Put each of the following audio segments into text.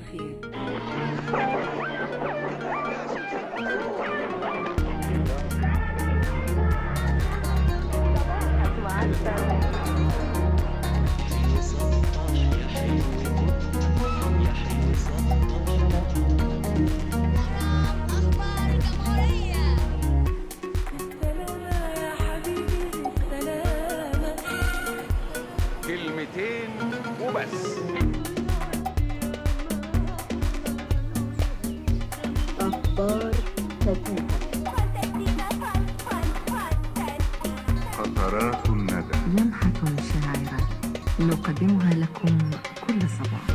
الخير أخبار الجمهورية سلامة يا حبيبي سلامة كلمتين وبس أخبار فتاة قطرات الندى لمحة شاعرة نقدمها لكم كل صباح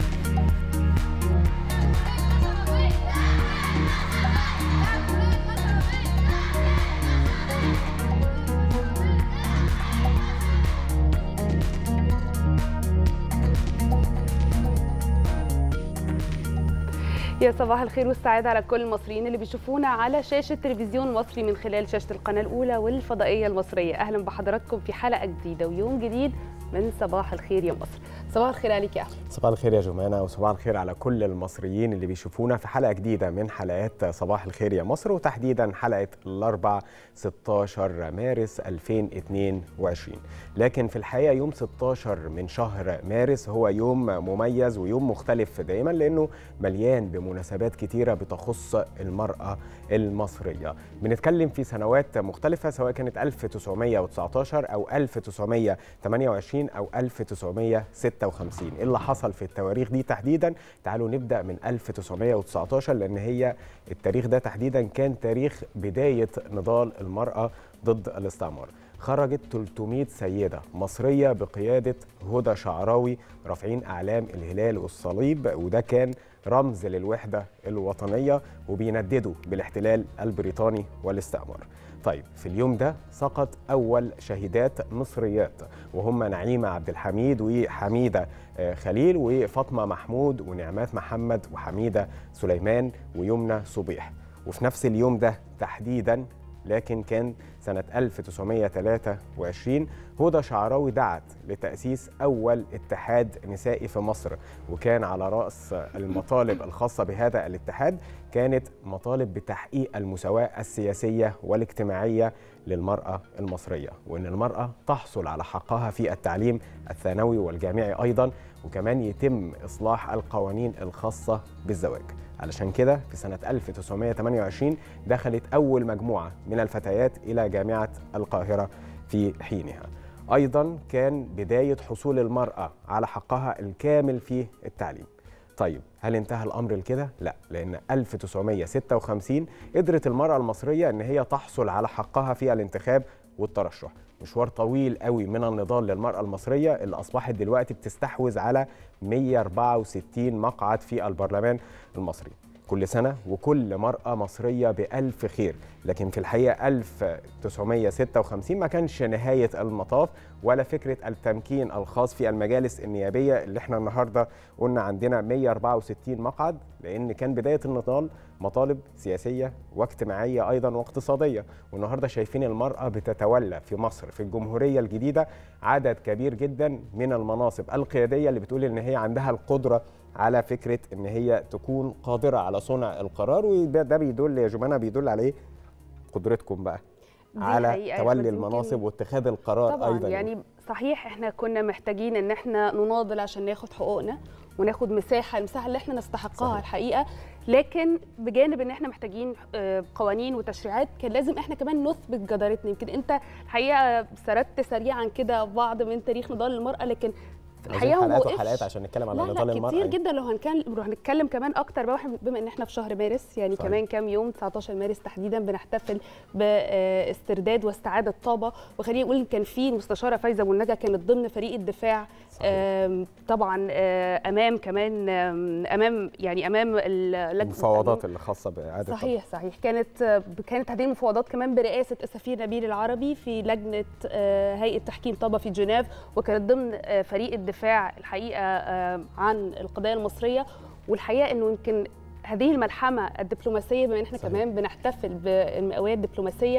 يا صباح الخير والسعادة على كل المصريين اللي بيشوفونا على شاشة تلفزيون مصري من خلال شاشة القناة الأولى والفضائية المصرية أهلا بحضراتكم في حلقة جديدة ويوم جديد من صباح الخير يا مصر صباح الخير عليك يا أحمد صباح الخير يا جمانة وصباح الخير على كل المصريين اللي بيشوفونا في حلقة جديدة من حلقات صباح الخير يا مصر وتحديدا حلقة الأربع 16 مارس 2022 لكن في الحقيقة يوم 16 من شهر مارس هو يوم مميز ويوم مختلف دايما لأنه مليان بمناسبات كتيرة بتخص المرأة المصرية بنتكلم في سنوات مختلفة سواء كانت 1919 أو 1928 أو 1956 إيه اللي حصل في التواريخ دي تحديدا تعالوا نبدأ من 1919 لأن هي التاريخ ده تحديدا كان تاريخ بداية نضال المرأة ضد الاستعمار خرجت 300 سيدة مصرية بقيادة هدى شعراوي رافعين أعلام الهلال والصليب وده كان رمز للوحدة الوطنية وبينددوا بالاحتلال البريطاني والاستعمار طيب في اليوم ده سقط أول شهيدات مصريات وهم نعيمة عبد الحميد وحميدة آه، خليل وفاطمة محمود ونعمات محمد وحميدة سليمان ويمنى صبيح وفي نفس اليوم ده تحديدا لكن كان سنة 1923 هدى شعراوي دعت لتأسيس أول اتحاد نسائي في مصر وكان على رأس المطالب الخاصة بهذا الاتحاد كانت مطالب بتحقيق المساواة السياسية والاجتماعية للمرأة المصرية وأن المرأة تحصل على حقها في التعليم الثانوي والجامعي أيضا وكمان يتم إصلاح القوانين الخاصة بالزواج علشان كده في سنة 1928 دخلت أول مجموعة من الفتيات إلى جامعة القاهرة في حينها أيضا كان بداية حصول المرأة على حقها الكامل في التعليم طيب هل انتهى الأمر لكده؟ لا لأن 1956 قدرت المرأة المصرية أن هي تحصل على حقها في الانتخاب والترشح مشوار طويل قوي من النضال للمرأة المصرية اللي أصبحت دلوقتي بتستحوذ على 164 مقعد في البرلمان المصري كل سنة وكل مرأة مصرية بألف خير لكن في الحقيقة 1956 ما كانش نهاية المطاف ولا فكرة التمكين الخاص في المجالس النيابية اللي احنا النهاردة قلنا عندنا 164 مقعد لأن كان بداية النضال مطالب سياسية واجتماعية أيضا واقتصادية والنهاردة شايفين المرأة بتتولى في مصر في الجمهورية الجديدة عدد كبير جدا من المناصب القيادية اللي بتقول إن هي عندها القدرة على فكرة إن هي تكون قادرة على صنع القرار وده بيدل يا جمانة بيدل على إيه؟ قدرتكم بقى دي على حقيقة يا أحمد، تولي يمكن المناصب واتخاذ القرار طبعا أيضا يعني صحيح احنا كنا محتاجين ان احنا نناضل عشان ناخد حقوقنا وناخد مساحه المساحه اللي احنا نستحقها صحيح. الحقيقه لكن بجانب ان احنا محتاجين آه، قوانين وتشريعات كان لازم احنا كمان نثبت جدارتنا يمكن انت الحقيقه سردت سريعا كده بعض من تاريخ نضال المراه لكن في عايزين الحقيقه هو حلقات وقفش. وحلقات عشان نتكلم على لا نضال لا المرأة كتير يعني. جدا لو هنتكلم لو هنتكلم كمان اكتر بقى إحنا بما ان احنا في شهر مارس يعني صحيح. كمان كام يوم 19 مارس تحديدا بنحتفل باسترداد واستعاده طابه وخليني اقول إن كان في المستشاره فايزه والنجا كانت ضمن فريق الدفاع صحيح. آم، طبعا آه، امام كمان آم، امام يعني امام ال- لجنه المفاوضات اللي خاصة بإعادة صحيح صحيح كانت كانت هذه المفاوضات كمان برئاسه السفير نبيل العربي في لجنه آه، هيئه تحكيم طابه في جنيف وكانت ضمن آه، فريق الدفاع الحقيقه آه، عن القضايا المصريه والحقيقه انه يمكن هذه الملحمه الدبلوماسيه بما ان احنا صحيح. كمان بنحتفل بالمئويه الدبلوماسيه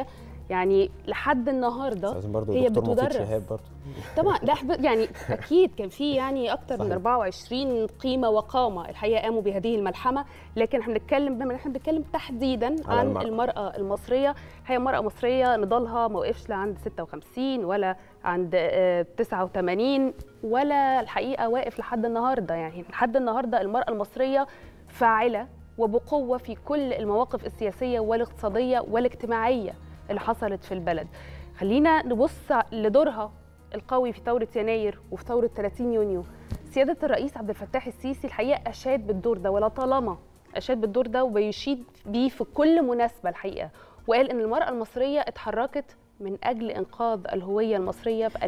يعني لحد النهارده لازم برضه هي دكتور مفيد بتدرس. شهاب برضه طبعا ده حب- يعني اكيد كان في يعني اكتر من صحيح. 24 قيمه وقامه الحقيقه قاموا بهذه الملحمه لكن احنا بنتكلم بما ان احنا بنتكلم تحديدا على عن المرأة. المراه المصريه هي مراه مصريه نضالها ما وقفش لا عند 56 ولا عند آه، 89 ولا الحقيقه واقف لحد النهارده يعني لحد النهارده المراه المصريه فاعله وبقوه في كل المواقف السياسيه والاقتصاديه والاجتماعيه اللي حصلت في البلد خلينا نبص لدورها القوي في ثورة يناير وفي ثورة 30 يونيو سيادة الرئيس عبد الفتاح السيسي الحقيقة أشاد بالدور ده ولا طالما أشاد بالدور ده وبيشيد بيه في كل مناسبة الحقيقة وقال إن المرأة المصرية اتحركت من أجل إنقاذ الهوية المصرية في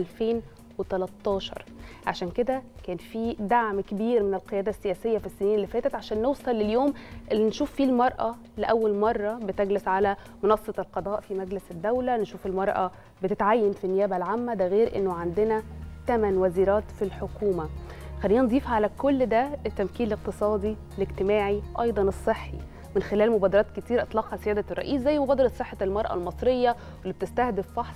2013 عشان كده كان في دعم كبير من القيادة السياسية في السنين اللي فاتت عشان نوصل لليوم اللي نشوف فيه المرأة لأول مرة بتجلس على منصة القضاء في مجلس الدولة نشوف المرأة بتتعين في النيابة العامة ده غير إنه عندنا ثمان وزيرات في الحكومة خلينا نضيف على كل ده التمكين الاقتصادي الاجتماعي أيضا الصحي من خلال مبادرات كتير اطلقها سياده الرئيس زي مبادره صحه المراه المصريه واللي بتستهدف فحص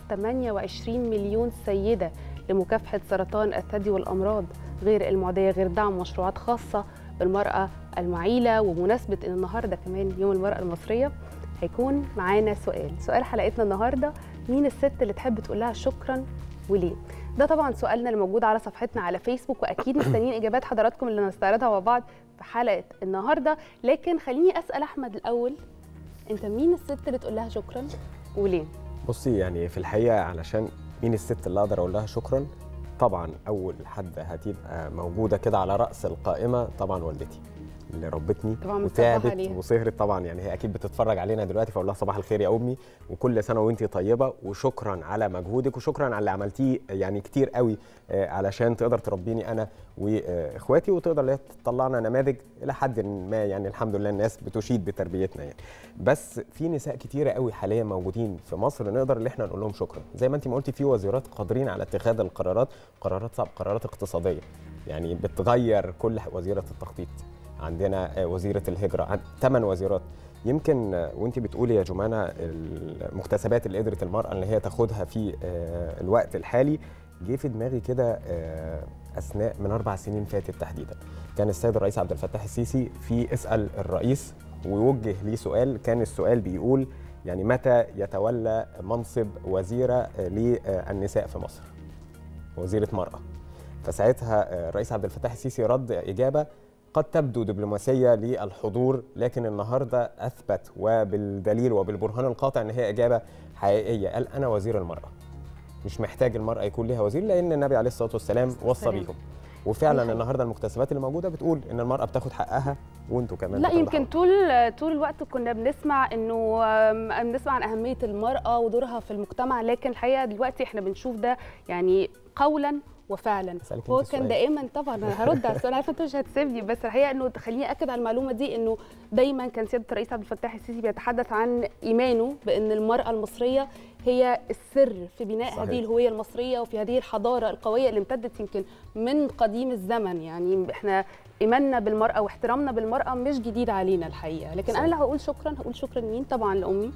28 مليون سيده لمكافحه سرطان الثدي والامراض غير المعديه غير دعم مشروعات خاصه بالمراه المعيله ومناسبه ان النهارده كمان يوم المراه المصريه هيكون معانا سؤال سؤال حلقتنا النهارده مين الست اللي تحب تقول لها شكرا وليه ده طبعا سؤالنا اللي موجود على صفحتنا على فيسبوك واكيد مستنيين اجابات حضراتكم اللي هنستعرضها مع بعض في حلقه النهارده لكن خليني اسال احمد الاول انت مين الست اللي تقول لها شكرا وليه بصي يعني في الحقيقه علشان مين الست اللي اقدر اقول لها شكرا طبعا اول حد هتبقى موجوده كده على راس القائمه طبعا والدتي اللي ربتني طبعاً بنصبح وتعبت عليها. وسهرت طبعا يعني هي اكيد بتتفرج علينا دلوقتي فاقول لها صباح الخير يا امي وكل سنه وانت طيبه وشكرا على مجهودك وشكرا على اللي عملتيه يعني كتير قوي آه، علشان تقدر تربيني انا واخواتي وتقدر اللي هي تطلعنا نماذج الى حد ما يعني الحمد لله الناس بتشيد بتربيتنا يعني بس في نساء كتيره قوي حاليا موجودين في مصر نقدر اللي احنا نقول لهم شكرا زي ما انت ما قلتي في وزيرات قادرين على اتخاذ القرارات قرارات صعبه قرارات اقتصاديه يعني بتغير كل ح- وزيره التخطيط عندنا آه، وزيره الهجره ثمان وزيرات يمكن آه، وانت بتقولي يا جمانه المكتسبات اللي قدرت المراه ان هي تاخدها في آه، الوقت الحالي جه في دماغي كده آه، اثناء من اربع سنين فاتت تحديدا كان السيد الرئيس عبد الفتاح السيسي في اسال الرئيس ويوجه ليه سؤال كان السؤال بيقول يعني متى يتولى منصب وزيره آه، للنساء في مصر وزيره مراه فساعتها آه، الرئيس عبد الفتاح السيسي رد اجابه قد تبدو دبلوماسيه للحضور لكن النهارده اثبت وبالدليل وبالبرهان القاطع ان هي اجابه حقيقيه قال انا وزير المراه مش محتاج المراه يكون ليها وزير لان النبي عليه الصلاه والسلام وصى والسلام. بيهم وفعلا الحقيقة. النهارده المكتسبات اللي موجوده بتقول ان المراه بتاخد حقها وانتوا كمان لا بتاخدوا يمكن حقكم. طول طول الوقت كنا بنسمع انه آم، بنسمع عن اهميه المراه ودورها في المجتمع لكن الحقيقه دلوقتي احنا بنشوف ده يعني قولا وفعلا أسألك هو أنت كان السؤال. دائما طبعا انا هرد على السؤال عارفه انت مش هتسيبني بس الحقيقه انه خليني اكد على المعلومه دي انه دايما كان سياده الرئيس عبد الفتاح السيسي بيتحدث عن ايمانه بان المراه المصريه هي السر في بناء صحيح. هذه الهويه المصريه وفي هذه الحضاره القويه اللي امتدت يمكن من قديم الزمن يعني احنا ايماننا بالمراه واحترامنا بالمراه مش جديد علينا الحقيقه لكن صحيح. انا اللي هقول شكرا هقول شكرا مين طبعا لامي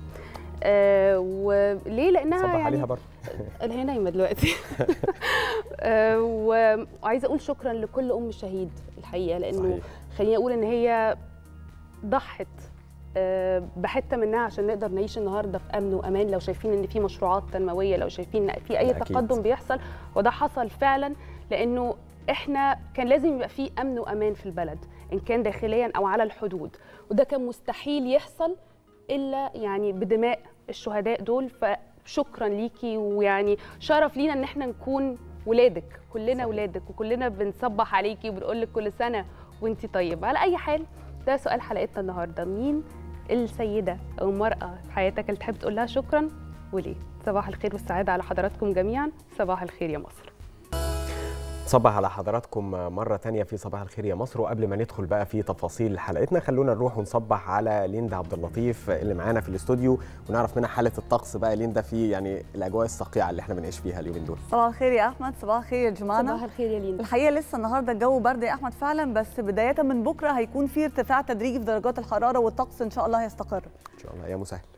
آه وليه لانها صبح يعني عليها برضه اللي هي نايمه دلوقتي آه، و- وعايزه اقول شكرا لكل ام شهيد الحقيقه لانه صحيح. خليني اقول ان هي ضحت آه، بحته منها عشان نقدر نعيش النهارده في امن وامان لو شايفين ان في مشروعات تنمويه لو شايفين ان في اي أكيد. تقدم بيحصل وده حصل فعلا لانه احنا كان لازم يبقى في امن وامان في البلد ان كان داخليا او على الحدود وده كان مستحيل يحصل الا يعني بدماء الشهداء دول فشكرا ليكي ويعني شرف لينا ان احنا نكون ولادك كلنا صحيح. ولادك وكلنا بنصبح عليكي وبنقول لك كل سنه وانت طيبه على اي حال ده سؤال حلقتنا النهارده مين السيده او المراه في حياتك اللي تحب تقول لها شكرا وليه صباح الخير والسعاده على حضراتكم جميعا صباح الخير يا مصر صباح على حضراتكم مرة تانية في صباح الخير يا مصر وقبل ما ندخل بقى في تفاصيل حلقتنا خلونا نروح ونصبح على ليندا عبد اللطيف اللي معانا في الاستوديو ونعرف منها حالة الطقس بقى ليندا في يعني الأجواء الصقيعة اللي احنا بنعيش فيها اليومين دول صباح الخير يا احمد صباح الخير يا صباح جمانه الخير يا لينا الحقيقه لسه النهارده الجو برد يا احمد فعلا بس بدايه من بكره هيكون في ارتفاع تدريجي في درجات الحراره والطقس ان شاء الله هيستقر إن شاء الله يا مسهل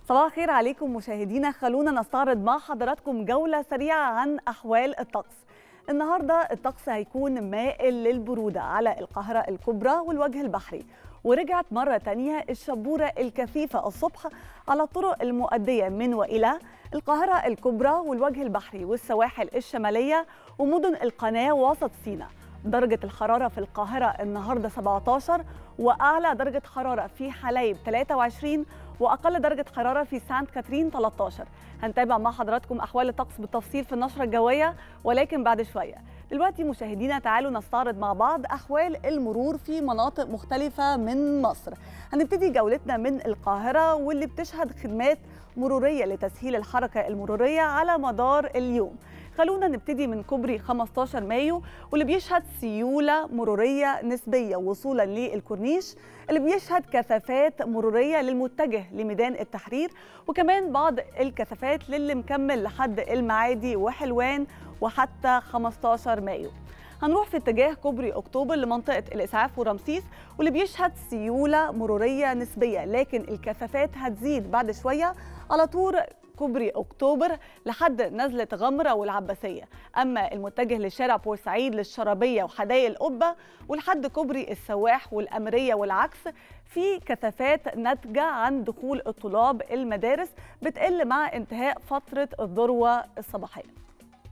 صباح الخير عليكم مشاهدينا خلونا نستعرض مع حضراتكم جولة سريعة عن أحوال الطقس النهاردة الطقس هيكون مائل للبرودة على القاهرة الكبرى والوجه البحري ورجعت مرة تانية الشبورة الكثيفة الصبح على الطرق المؤدية من وإلى القاهرة الكبرى والوجه البحري والسواحل الشمالية ومدن القناة ووسط سيناء درجة الحرارة في القاهرة النهاردة 17 وأعلى درجة حرارة في حلايب 23 وأقل درجة حرارة في سانت كاترين 13 هنتابع مع حضراتكم أحوال الطقس بالتفصيل في النشرة الجوية ولكن بعد شوية دلوقتي مشاهدينا تعالوا نستعرض مع بعض أحوال المرور في مناطق مختلفة من مصر هنبتدي جولتنا من القاهرة واللي بتشهد خدمات مرورية لتسهيل الحركة المرورية على مدار اليوم خلونا نبتدي من كوبري 15 مايو واللي بيشهد سيولة مرورية نسبية وصولا للكورنيش اللي بيشهد كثافات مرورية للمتجه لميدان التحرير وكمان بعض الكثافات للي مكمل لحد المعادي وحلوان وحتى 15 مايو هنروح في اتجاه كوبري اكتوبر لمنطقه الاسعاف ورمسيس واللي بيشهد سيوله مروريه نسبيه لكن الكثافات هتزيد بعد شويه على طول كوبري اكتوبر لحد نزله غمره والعباسيه اما المتجه لشارع بورسعيد للشرابيه وحدائق القبه ولحد كوبري السواح والامريه والعكس في كثافات ناتجه عن دخول الطلاب المدارس بتقل مع انتهاء فتره الذروه الصباحيه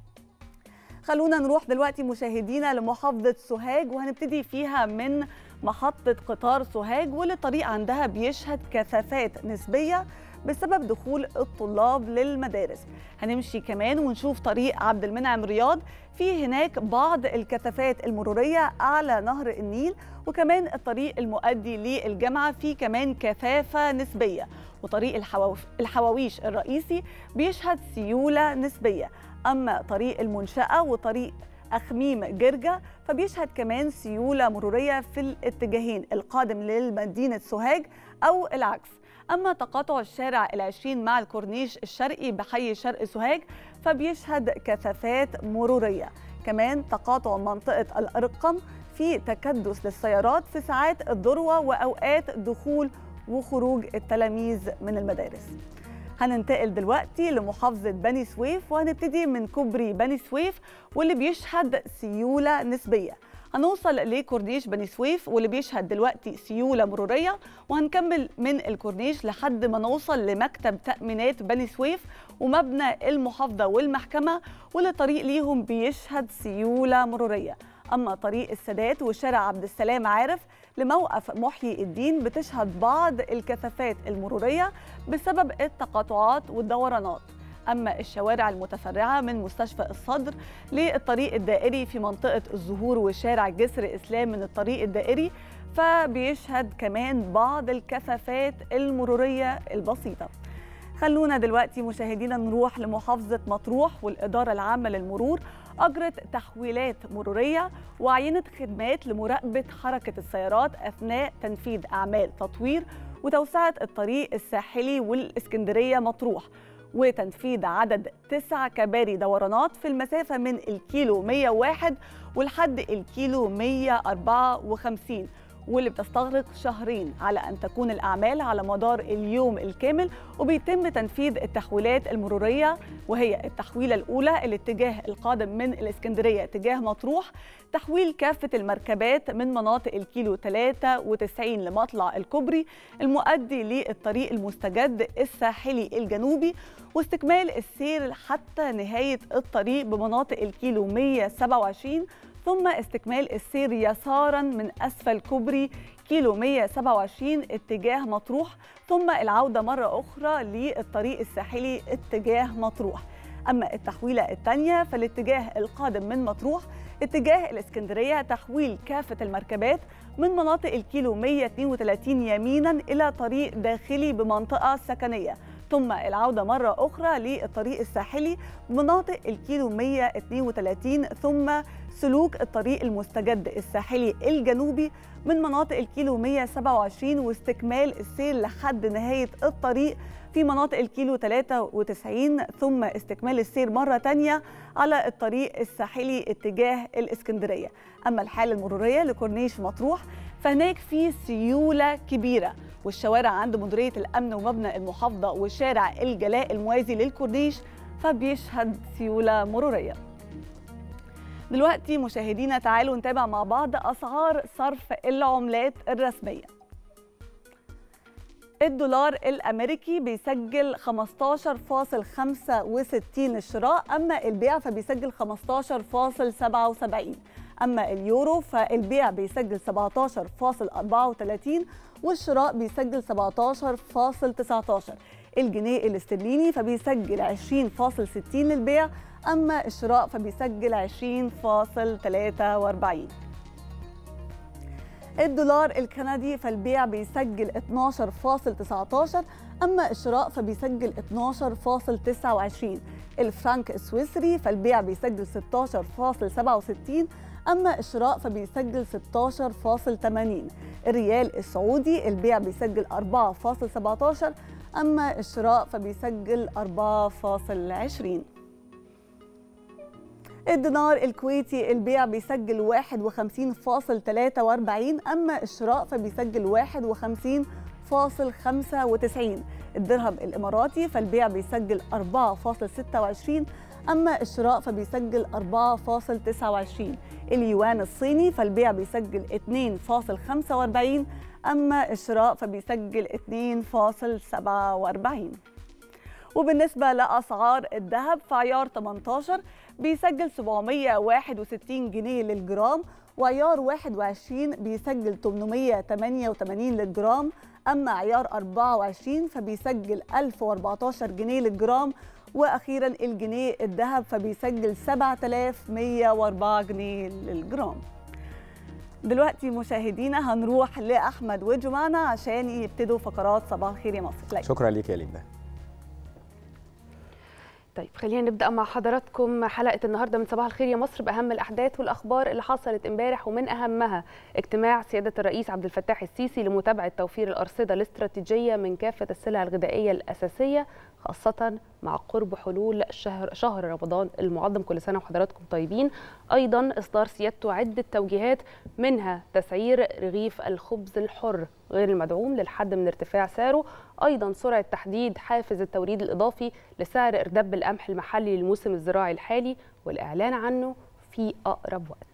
خلونا نروح دلوقتي مشاهدينا لمحافظة سوهاج وهنبتدي فيها من محطة قطار سوهاج واللي الطريق عندها بيشهد كثافات نسبية بسبب دخول الطلاب للمدارس هنمشي كمان ونشوف طريق عبد المنعم رياض في هناك بعض الكثافات المرورية أعلى نهر النيل وكمان الطريق المؤدي للجامعة فيه كمان كثافة نسبية وطريق الحواف- الحواويش الرئيسي بيشهد سيولة نسبية أما طريق المنشأة وطريق أخميم جرجة فبيشهد كمان سيولة مرورية في الاتجاهين القادم لمدينة سوهاج أو العكس أما تقاطع الشارع العشرين مع الكورنيش الشرقي بحي شرق سوهاج فبيشهد كثافات مرورية كمان تقاطع منطقة الأرقم في تكدس للسيارات في ساعات الذروة وأوقات دخول وخروج التلاميذ من المدارس هننتقل دلوقتي لمحافظة بني سويف وهنبتدي من كوبري بني سويف واللي بيشهد سيولة نسبية هنوصل لكورنيش بني سويف واللي بيشهد دلوقتي سيولة مرورية وهنكمل من الكورنيش لحد ما نوصل لمكتب تأمينات بني سويف ومبنى المحافظة والمحكمة واللي طريق ليهم بيشهد سيولة مرورية أما طريق السادات وشارع عبد السلام عارف لموقف محيي الدين بتشهد بعض الكثافات المرورية بسبب التقاطعات والدورانات أما الشوارع المتفرعة من مستشفى الصدر للطريق الدائري في منطقة الزهور وشارع جسر إسلام من الطريق الدائري فبيشهد كمان بعض الكثافات المرورية البسيطة خلونا دلوقتي مشاهدينا نروح لمحافظة مطروح والإدارة العامة للمرور أجرت تحويلات مرورية وعينت خدمات لمراقبة حركة السيارات أثناء تنفيذ أعمال تطوير وتوسعة الطريق الساحلي والإسكندرية مطروح وتنفيذ عدد تسع كباري دورانات في المسافة من الكيلو 101 ولحد الكيلو 154 واللي بتستغرق شهرين على أن تكون الأعمال على مدار اليوم الكامل وبيتم تنفيذ التحويلات المرورية وهي التحويلة الأولى الاتجاه القادم من الإسكندرية اتجاه مطروح تحويل كافة المركبات من مناطق الكيلو 93 لمطلع الكوبري المؤدي للطريق المستجد الساحلي الجنوبي واستكمال السير حتى نهاية الطريق بمناطق الكيلو 127 ثم استكمال السير يسارا من أسفل كوبري كيلو 127 اتجاه مطروح ثم العودة مرة أخرى للطريق الساحلي اتجاه مطروح أما التحويلة الثانية فالاتجاه القادم من مطروح اتجاه الإسكندرية تحويل كافة المركبات من مناطق الكيلو 132 يمينا إلى طريق داخلي بمنطقة سكنية ثم العودة مرة أخرى للطريق الساحلي بمناطق الكيلو 132 ثم سلوك الطريق المستجد الساحلي الجنوبي من مناطق الكيلو 127 واستكمال السير لحد نهاية الطريق في في مناطق الكيلو 93 ثم استكمال السير مرة تانية على الطريق الساحلي اتجاه الإسكندرية أما الحالة المرورية لكورنيش مطروح فهناك في سيولة كبيرة والشوارع عند مديرية الأمن ومبنى المحافظة وشارع الجلاء الموازي للكورنيش فبيشهد سيولة مرورية دلوقتي مشاهدينا تعالوا نتابع مع بعض أسعار صرف العملات الرسمية الدولار الأمريكي بيسجل 15.65 الشراء أما البيع فبيسجل 15.77 أما اليورو فالبيع بيسجل 17.34 والشراء بيسجل 17.19 الجنيه الاسترليني فبيسجل 20.60 للبيع أما الشراء فبيسجل 20.43 الدولار الكندي فالبيع بيسجل 12.19 أما الشراء فبيسجل 12.29 الفرنك السويسري فالبيع بيسجل 16.67 أما الشراء فبيسجل 16.80 الريال السعودي البيع بيسجل 4.17 أما الشراء فبيسجل 4.20 الدينار الكويتي البيع بيسجل 51.43 أما الشراء فبيسجل 51.95 الدرهم الإماراتي فالبيع بيسجل 4.26 أما الشراء فبيسجل 4.29 اليوان الصيني فالبيع بيسجل 2.45 أما الشراء فبيسجل 2.47 وبالنسبة لأسعار الذهب فعيار 18 بيسجل 761 جنيه للجرام وعيار 21 بيسجل 888 للجرام أما عيار 24 فبيسجل 1014 جنيه للجرام وأخيرا الجنيه الذهب فبيسجل 7104 جنيه للجرام دلوقتي مشاهدينا هنروح لأحمد وجمانة عشان يبتدوا فقرات صباح الخير يا مصر لا. شكرا ليك يا لينا طيب خلينا نبدا مع حضراتكم حلقه النهارده من صباح الخير يا مصر باهم الاحداث والاخبار اللي حصلت امبارح ومن اهمها اجتماع سياده الرئيس عبد الفتاح السيسي لمتابعه توفير الارصده الاستراتيجيه من كافه السلع الغذائيه الاساسيه خاصه مع قرب حلول شهر شهر رمضان المعظم كل سنه وحضراتكم طيبين ايضا اصدار سيادته عده توجيهات منها تسعير رغيف الخبز الحر غير المدعوم للحد من ارتفاع سعره ايضا سرعه تحديد حافز التوريد الاضافي لسعر ارداب القمح المحلي للموسم الزراعي الحالي والاعلان عنه في اقرب وقت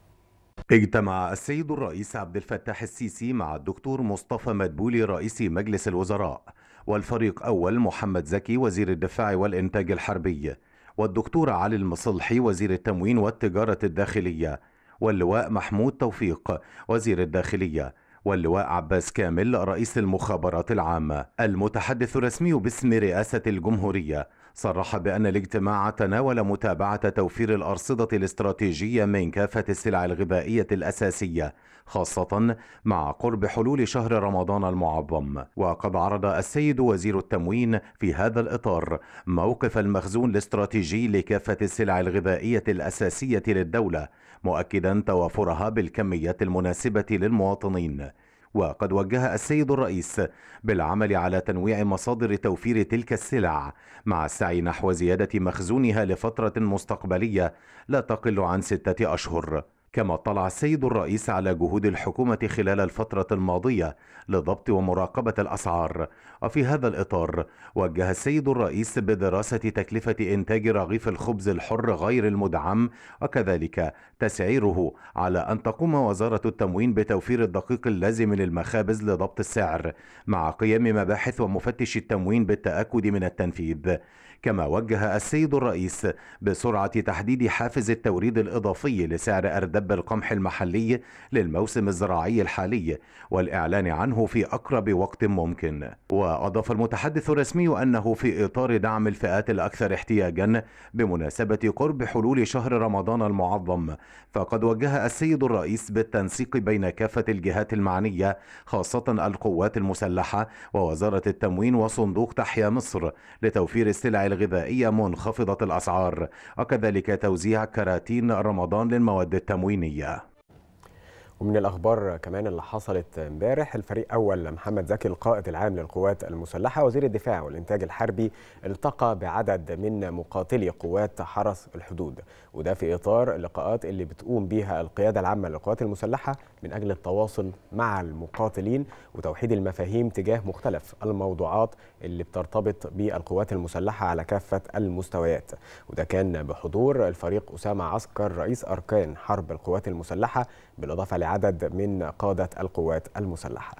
اجتمع السيد الرئيس عبد الفتاح السيسي مع الدكتور مصطفى مدبولي رئيس مجلس الوزراء والفريق أول محمد زكي وزير الدفاع والإنتاج الحربي والدكتور علي المصلحي وزير التموين والتجارة الداخلية واللواء محمود توفيق وزير الداخلية واللواء عباس كامل رئيس المخابرات العامة المتحدث الرسمي باسم رئاسة الجمهورية صرح بأن الاجتماع تناول متابعة توفير الأرصدة الاستراتيجية من كافة السلع الغذائية الأساسية خاصة مع قرب حلول شهر رمضان المعظم وقد عرض السيد وزير التموين في هذا الإطار موقف المخزون الاستراتيجي لكافة السلع الغذائية الأساسية للدولة مؤكدا توافرها بالكميات المناسبة للمواطنين وقد وجه السيد الرئيس بالعمل على تنويع مصادر توفير تلك السلع مع السعي نحو زيادة مخزونها لفترة مستقبلية لا تقل عن ستة أشهر كما اطلع السيد الرئيس على جهود الحكومة خلال الفترة الماضية لضبط ومراقبة الأسعار وفي هذا الإطار وجه السيد الرئيس بدراسة تكلفة إنتاج رغيف الخبز الحر غير المدعم وكذلك تسعيره على أن تقوم وزارة التموين بتوفير الدقيق اللازم للمخابز لضبط السعر مع قيام مباحث ومفتش التموين بالتأكد من التنفيذ كما وجه السيد الرئيس بسرعة تحديد حافز التوريد الإضافي لسعر أردب القمح المحلي للموسم الزراعي الحالي والإعلان عنه في أقرب وقت ممكن وأضاف المتحدث الرسمي أنه في إطار دعم الفئات الأكثر احتياجا بمناسبة قرب حلول شهر رمضان المعظم فقد وجه السيد الرئيس بالتنسيق بين كافة الجهات المعنية خاصة القوات المسلحة ووزارة التموين وصندوق تحيا مصر لتوفير السلع الغذائية منخفضة الأسعار وكذلك توزيع كراتين رمضان للمواد التموينية ومن الاخبار كمان اللي حصلت امبارح الفريق اول محمد زكي القائد العام للقوات المسلحه وزير الدفاع والانتاج الحربي التقى بعدد من مقاتلي قوات حرس الحدود وده في اطار اللقاءات اللي بتقوم بيها القياده العامه للقوات المسلحه من اجل التواصل مع المقاتلين وتوحيد المفاهيم تجاه مختلف الموضوعات اللي بترتبط بالقوات المسلحه على كافه المستويات وده كان بحضور الفريق اسامه عسكر رئيس اركان حرب القوات المسلحه بالاضافه لعدد من قاده القوات المسلحه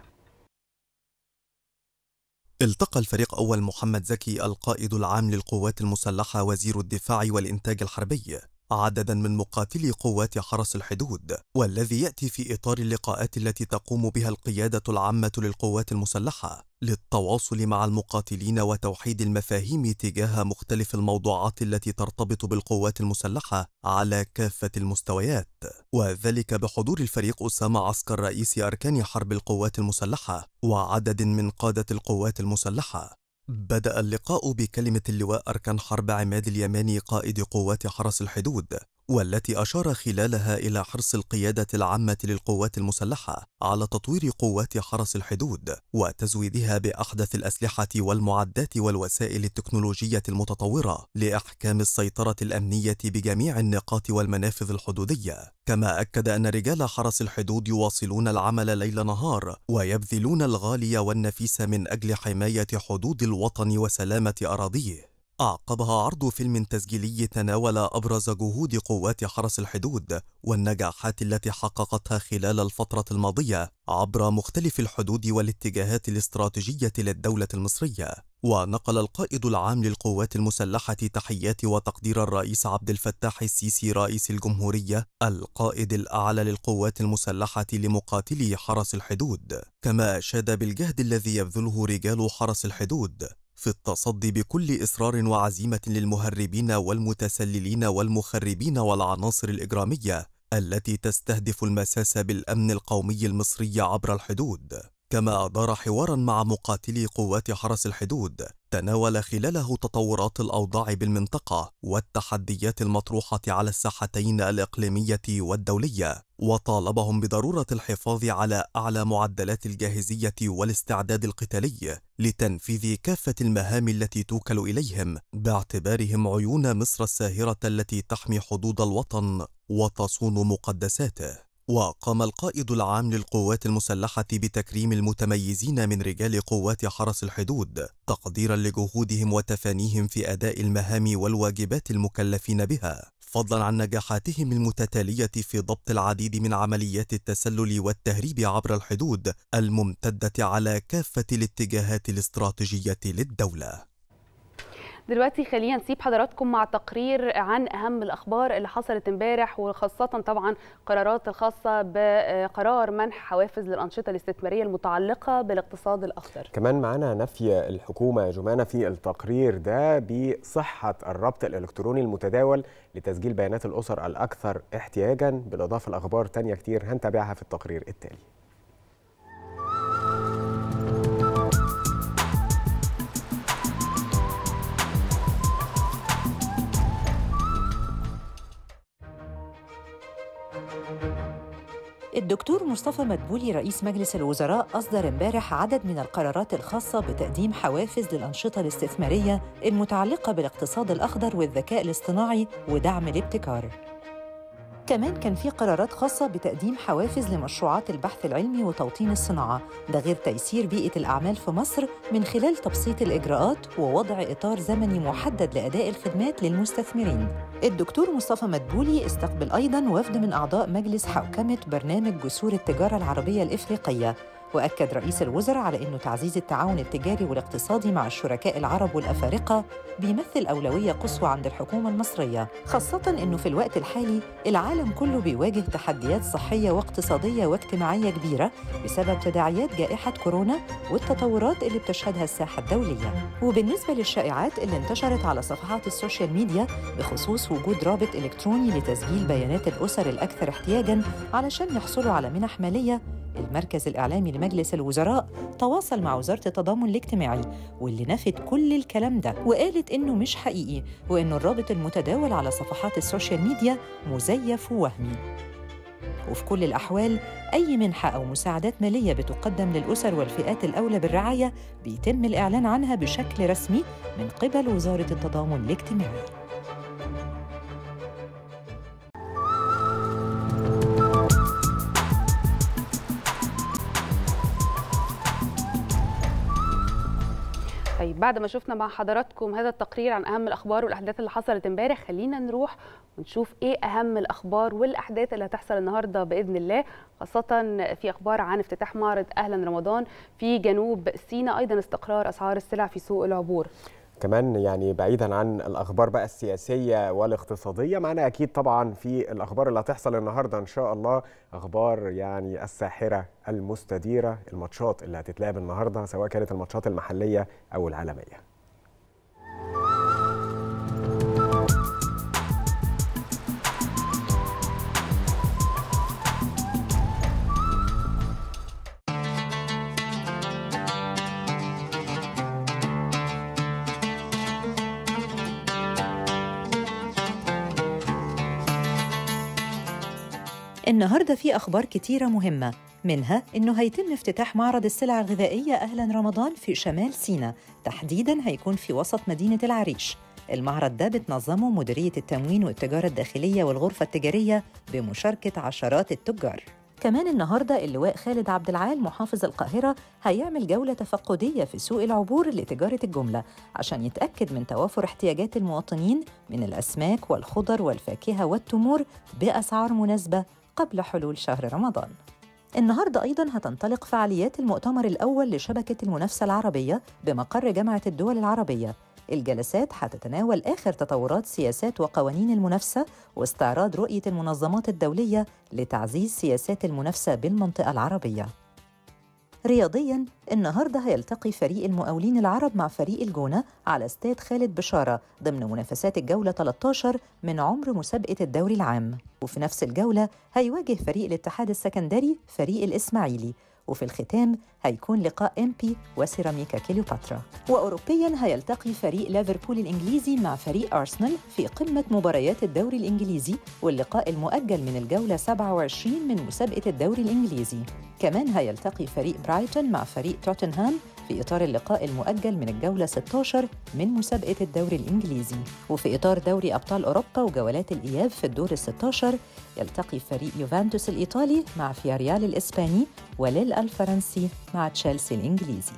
التقى الفريق أول محمد زكي القائد العام للقوات المسلحة وزير الدفاع والإنتاج الحربي عددا من مقاتلي قوات حرس الحدود والذي يأتي في إطار اللقاءات التي تقوم بها القيادة العامة للقوات المسلحة للتواصل مع المقاتلين وتوحيد المفاهيم تجاه مختلف الموضوعات التي ترتبط بالقوات المسلحة على كافة المستويات وذلك بحضور الفريق أسامة عسكر رئيس أركان حرب القوات المسلحة وعدد من قادة القوات المسلحة بدأ اللقاء بكلمة اللواء أركان حرب عماد اليماني قائد قوات حرس الحدود والتي أشار خلالها إلى حرص القيادة العامة للقوات المسلحة على تطوير قوات حرس الحدود وتزويدها بأحدث الأسلحة والمعدات والوسائل التكنولوجية المتطورة لإحكام السيطرة الأمنية بجميع النقاط والمنافذ الحدودية كما أكد أن رجال حرس الحدود يواصلون العمل ليل نهار ويبذلون الغالي والنفيس من أجل حماية حدود الوطن وسلامة أراضيه أعقبها عرض فيلم تسجيلي تناول أبرز جهود قوات حرس الحدود والنجاحات التي حققتها خلال الفترة الماضية عبر مختلف الحدود والاتجاهات الاستراتيجية للدولة المصرية ونقل القائد العام للقوات المسلحة تحيات وتقدير الرئيس عبد الفتاح السيسي رئيس الجمهورية القائد الأعلى للقوات المسلحة لمقاتلي حرس الحدود كما أشاد بالجهد الذي يبذله رجال حرس الحدود في التصدي بكل إصرار وعزيمة للمهربين والمتسللين والمخربين والعناصر الإجرامية التي تستهدف المساس بالأمن القومي المصري عبر الحدود كما أدار حوارا مع مقاتلي قوات حرس الحدود تناول خلاله تطورات الأوضاع بالمنطقة والتحديات المطروحة على الساحتين الإقليمية والدولية وطالبهم بضرورة الحفاظ على أعلى معدلات الجاهزية والاستعداد القتالي لتنفيذ كافة المهام التي توكل إليهم باعتبارهم عيون مصر الساهرة التي تحمي حدود الوطن وتصون مقدساته وقام القائد العام للقوات المسلحة بتكريم المتميزين من رجال قوات حرس الحدود تقديرا لجهودهم وتفانيهم في أداء المهام والواجبات المكلفين بها فضلا عن نجاحاتهم المتتالية في ضبط العديد من عمليات التسلل والتهريب عبر الحدود الممتدة على كافة الاتجاهات الاستراتيجية للدولة دلوقتي خلينا نسيب حضراتكم مع تقرير عن اهم الاخبار اللي حصلت امبارح وخاصه طبعا قرارات الخاصه بقرار منح حوافز للانشطه الاستثماريه المتعلقه بالاقتصاد الاخضر كمان معانا نفي الحكومة يا جمانة في التقرير ده بصحة الربط الإلكتروني المتداول لتسجيل بيانات الأسر الأكثر احتياجا بالإضافة لأخبار تانية كتير هنتابعها في التقرير التالي الدكتور مصطفى مدبولي رئيس مجلس الوزراء أصدر امبارح عدد من القرارات الخاصة بتقديم حوافز للأنشطة الاستثمارية المتعلقة بالاقتصاد الأخضر والذكاء الاصطناعي ودعم الابتكار. كمان كان في قرارات خاصة بتقديم حوافز لمشروعات البحث العلمي وتوطين الصناعة، ده غير تيسير بيئة الأعمال في مصر من خلال تبسيط الإجراءات ووضع إطار زمني محدد لأداء الخدمات للمستثمرين. الدكتور مصطفى مدبولي استقبل أيضاً وفد من أعضاء مجلس حوكمة برنامج جسور التجارة العربية الإفريقية وأكد رئيس الوزراء على أنه تعزيز التعاون التجاري والاقتصادي مع الشركاء العرب والأفارقة بيمثل أولوية قصوى عند الحكومة المصرية خاصة أنه في الوقت الحالي العالم كله بيواجه تحديات صحية واقتصادية واجتماعية كبيرة بسبب تداعيات جائحة كورونا والتطورات اللي بتشهدها الساحة الدولية وبالنسبة للشائعات اللي انتشرت على صفحات السوشيال ميديا بخصوص وجود رابط إلكتروني لتسجيل بيانات الأسر الأكثر احتياجاً علشان يحصلوا على منح مالية المركز الإعلامي لمجلس الوزراء تواصل مع وزارة التضامن الاجتماعي واللي نفت كل الكلام ده وقالت إنه مش حقيقي وإنه الرابط المتداول على صفحات السوشيال ميديا مزيف ووهمي وفي كل الأحوال أي منحة أو مساعدات مالية بتقدم للأسر والفئات الأولى بالرعاية بيتم الإعلان عنها بشكل رسمي من قبل وزارة التضامن الاجتماعي طيب بعد ما شفنا مع حضراتكم هذا التقرير عن اهم الاخبار والاحداث اللي حصلت امبارح خلينا نروح ونشوف ايه اهم الاخبار والاحداث اللي هتحصل النهارده باذن الله خاصه في اخبار عن افتتاح معرض اهلا رمضان في جنوب سيناء ايضا استقرار اسعار السلع في سوق العبور كمان يعني بعيدا عن الاخبار بقى السياسيه والاقتصاديه معنا اكيد طبعا في الاخبار اللي هتحصل النهارده ان شاء الله اخبار يعني الساحره المستديره الماتشات اللي هتتلعب النهارده سواء كانت الماتشات المحليه او العالميه النهارده في أخبار كتيرة مهمة منها إنه هيتم افتتاح معرض السلع الغذائية أهلا رمضان في شمال سيناء تحديداً هيكون في وسط مدينة العريش المعرض ده بتنظمه مديرية التموين والتجارة الداخلية والغرفة التجارية بمشاركة عشرات التجار كمان النهارده اللواء خالد عبد العال محافظ القاهرة هيعمل جولة تفقدية في سوق العبور لتجارة الجملة عشان يتأكد من توافر احتياجات المواطنين من الأسماك والخضر والفاكهة والتمور بأسعار مناسبة قبل حلول شهر رمضان. النهارده أيضا هتنطلق فعاليات المؤتمر الأول لشبكة المنافسة العربية بمقر جامعة الدول العربية. الجلسات هتتناول آخر تطورات سياسات وقوانين المنافسة واستعراض رؤية المنظمات الدولية لتعزيز سياسات المنافسة بالمنطقة العربية. رياضياً النهارده هيلتقي فريق المقاولين العرب مع فريق الجونة على استاد خالد بشارة ضمن منافسات الجولة 13 من عمر مسابقة الدوري العام وفي نفس الجولة هيواجه فريق الاتحاد السكندري فريق الإسماعيلي وفي الختام هيكون لقاء امبي وسيراميكا كليوباترا واوروبيا هيلتقي فريق ليفربول الانجليزي مع فريق ارسنال في قمه مباريات الدوري الانجليزي واللقاء المؤجل من الجوله 27 من مسابقه الدوري الانجليزي كمان هيلتقي فريق برايتون مع فريق توتنهام في إطار اللقاء المؤجل من الجولة 16 من مسابقة الدوري الإنجليزي وفي إطار دوري أبطال أوروبا وجولات الإياب في الدور ال 16 يلتقي فريق يوفنتوس الإيطالي مع فياريال الإسباني وليل الفرنسي مع تشيلسي الإنجليزي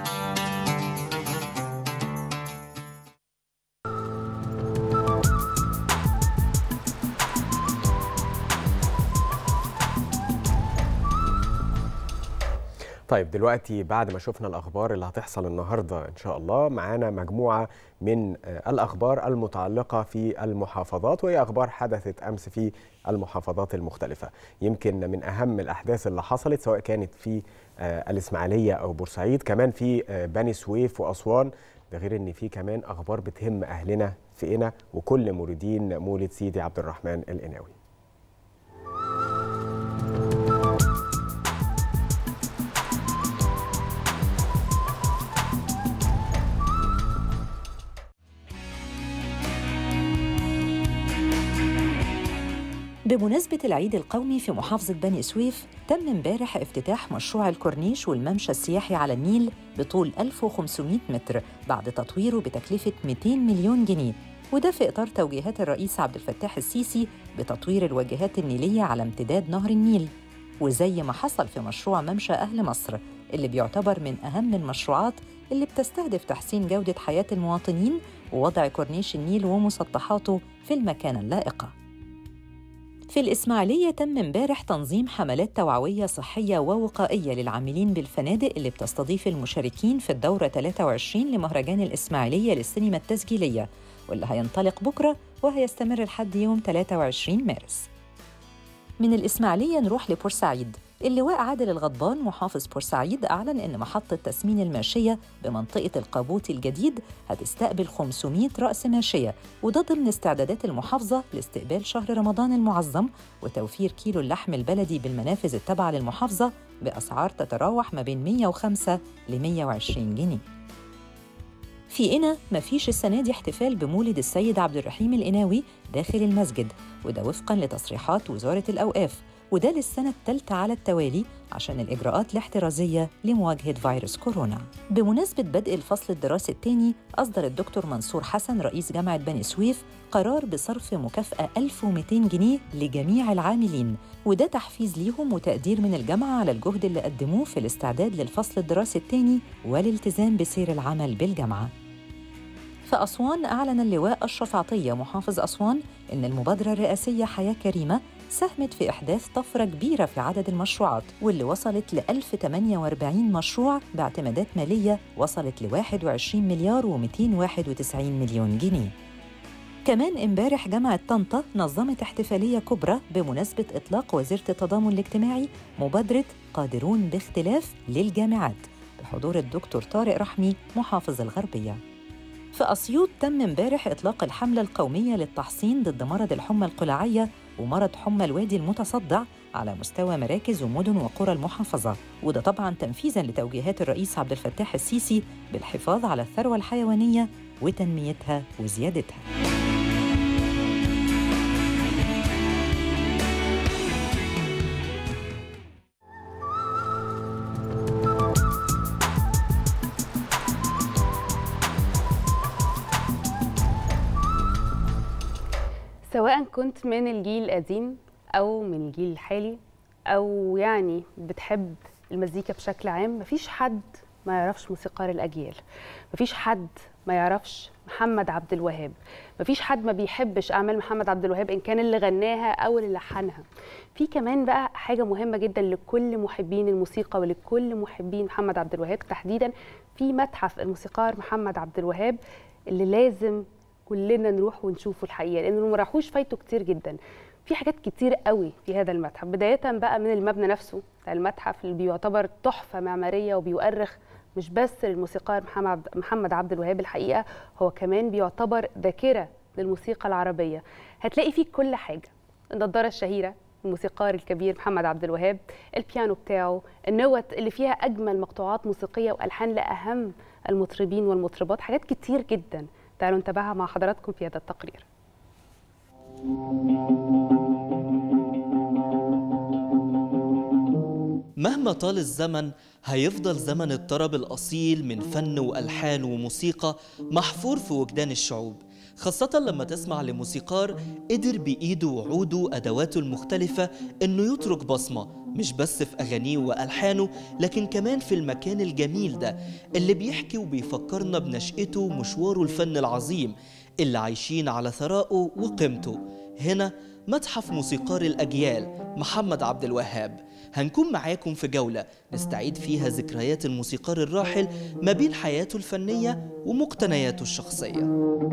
طيب دلوقتي بعد ما شفنا الاخبار اللي هتحصل النهارده ان شاء الله معانا مجموعه من آه، الاخبار المتعلقه في المحافظات وهي اخبار حدثت امس في المحافظات المختلفه يمكن من اهم الاحداث اللي حصلت سواء كانت في آه، الاسماعيليه او بورسعيد كمان في آه، بني سويف واسوان ده غير ان في كمان اخبار بتهم اهلنا في قنا وكل مريدين مولد سيدي عبد الرحمن القناوي بمناسبة العيد القومي في محافظة بني سويف تم امبارح افتتاح مشروع الكورنيش والممشى السياحي على النيل بطول 1500 متر بعد تطويره بتكلفة 200 مليون جنيه وده في إطار توجيهات الرئيس عبد الفتاح السيسي بتطوير الواجهات النيلية على امتداد نهر النيل وزي ما حصل في مشروع ممشى أهل مصر اللي بيعتبر من أهم المشروعات اللي بتستهدف تحسين جودة حياة المواطنين ووضع كورنيش النيل ومسطحاته في المكانة اللائقة في الإسماعيلية تم امبارح تنظيم حملات توعوية صحية ووقائية للعاملين بالفنادق اللي بتستضيف المشاركين في الدورة 23 لمهرجان الإسماعيلية للسينما التسجيلية واللي هينطلق بكرة وهيستمر لحد يوم 23 مارس من الإسماعيلية نروح لبورسعيد اللواء عادل الغضبان محافظ بورسعيد أعلن إن محطة تسمين الماشية بمنطقة القابوت الجديد هتستقبل 500 رأس ماشية وده ضمن استعدادات المحافظة لاستقبال شهر رمضان المعظم وتوفير كيلو اللحم البلدي بالمنافذ التابعة للمحافظة بأسعار تتراوح ما بين 105 ل 120 جنيه في قنا مفيش السنة دي احتفال بمولد السيد عبد الرحيم القناوي داخل المسجد وده وفقا لتصريحات وزارة الأوقاف وده للسنة الثالثة على التوالي عشان الإجراءات الاحترازية لمواجهة فيروس كورونا بمناسبة بدء الفصل الدراسي الثاني أصدر الدكتور منصور حسن رئيس جامعة بني سويف قرار بصرف مكافأة 1200 جنيه لجميع العاملين وده تحفيز ليهم وتقدير من الجامعة على الجهد اللي قدموه في الاستعداد للفصل الدراسي الثاني والالتزام بسير العمل بالجامعة في أسوان أعلن اللواء أشرف عطية محافظ أسوان إن المبادرة الرئاسية حياة كريمة ساهمت في إحداث طفرة كبيرة في عدد المشروعات واللي وصلت ل 1048 مشروع باعتمادات مالية وصلت ل 21 مليار و291 مليون جنيه كمان امبارح جامعة طنطا نظمت احتفالية كبرى بمناسبة إطلاق وزيرة التضامن الاجتماعي مبادرة قادرون باختلاف للجامعات بحضور الدكتور طارق رحمي محافظ الغربية في أسيوط تم امبارح إطلاق الحملة القومية للتحصين ضد مرض الحمى القلاعية ومرض حمى الوادي المتصدع على مستوى مراكز ومدن وقرى المحافظة وده طبعاً تنفيذاً لتوجيهات الرئيس عبد الفتاح السيسي بالحفاظ على الثروة الحيوانية وتنميتها وزيادتها سواء كنت من الجيل القديم او من الجيل الحالي او يعني بتحب المزيكا بشكل عام مفيش حد ما يعرفش موسيقار الاجيال مفيش حد ما يعرفش محمد عبد الوهاب مفيش حد ما بيحبش اعمال محمد عبد الوهاب ان كان اللي غناها او اللي لحنها في كمان بقى حاجه مهمه جدا لكل محبين الموسيقى ولكل محبين محمد عبد الوهاب تحديدا في متحف الموسيقار محمد عبد الوهاب اللي لازم كلنا نروح ونشوفه الحقيقه لانه ما راحوش فايته كتير جدا في حاجات كتير قوي في هذا المتحف بدايه بقى من المبنى نفسه بتاع المتحف اللي بيعتبر تحفه معماريه وبيؤرخ مش بس للموسيقار محمد محمد عبد الوهاب الحقيقه هو كمان بيعتبر ذاكره للموسيقى العربيه هتلاقي فيه كل حاجه النضاره الشهيره الموسيقار الكبير محمد عبد الوهاب البيانو بتاعه النوت اللي فيها اجمل مقطوعات موسيقيه والحان لاهم المطربين والمطربات حاجات كتير جدا تعالوا نتابعها مع حضراتكم في هذا التقرير مهما طال الزمن هيفضل زمن الطرب الأصيل من فن وألحان وموسيقى محفور في وجدان الشعوب خاصة لما تسمع لموسيقار قدر بإيده وعوده وأدواته المختلفة إنه يترك بصمة مش بس في أغانيه وألحانه لكن كمان في المكان الجميل ده اللي بيحكي وبيفكرنا بنشأته ومشواره الفن العظيم اللي عايشين على ثرائه وقيمته هنا متحف موسيقار الأجيال محمد عبد الوهاب هنكون معاكم في جولة نستعيد فيها ذكريات الموسيقار الراحل ما بين حياته الفنية ومقتنياته الشخصية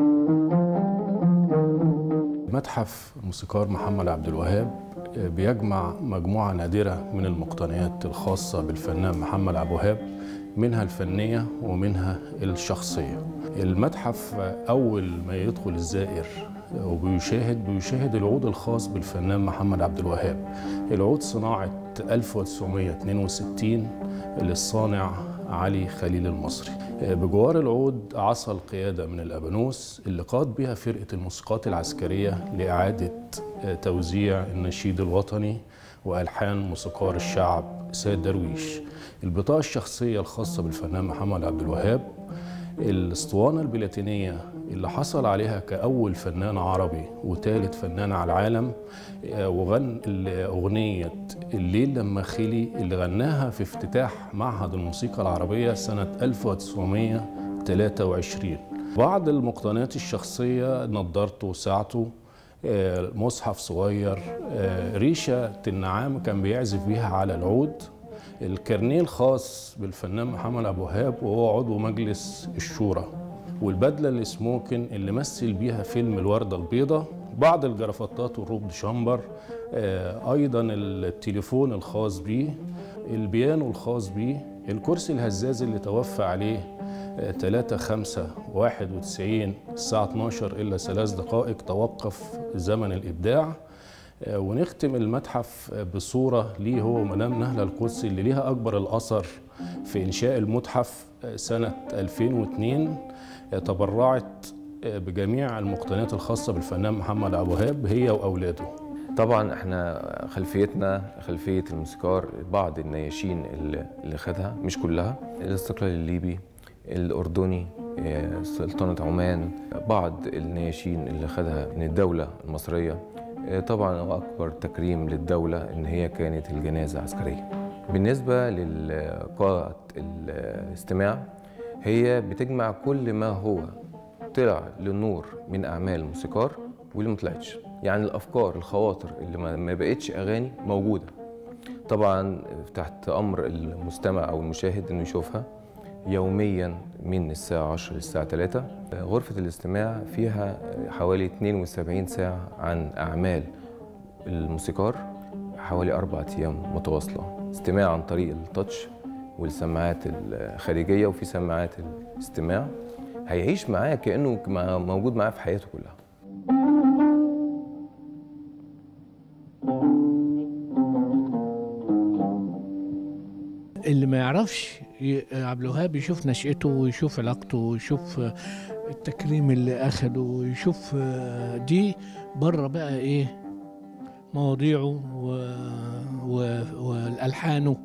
متحف الموسيقار محمد عبد الوهاب بيجمع مجموعة نادرة من المقتنيات الخاصة بالفنان محمد عبد الوهاب منها الفنية ومنها الشخصية المتحف أول ما يدخل الزائر وبيشاهد بيشاهد العود الخاص بالفنان محمد عبد الوهاب العود صناعة 1962 للصانع علي خليل المصري بجوار العود عصا القيادة من الأبانوس اللي قاد بها فرقة الموسيقات العسكرية لإعادة توزيع النشيد الوطني وألحان موسيقار الشعب سيد درويش البطاقة الشخصية الخاصة بالفنان محمد عبد الوهاب الاسطوانة البلاتينية اللي حصل عليها كأول فنان عربي وثالث فنان على العالم وغن أغنية الليل لما خلي اللي غناها في افتتاح معهد الموسيقى العربية سنة 1923 بعض المقتنيات الشخصية نضارته وساعته مصحف صغير ريشة النعام كان بيعزف بيها على العود الكارنيه الخاص بالفنان محمد أبو وهاب وهو عضو مجلس الشورى والبدلة السموكن اللي مثل بيها فيلم الوردة البيضاء بعض الجرافطات والروب شامبر أيضا التليفون الخاص بيه البيانو الخاص بيه الكرسي الهزاز اللي توفى عليه 3 5 91 الساعة 12 إلا ثلاث دقائق توقف زمن الإبداع ونختم المتحف بصورة ليه هو مدام نهلة القدسي اللي ليها أكبر الأثر في إنشاء المتحف سنة 2002 تبرعت بجميع المقتنيات الخاصة بالفنان محمد أبو وهاب هي وأولاده طبعا احنا خلفيتنا خلفيه الموسيقار بعض النياشين اللي اللي خدها مش كلها الاستقلال الليبي الاردني آه، سلطنه عمان بعض النياشين اللي خدها من الدوله المصريه آه، طبعا واكبر تكريم للدوله ان هي كانت الجنازه عسكريه بالنسبه لقاعه الاستماع هي بتجمع كل ما هو طلع للنور من اعمال الموسيقار واللي ما طلعتش يعني الافكار الخواطر اللي ما ما بقتش اغاني موجوده طبعا تحت امر المستمع او المشاهد انه يشوفها يوميا من الساعة 10 للساعة 3 غرفة الاستماع فيها حوالي 72 ساعة عن أعمال الموسيقار حوالي أربعة أيام متواصلة استماع عن طريق التاتش والسماعات الخارجية وفي سماعات الاستماع هيعيش معاه كأنه مع- موجود معاه في حياته كلها اللي ما يعرفش ي- عبد الوهاب يشوف نشأته ويشوف علاقته ويشوف آه، التكريم اللي أخده ويشوف آه، دي بره بقى إيه مواضيعه و... و... والألحانه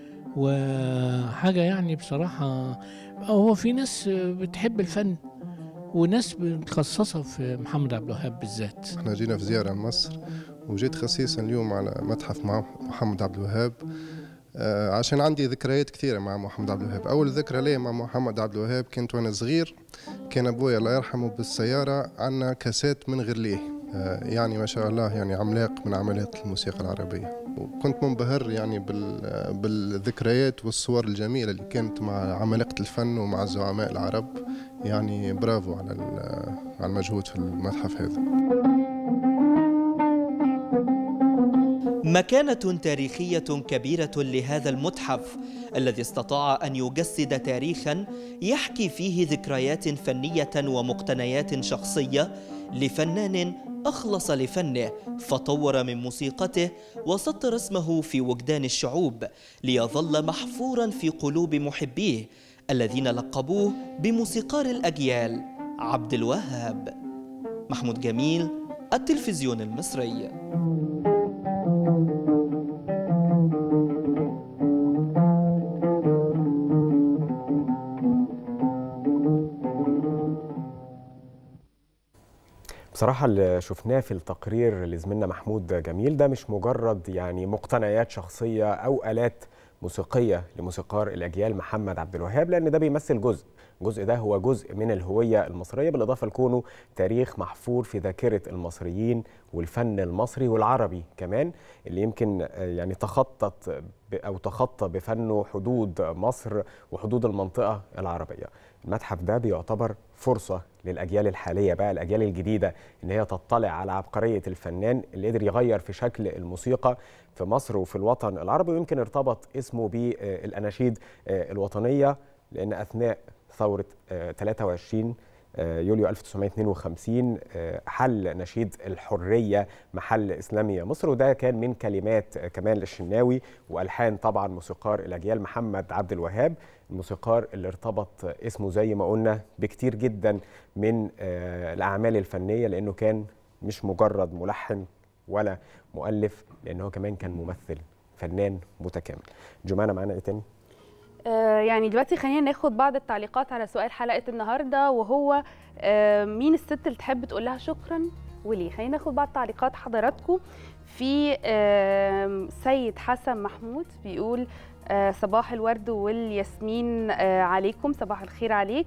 وحاجة يعني بصراحة هو في ناس بتحب الفن وناس متخصصة في محمد عبد الوهاب بالذات احنا جينا في زيارة لمصر وجيت خصيصا اليوم على متحف مع محمد عبد الوهاب آه، عشان عندي ذكريات كثيرة مع محمد عبد الوهاب أول ذكرى لي مع محمد عبد الوهاب كنت وأنا صغير كان أبويا الله يرحمه بالسيارة عنا كاسات من غير آه، يعني ما شاء الله يعني عملاق من عمالقة الموسيقى العربية وكنت منبهر يعني بال- بالذكريات والصور الجميلة اللي كانت مع عمالقة الفن ومع الزعماء العرب يعني برافو على ال- على المجهود في المتحف هذا مكانة تاريخية كبيرة لهذا المتحف الذي استطاع أن يجسد تاريخا يحكي فيه ذكريات فنية ومقتنيات شخصية لفنان أخلص لفنه فطور من موسيقته وسطر اسمه في وجدان الشعوب ليظل محفورا في قلوب محبيه الذين لقبوه بموسيقار الأجيال عبد الوهاب محمود جميل التلفزيون المصري بصراحة اللي شفناه في التقرير لزميلنا محمود جميل ده مش مجرد يعني مقتنيات شخصية أو آلات موسيقية لموسيقار الأجيال محمد عبد الوهاب لأن ده بيمثل جزء الجزء ده هو جزء من الهوية المصرية بالإضافة لكونه تاريخ محفور في ذاكرة المصريين والفن المصري والعربي كمان اللي يمكن آه، يعني تخطط ب- أو تخطى بفنه حدود مصر وحدود المنطقة العربية المتحف ده بيعتبر فرصة للأجيال الحالية بقى الأجيال الجديدة إن هي تطلع على عبقرية الفنان اللي قدر يغير في شكل الموسيقى في مصر وفي الوطن العربي ويمكن ارتبط اسمه بالأناشيد آه، الوطنية لأن أثناء ثورة آه، 23 آه، يوليو 1952 آه، حل نشيد الحرية محل إسلامية مصر وده كان من كلمات آه، كمال الشناوي وألحان طبعا موسيقار الأجيال محمد عبد الوهاب الموسيقار اللي ارتبط اسمه زي ما قلنا بكتير جدا من آه، الأعمال الفنية لأنه كان مش مجرد ملحن ولا مؤلف لأنه هو كمان كان ممثل فنان متكامل جمانة معانا إيه تاني؟ آه، يعني دلوقتي خلينا ناخد بعض التعليقات على سؤال حلقة النهاردة وهو آه، مين الست اللي تحب تقول لها شكرا وليه خلينا ناخد بعض تعليقات حضراتكم في آم، سيد حسن محمود بيقول آه، صباح الورد والياسمين آه، عليكم صباح الخير عليك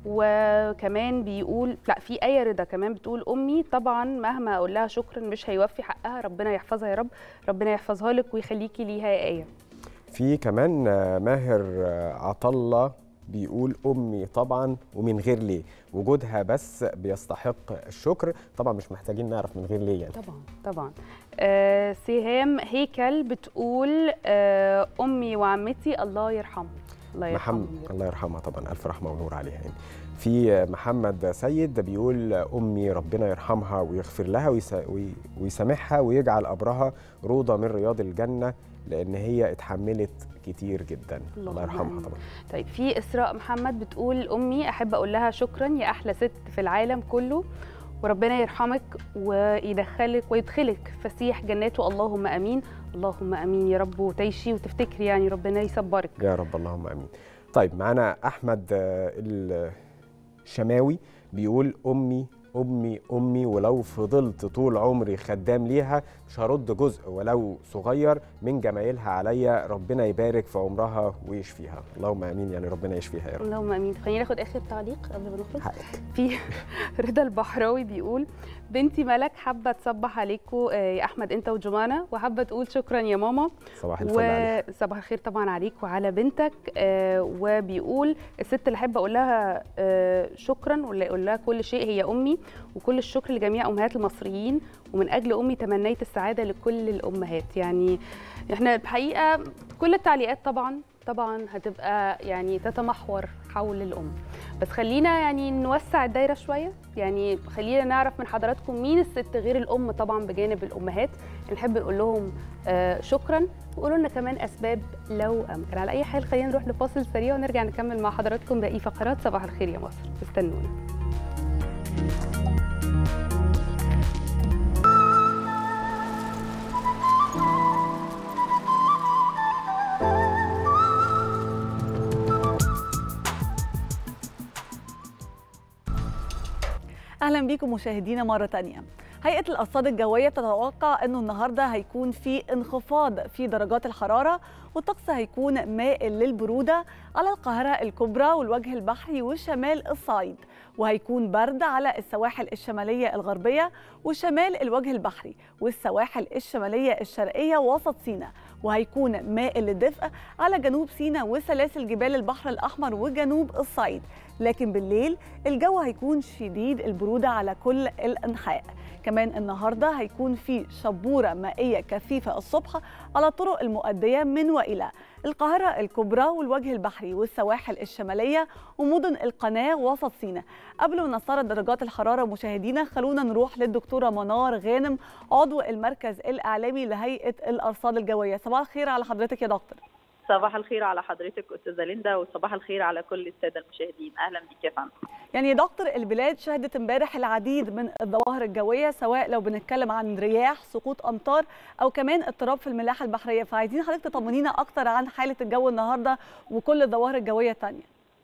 وكمان بيقول لا في آية رضا كمان بتقول أمي طبعا مهما أقول لها شكرا مش هيوفي حقها ربنا يحفظها يا رب ربنا يحفظها لك ويخليكي ليها يا آية في كمان آه، ماهر آه، عطلة بيقول أمي طبعا ومن غير ليه وجودها بس بيستحق الشكر طبعا مش محتاجين نعرف من غير ليه يعني طبعا طبعا آه سهام هيكل بتقول آه امي وعمتي الله يرحمهم الله يرحمهم محمد الله يرحمها طبعا ألف رحمة ونور عليها يعني في محمد سيد بيقول أمي ربنا يرحمها ويغفر لها ويس- وي- ويسامحها ويجعل قبرها روضة من رياض الجنة لأن هي اتحملت كتير جدا الله اللهم يرحمها آمين. طبعا طيب في اسراء محمد بتقول امي احب اقول لها شكرا يا احلى ست في العالم كله وربنا يرحمك ويدخلك ويدخلك فسيح جناته اللهم امين اللهم امين يا رب وتعيشي وتفتكري يعني ربنا يصبرك يا رب اللهم امين طيب معانا احمد آه، الشماوي بيقول امي امي امي ولو فضلت طول عمري خدام ليها مش هرد جزء ولو صغير من جمايلها عليا ربنا يبارك في عمرها ويشفيها اللهم امين يعني ربنا يشفيها يا رب اللهم امين خلينا ناخد اخر تعليق قبل ما نخرج حقك. في رضا البحراوي بيقول بنتي ملك حابه تصبح عليكم يا احمد انت وجمانه وحابه تقول شكرا يا ماما صباح الفل عليك وصباح الخير طبعا عليك وعلى بنتك آه، وبيقول الست اللي احب اقول لها آه، شكرا ولا اقول لها كل شيء هي امي وكل الشكر لجميع امهات المصريين ومن اجل امي تمنيت السعاده لكل الامهات يعني احنا الحقيقه كل التعليقات طبعا طبعا هتبقى يعني تتمحور حول الام بس خلينا يعني نوسع الدايره شويه يعني خلينا نعرف من حضراتكم مين الست غير الام طبعا بجانب الامهات نحب نقول لهم آه شكرا وقولوا لنا كمان اسباب لو امكن على اي حال خلينا نروح لفاصل سريع ونرجع نكمل مع حضراتكم باقي فقرات صباح الخير يا مصر استنونا اهلا بيكم مشاهدينا مره تانية هيئه الارصاد الجويه بتتوقع انه النهارده هيكون في انخفاض في درجات الحراره والطقس هيكون مائل للبروده على القاهره الكبرى والوجه البحري وشمال الصعيد وهيكون برد على السواحل الشماليه الغربيه وشمال الوجه البحري والسواحل الشماليه الشرقيه وسط سيناء وهيكون مائل للدفء على جنوب سيناء وسلاسل جبال البحر الاحمر وجنوب الصعيد لكن بالليل الجو هيكون شديد البروده على كل الانحاء كمان النهارده هيكون في شبوره مائيه كثيفه الصبح على الطرق المؤديه من والى القاهره الكبرى والوجه البحري والسواحل الشماليه ومدن القناه وسط سيناء قبل ما نستعرض درجات الحراره مشاهدينا خلونا نروح للدكتوره منار غانم عضو المركز الاعلامي لهيئه الارصاد الجويه صباح الخير على حضرتك يا دكتور صباح الخير على حضرتك استاذه ليندا وصباح الخير على كل الساده المشاهدين اهلا بك يا فندم يعني يا دكتور البلاد شهدت امبارح العديد من الظواهر الجويه سواء لو بنتكلم عن رياح سقوط امطار او كمان اضطراب في الملاحه البحريه فعايزين حضرتك تطمنينا اكتر عن حاله الجو النهارده وكل الظواهر الجويه الثانيه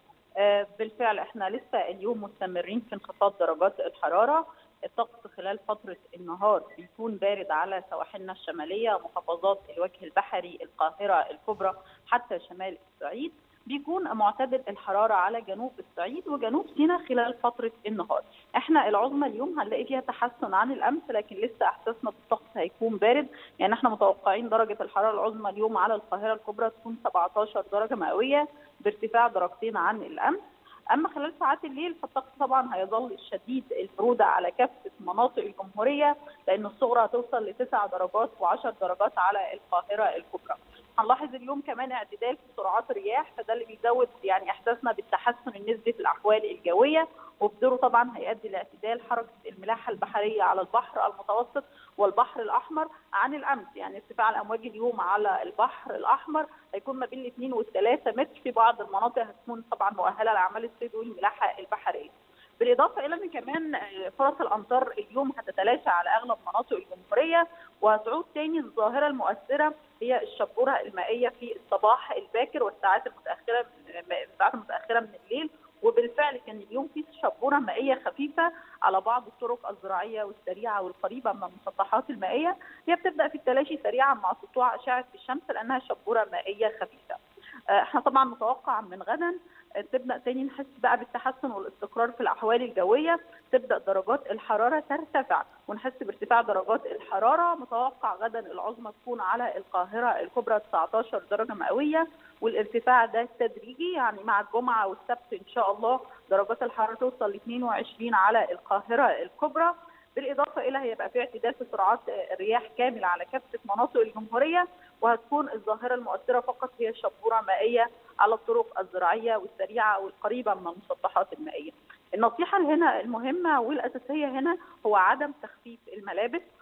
آه، بالفعل احنا لسه اليوم مستمرين في انخفاض درجات الحراره الطقس خلال فترة النهار بيكون بارد على سواحلنا الشمالية محافظات الوجه البحري القاهرة الكبرى حتى شمال الصعيد بيكون معتدل الحرارة على جنوب الصعيد وجنوب سيناء خلال فترة النهار احنا العظمى اليوم هنلاقي فيها تحسن عن الأمس لكن لسه إحساسنا بالطقس هيكون بارد يعني احنا متوقعين درجة الحرارة العظمى اليوم على القاهرة الكبرى تكون 17 درجة مئوية بارتفاع درجتين عن الأمس اما خلال ساعات الليل فالطقس طبعا هيظل شديد البروده على كافه مناطق الجمهوريه لان الصغرى هتوصل لتسع درجات و10 درجات على القاهره الكبرى. هنلاحظ اليوم كمان اعتدال في سرعات الرياح فده اللي بيزود يعني احساسنا بالتحسن النسبي في الاحوال الجويه وبدوره طبعا هيؤدي لاعتدال حركه الملاحه البحريه على البحر المتوسط والبحر الاحمر عن الامس يعني ارتفاع الامواج اليوم على البحر الاحمر هيكون ما بين الاثنين والثلاثه متر في بعض المناطق هتكون طبعا مؤهله لاعمال الصيد والملاحه البحريه. بالاضافه الى ان كمان فرص الامطار اليوم هتتلاشى على اغلب مناطق الجمهوريه وهتعود تاني الظاهره المؤثره هي الشبوره المائيه في الصباح الباكر والساعات المتاخره الساعات المتاخره من الليل وبالفعل كان اليوم في شبوره مائيه خفيفه على بعض الطرق الزراعيه والسريعه والقريبه من المسطحات المائيه هي بتبدا في التلاشي سريعا مع سطوع اشعه الشمس لانها شبوره مائيه خفيفه. احنا طبعا متوقع من غدا تبدا تاني نحس بقى بالتحسن والاستقرار في الاحوال الجويه تبدا درجات الحراره ترتفع ونحس بارتفاع درجات الحراره متوقع غدا العظمى تكون على القاهره الكبرى 19 درجه مئويه والارتفاع ده تدريجي يعني مع الجمعه والسبت ان شاء الله درجات الحراره توصل ل 22 على القاهره الكبرى بالاضافه الى هيبقى في اعتدال في سرعات الرياح كامل على كافه مناطق الجمهوريه وهتكون الظاهره المؤثره فقط هي شبوره مائيه على الطرق الزراعيه والسريعه والقريبه من المسطحات المائيه. النصيحه هنا المهمه والاساسيه هنا هو عدم تخفيف الملابس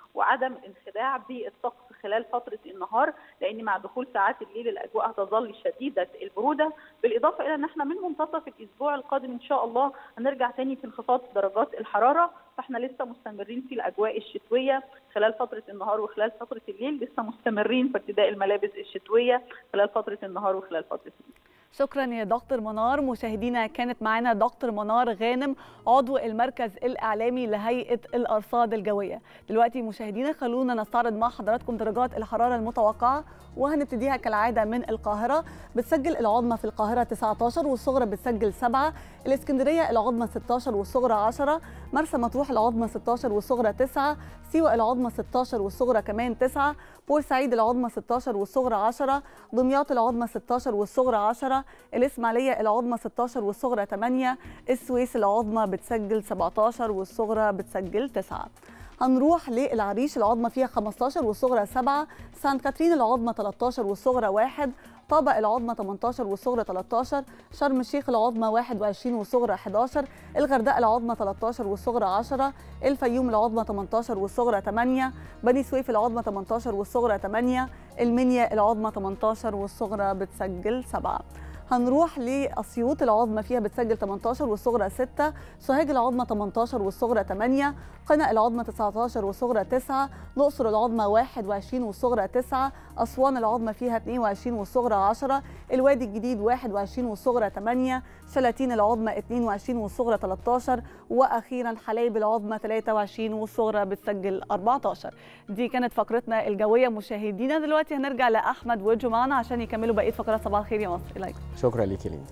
وعدم الانخداع بالطقس خلال فتره النهار لان مع دخول ساعات الليل الاجواء هتظل شديده البروده بالاضافه الى ان احنا من منتصف الاسبوع القادم ان شاء الله هنرجع تاني في انخفاض درجات الحراره فاحنا لسه مستمرين في الاجواء الشتويه خلال فتره النهار وخلال فتره الليل لسه مستمرين في ارتداء الملابس الشتويه خلال فتره النهار وخلال فتره الليل شكرا يا دكتور منار مشاهدينا كانت معانا دكتور منار غانم عضو المركز الاعلامي لهيئه الارصاد الجويه دلوقتي مشاهدينا خلونا نستعرض مع حضراتكم درجات الحراره المتوقعه وهنبتديها كالعاده من القاهره بتسجل العظمى في القاهره 19 والصغرى بتسجل 7 الاسكندريه العظمى 16 والصغرى 10 مرسى مطروح العظمى 16 والصغرى 9 سيوه العظمى 16 والصغرى كمان 9 بورسعيد العظمى 16 والصغرى 10 دمياط العظمى 16 والصغرى 10 الإسماعيلية العظمى 16 والصغرى 8 السويس العظمى بتسجل 17 والصغرى بتسجل 9 هنروح للعريش العظمى فيها 15 والصغرى 7 سانت كاترين العظمى 13 والصغرى 1 طابق العظمى 18 والصغرى 13 شرم الشيخ العظمى 21 والصغرى 11 الغردقه العظمى 13 والصغرى 10 الفيوم العظمى 18 والصغرى 8 بني سويف العظمى 18 والصغرى 8 المنيا العظمى 18 والصغرى بتسجل 7 هنروح لأسيوط العظمى فيها بتسجل 18 والصغرى 6 سوهاج العظمى 18 والصغرى 8 قنا العظمى 19 والصغرى 9 الأقصر العظمى 21 والصغرى 9 أسوان العظمى فيها 22 والصغرى 10 الوادي الجديد 21 والصغرى 8 شلاتين العظمى 22 والصغرى 13 وأخيرا حلايب العظمى 23 والصغرى بتسجل 14 دي كانت فقرتنا الجوية مشاهدينا دلوقتي هنرجع لأحمد وجو معنا عشان يكملوا بقية فقرات صباح الخير يا مصر إليكم شكرا ليكي ليندا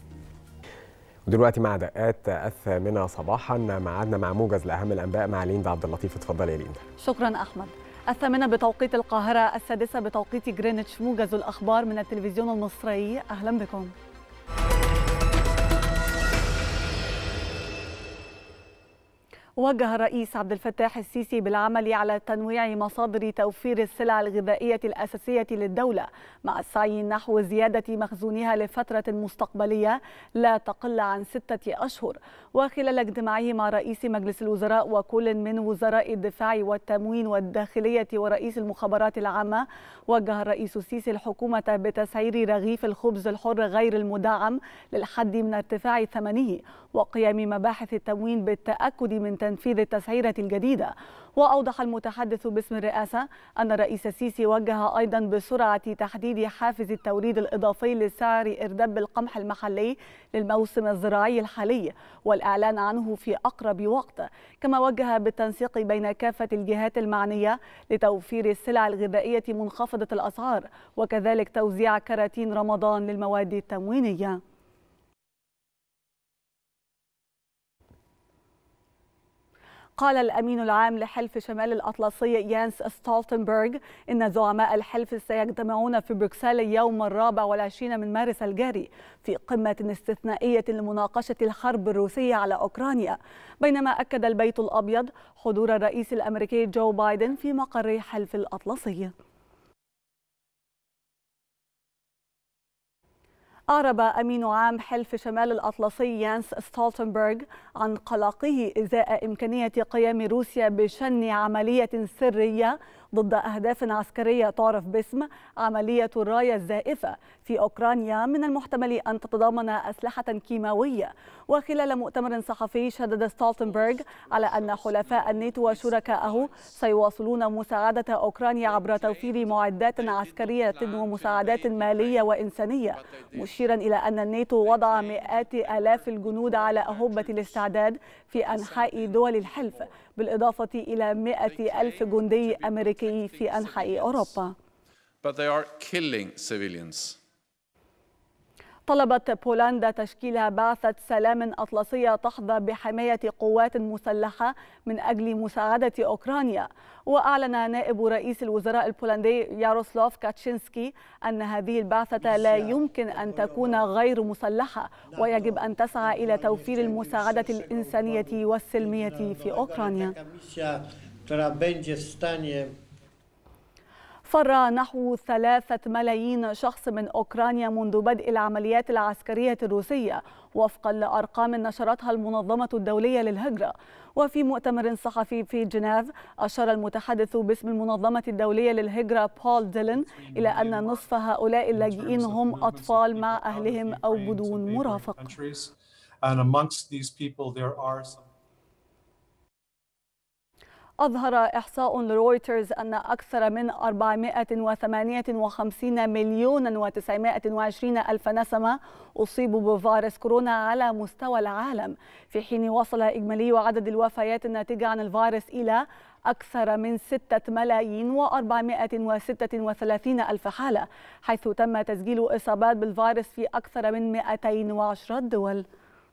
ودلوقتي مع دقات الثامنة صباحا معادنا مع موجز لأهم الأنباء مع ليندا عبد اللطيف اتفضلي يا ليندا شكرا أحمد الثامنة بتوقيت القاهرة السادسة بتوقيت جرينتش موجز الأخبار من التلفزيون المصري أهلا بكم وجه الرئيس عبد الفتاح السيسي بالعمل على تنويع مصادر توفير السلع الغذائية الأساسية للدولة مع السعي نحو زيادة مخزونها لفترة مستقبلية لا تقل عن ستة أشهر وخلال اجتماعه مع رئيس مجلس الوزراء وكل من وزراء الدفاع والتموين والداخلية ورئيس المخابرات العامة وجه الرئيس السيسي الحكومة بتسعير رغيف الخبز الحر غير المدعم للحد من ارتفاع ثمنه وقيام مباحث التموين بالتأكد من تنفيذ التسعيرة الجديدة وأوضح المتحدث باسم الرئاسة أن الرئيس السيسي وجه أيضا بسرعة تحديد حافز التوريد الإضافي لسعر إرداب القمح المحلي للموسم الزراعي الحالي والإعلان عنه في أقرب وقت كما وجه بالتنسيق بين كافة الجهات المعنية لتوفير السلع الغذائية منخفضة الأسعار وكذلك توزيع كراتين رمضان للمواد التموينية قال الأمين العام لحلف شمال الأطلسي يانس ستولتنبرغ إن زعماء الحلف سيجتمعون في بروكسل يوم الرابع والعشرين من مارس الجاري في قمة استثنائية لمناقشة الحرب الروسية على أوكرانيا بينما أكد البيت الأبيض حضور الرئيس الأمريكي جو بايدن في مقر حلف الأطلسي أعرب أمين عام حلف شمال الأطلسي يانس ستولتنبرغ عن قلقه إزاء إمكانية قيام روسيا بشن عملية سرية ضد أهداف عسكرية تعرف باسم عملية الراية الزائفة في أوكرانيا من المحتمل أن تتضمن أسلحة كيماوية وخلال مؤتمر صحفي شدد ستولتنبرغ على أن حلفاء الناتو وشركائه سيواصلون مساعدة أوكرانيا عبر توفير معدات عسكرية ومساعدات مالية وإنسانية مشيرا إلى أن الناتو وضع مئات آلاف الجنود على أهبة الاستعداد في أنحاء دول الحلف بالإضافة إلى مئة ألف جندي أمريكي في أنحاء أوروبا But they are killing civilians. طلبت بولندا تشكيل بعثة سلام أطلسية تحظى بحماية قوات مسلحة من أجل مساعدة أوكرانيا وأعلن نائب رئيس الوزراء البولندي ياروسلاف كاتشينسكي أن هذه البعثة لا يمكن أن تكون غير مسلحة ويجب أن تسعى إلى توفير المساعدة الإنسانية والسلمية في أوكرانيا فر نحو ثلاثة ملايين شخص من أوكرانيا منذ بدء العمليات العسكرية الروسية وفقا لأرقام نشرتها المنظمة الدولية للهجرة وفي مؤتمر صحفي في جنيف أشار المتحدث باسم المنظمة الدولية للهجرة بول ديلن إلى أن نصف هؤلاء اللاجئين هم أطفال مع أهلهم أو بدون مرافق And amongst these people, there are some أظهر إحصاء لرويترز أن أكثر من 458 مليون و920 ألف نسمة أصيبوا بفيروس كورونا على مستوى العالم في حين وصل إجمالي عدد الوفيات الناتجة عن الفيروس إلى أكثر من 6 ملايين و436 ألف حالة حيث تم تسجيل إصابات بالفيروس في أكثر من 210 دول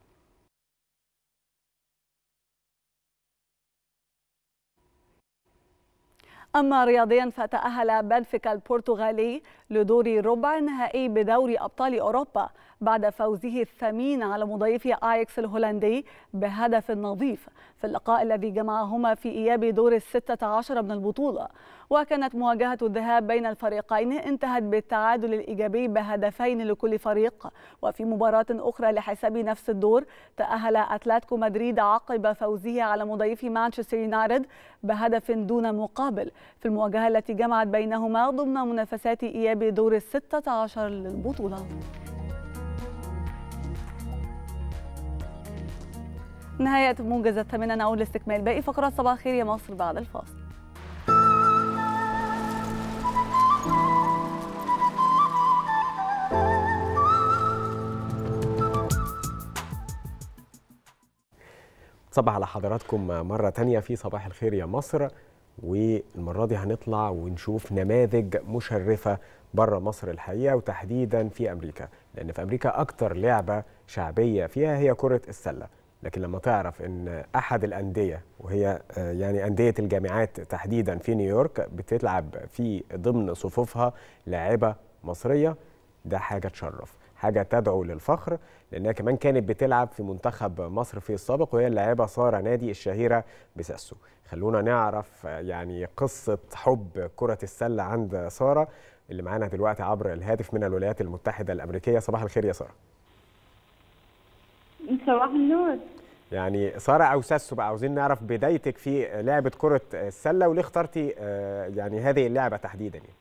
أما رياضيا فتأهل بنفيكا البرتغالي لدور ربع نهائي بدوري أبطال أوروبا بعد فوزه الثمين على مضيفه آيكس الهولندي بهدف نظيف في اللقاء الذي جمعهما في إياب دور الستة عشر من البطولة وكانت مواجهة الذهاب بين الفريقين انتهت بالتعادل الإيجابي بهدفين لكل فريق وفي مباراة أخرى لحساب نفس الدور تأهل أتلتيكو مدريد عقب فوزه على مضيف مانشستر يونايتد بهدف دون مقابل في المواجهة التي جمعت بينهما ضمن منافسات إياب دور الستة عشر للبطولة نهاية موجز الثامنة نعود لاستكمال باقي فقرات صباح الخير يا مصر بعد الفاصل صباح على حضراتكم مرة تانية في صباح الخير يا مصر والمرة دي هنطلع ونشوف نماذج مشرفة بره مصر الحقيقة وتحديدا في أمريكا لأن في أمريكا أكتر لعبة شعبية فيها هي كرة السلة لكن لما تعرف ان احد الانديه وهي يعني انديه الجامعات تحديدا في نيويورك بتلعب في ضمن صفوفها لاعبه مصريه ده حاجه تشرف حاجه تدعو للفخر لانها كمان كانت بتلعب في منتخب مصر في السابق وهي اللاعبه ساره نادي الشهيره بساسو خلونا نعرف يعني قصه حب كره السله عند ساره اللي معانا دلوقتي عبر الهاتف من الولايات المتحده الامريكيه صباح الخير يا ساره صباح النور يعني ساره او ساسو بقى عاوزين نعرف بدايتك في لعبه كره السله وليه اخترتي يعني هذه اللعبه تحديدا يعني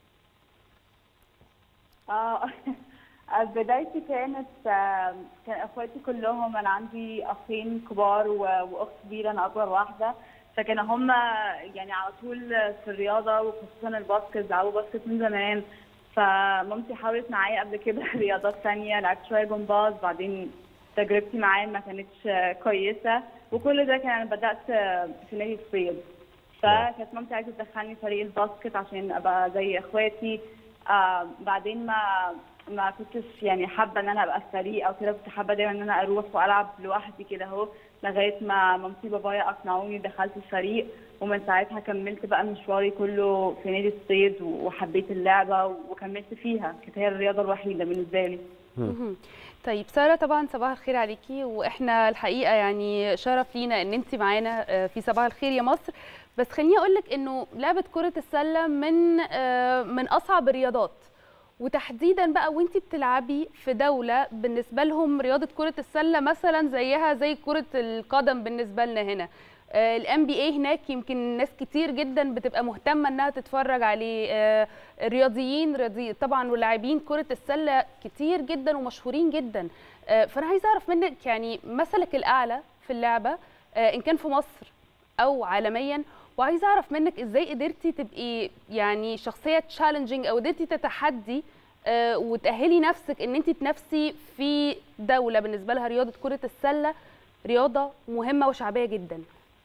اه بدايتي كانت كان اخواتي كلهم انا عندي اخين كبار واخت كبيره انا اكبر واحده فكانوا هم يعني على طول في الرياضه وخصوصا الباسكت بيلعبوا باسكت من زمان فمامتي حاولت معايا قبل كده رياضات ثانيه لعبت شويه جمباز بعدين تجربتي معاه ما كانتش كويسه وكل ده كان انا بدات في نادي الصيد فكانت مامتي عايزه تدخلني فريق الباسكت عشان ابقى زي اخواتي آه بعدين ما ما كنتش يعني حابه ان انا ابقى في فريق او كده كنت حابه دايما ان انا اروح والعب لوحدي كده اهو لغايه ما مامتي وبابايا اقنعوني دخلت الفريق ومن ساعتها كملت بقى مشواري كله في نادي الصيد وحبيت اللعبه وكملت فيها كانت هي الرياضه الوحيده بالنسبه لي طيب ساره طبعا صباح الخير عليكي واحنا الحقيقه يعني شرف لينا ان انت معانا في صباح الخير يا مصر بس خليني اقول لك انه لعبه كره السله من من اصعب الرياضات وتحديدا بقى وانت بتلعبي في دوله بالنسبه لهم رياضه كره السله مثلا زيها زي كره القدم بالنسبه لنا هنا الام بي اي هناك يمكن ناس كتير جدا بتبقى مهتمه انها تتفرج عليه الرياضيين رياضي طبعا ولاعبين كره السله كتير جدا ومشهورين جدا فانا عايزه اعرف منك يعني مثلك الاعلى في اللعبه ان كان في مصر او عالميا وعايزه اعرف منك ازاي قدرتي تبقي يعني شخصيه تشالنجينج او قدرتي تتحدي وتاهلي نفسك ان انت تنافسي في دوله بالنسبه لها رياضه كره السله رياضه مهمه وشعبيه جدا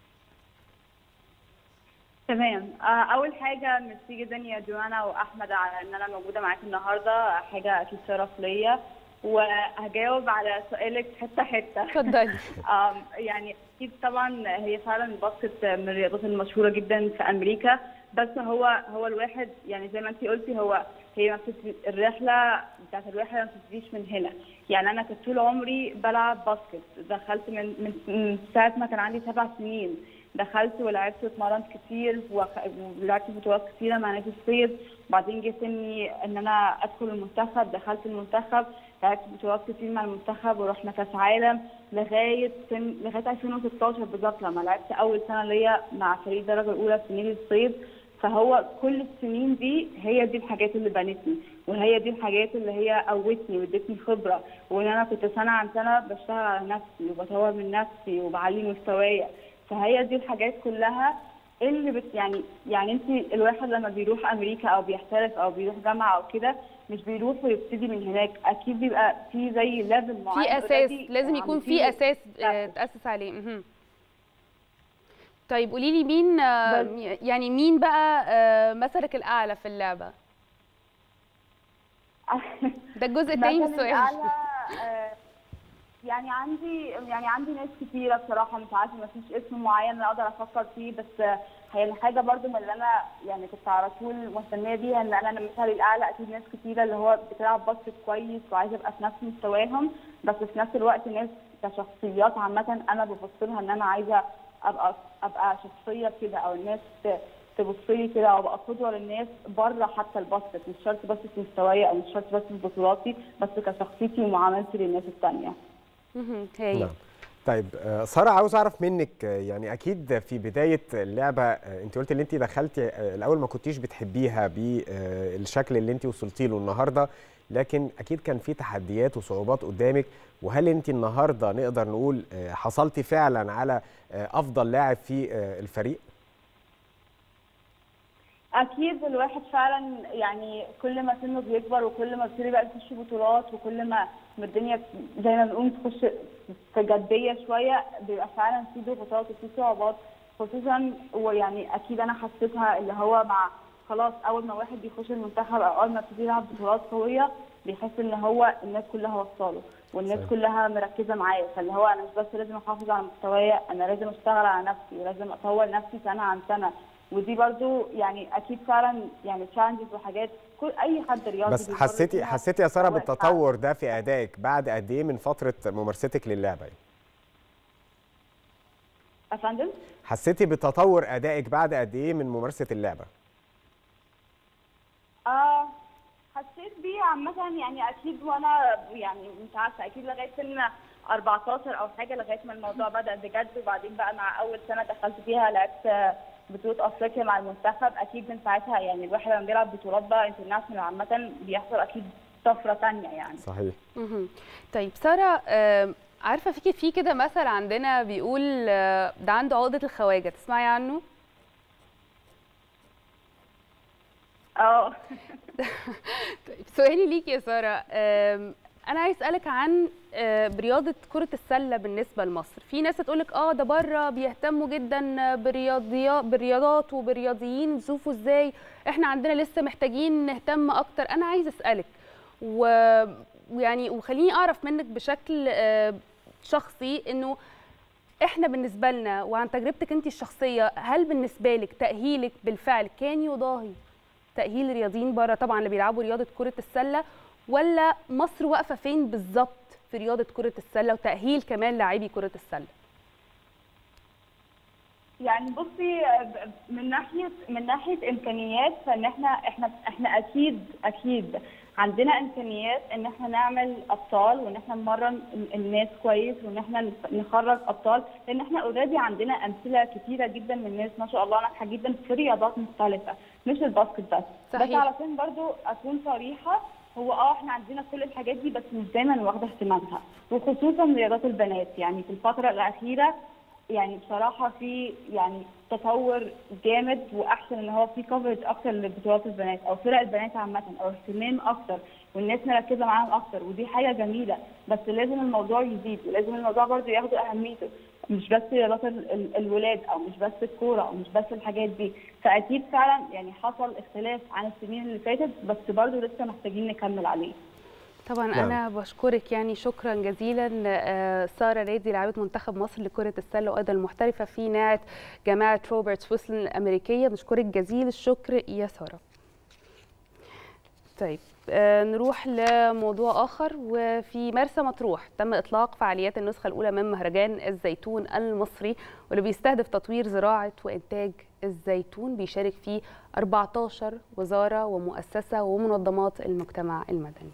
تمام اول حاجه ميرسي جدا يا جوانا واحمد على ان انا موجوده معاك النهارده حاجه اكيد شرف ليا وهجاوب على سؤالك حته حته اتفضلي يعني اكيد طبعا هي فعلا الباسكت من الرياضات المشهوره جدا في امريكا بس هو هو الواحد يعني زي ما انت قلتي هو هي ما الرحله بتاعت الرحله ما بتبتديش من هنا يعني انا كنت طول عمري بلعب باسكت دخلت من من ساعه ما كان عندي سبع سنين دخلت ولعبت واتمرنت كتير وخ- ولعبت بطولات كتيره مع نادي الصيد وبعدين جه سني ان انا ادخل المنتخب دخلت المنتخب لعبت بطولات كتير مع المنتخب ورحنا كاس عالم لغايه سن لغايه 2016 بالظبط لما لعبت اول سنه ليا مع فريق الدرجه الاولى في نادي الصيد فهو كل السنين دي هي دي الحاجات اللي بنتني وهي دي الحاجات اللي هي قوتني وادتني خبره وان انا كنت سنه عن سنه بشتغل على نفسي وبطور من نفسي وبعلي مستوايا فهي دي الحاجات كلها اللي بت يعني يعني انت الواحد لما بيروح امريكا او بيحترف او بيروح جامعه او كده مش بيروح ويبتدي من هناك اكيد بيبقى في زي ليفل معين في اساس already لازم يكون في عاملينه. اساس آه، تاسس عليه مهم. طيب قولي لي مين آه، يعني مين بقى آه، مثلك الاعلى في اللعبه ده الجزء الثاني من مثلاً السؤال الأعلى، آه، يعني عندي يعني عندي ناس كتيرة بصراحة مش عارفة ما فيش اسم معين أنا أقدر أفكر فيه بس آه، هي الحاجة برضو من اللي أنا يعني كنت على طول مهتمية بيها إن أنا مثالي الأعلى أكيد ناس كتيرة اللي هو بتلعب باسكت كويس وعايزة أبقى في نفس مستواهم بس في نفس الوقت ناس كشخصيات عامة أنا ببص لها إن أنا عايزة أبقى أبقى شخصية كده أو الناس ت- تبص لي كده او ابقى قدوه للناس بره حتى الباسكت مش شرط بس في مستواي او مش شرط بس في بطولاتي بس كشخصيتي ومعاملتي للناس الثانيه مهم. هي نعم. طيب آه، ساره عاوز اعرف منك آه، يعني اكيد في بدايه اللعبه آه، انت قلت ان انت دخلتي آه، الاول ما كنتيش بتحبيها بالشكل اللي انت وصلتي له النهارده لكن اكيد كان في تحديات وصعوبات قدامك وهل انت النهارده نقدر نقول آه، حصلتي فعلا على آه، افضل لاعب في آه، الفريق اكيد الواحد فعلا يعني كل ما سنه بيكبر وكل ما بيبتدي بقى يخش بطولات وكل ما ما الدنيا زي ما بنقول تخش في جديه شويه بيبقى فعلا في ضغوطات وفي صعوبات خصوصا ويعني اكيد انا حسيتها اللي هو مع خلاص اول ما واحد بيخش المنتخب او اول ما يبتدي يلعب بطولات قويه بيحس ان هو الناس كلها وصاله والناس صحيح. كلها مركزه معايا فاللي هو انا مش بس لازم احافظ على مستوايا انا لازم اشتغل على نفسي ولازم اطور نفسي سنه عن سنه ودي برضو يعني اكيد فعلا يعني تشالنجز وحاجات كل اي حد رياضي بس بيمر حسيتي فيها. حسيتي يا ساره هو بالتطور ده في ادائك بعد قد ايه من فتره ممارستك للعبه افندم حسيتي بتطور ادائك بعد قد ايه من ممارسه اللعبه اه حسيت بيه عامة يعني أكيد وأنا يعني مش عارفة أكيد لغاية سن 14 أو حاجة لغاية ما الموضوع بدأ بجد وبعدين بقى مع أول سنة دخلت فيها لعبت بطولة أفريقيا مع المنتخب أكيد من ساعتها يعني الواحد لما بيلعب بطولات بقى انترناشونال عامة بيحصل أكيد طفرة تانية يعني صحيح مهم. طيب ساره آه، عارفه في في كده مثل عندنا بيقول آه، ده عنده عقده الخواجه تسمعي عنه اه طيب سؤالي ليك يا ساره آم، انا عايز اسالك عن آه، برياضه كره السله بالنسبه لمصر في ناس تقولك اه ده بره بيهتموا جدا برياضيات بالرياضات وبالرياضيين شوفوا ازاي احنا عندنا لسه محتاجين نهتم اكتر انا عايز اسالك و- ويعني وخليني اعرف منك بشكل آه، شخصي انه احنا بالنسبه لنا وعن تجربتك انت الشخصيه هل بالنسبه لك تاهيلك بالفعل كان يضاهي تأهيل الرياضيين بره طبعا اللي بيلعبوا رياضة كرة السلة ولا مصر واقفة فين بالظبط في رياضة كرة السلة وتأهيل كمان لاعبي كرة السلة يعني بصي من ناحيه من ناحيه امكانيات فان احنا احنا احنا اكيد اكيد عندنا امكانيات ان احنا نعمل ابطال وان احنا نمرن الناس كويس وان احنا نخرج ابطال لان احنا اوريدي عندنا امثله كتيره جدا من ناس ما شاء الله ناجحه جدا في رياضات مختلفه مش الباسكت بس صحيح. بس علشان برضو اكون صريحه هو اه احنا عندنا كل الحاجات دي بس مش دايما واخده اهتمامها وخصوصا رياضات البنات يعني في الفتره الاخيره يعني بصراحه في يعني تطور جامد واحسن ان هو في كفرج اكتر لبطولات البنات او فرق البنات عامه او اهتمام اكتر والناس مركزه معاهم اكتر ودي حاجه جميله بس لازم الموضوع يزيد ولازم الموضوع برضه ياخدوا اهميته مش بس رياضات ال- ال- الولاد او مش بس الكوره او مش بس الحاجات دي فاكيد فعلا يعني حصل اختلاف عن السنين اللي فاتت بس برضه لسه محتاجين نكمل عليه طبعا نعم. انا بشكرك يعني شكرا جزيلا آه، ساره نادي لاعبه منتخب مصر لكره السله وايضا المحترفه في ناعه جامعه روبرت ويسلن الامريكيه بشكرك جزيل الشكر يا ساره طيب آه، نروح لموضوع آخر وفي مرسى مطروح تم إطلاق فعاليات النسخة الأولى من مهرجان الزيتون المصري واللي بيستهدف تطوير زراعة وإنتاج الزيتون بيشارك فيه 14 وزارة ومؤسسة ومنظمات المجتمع المدني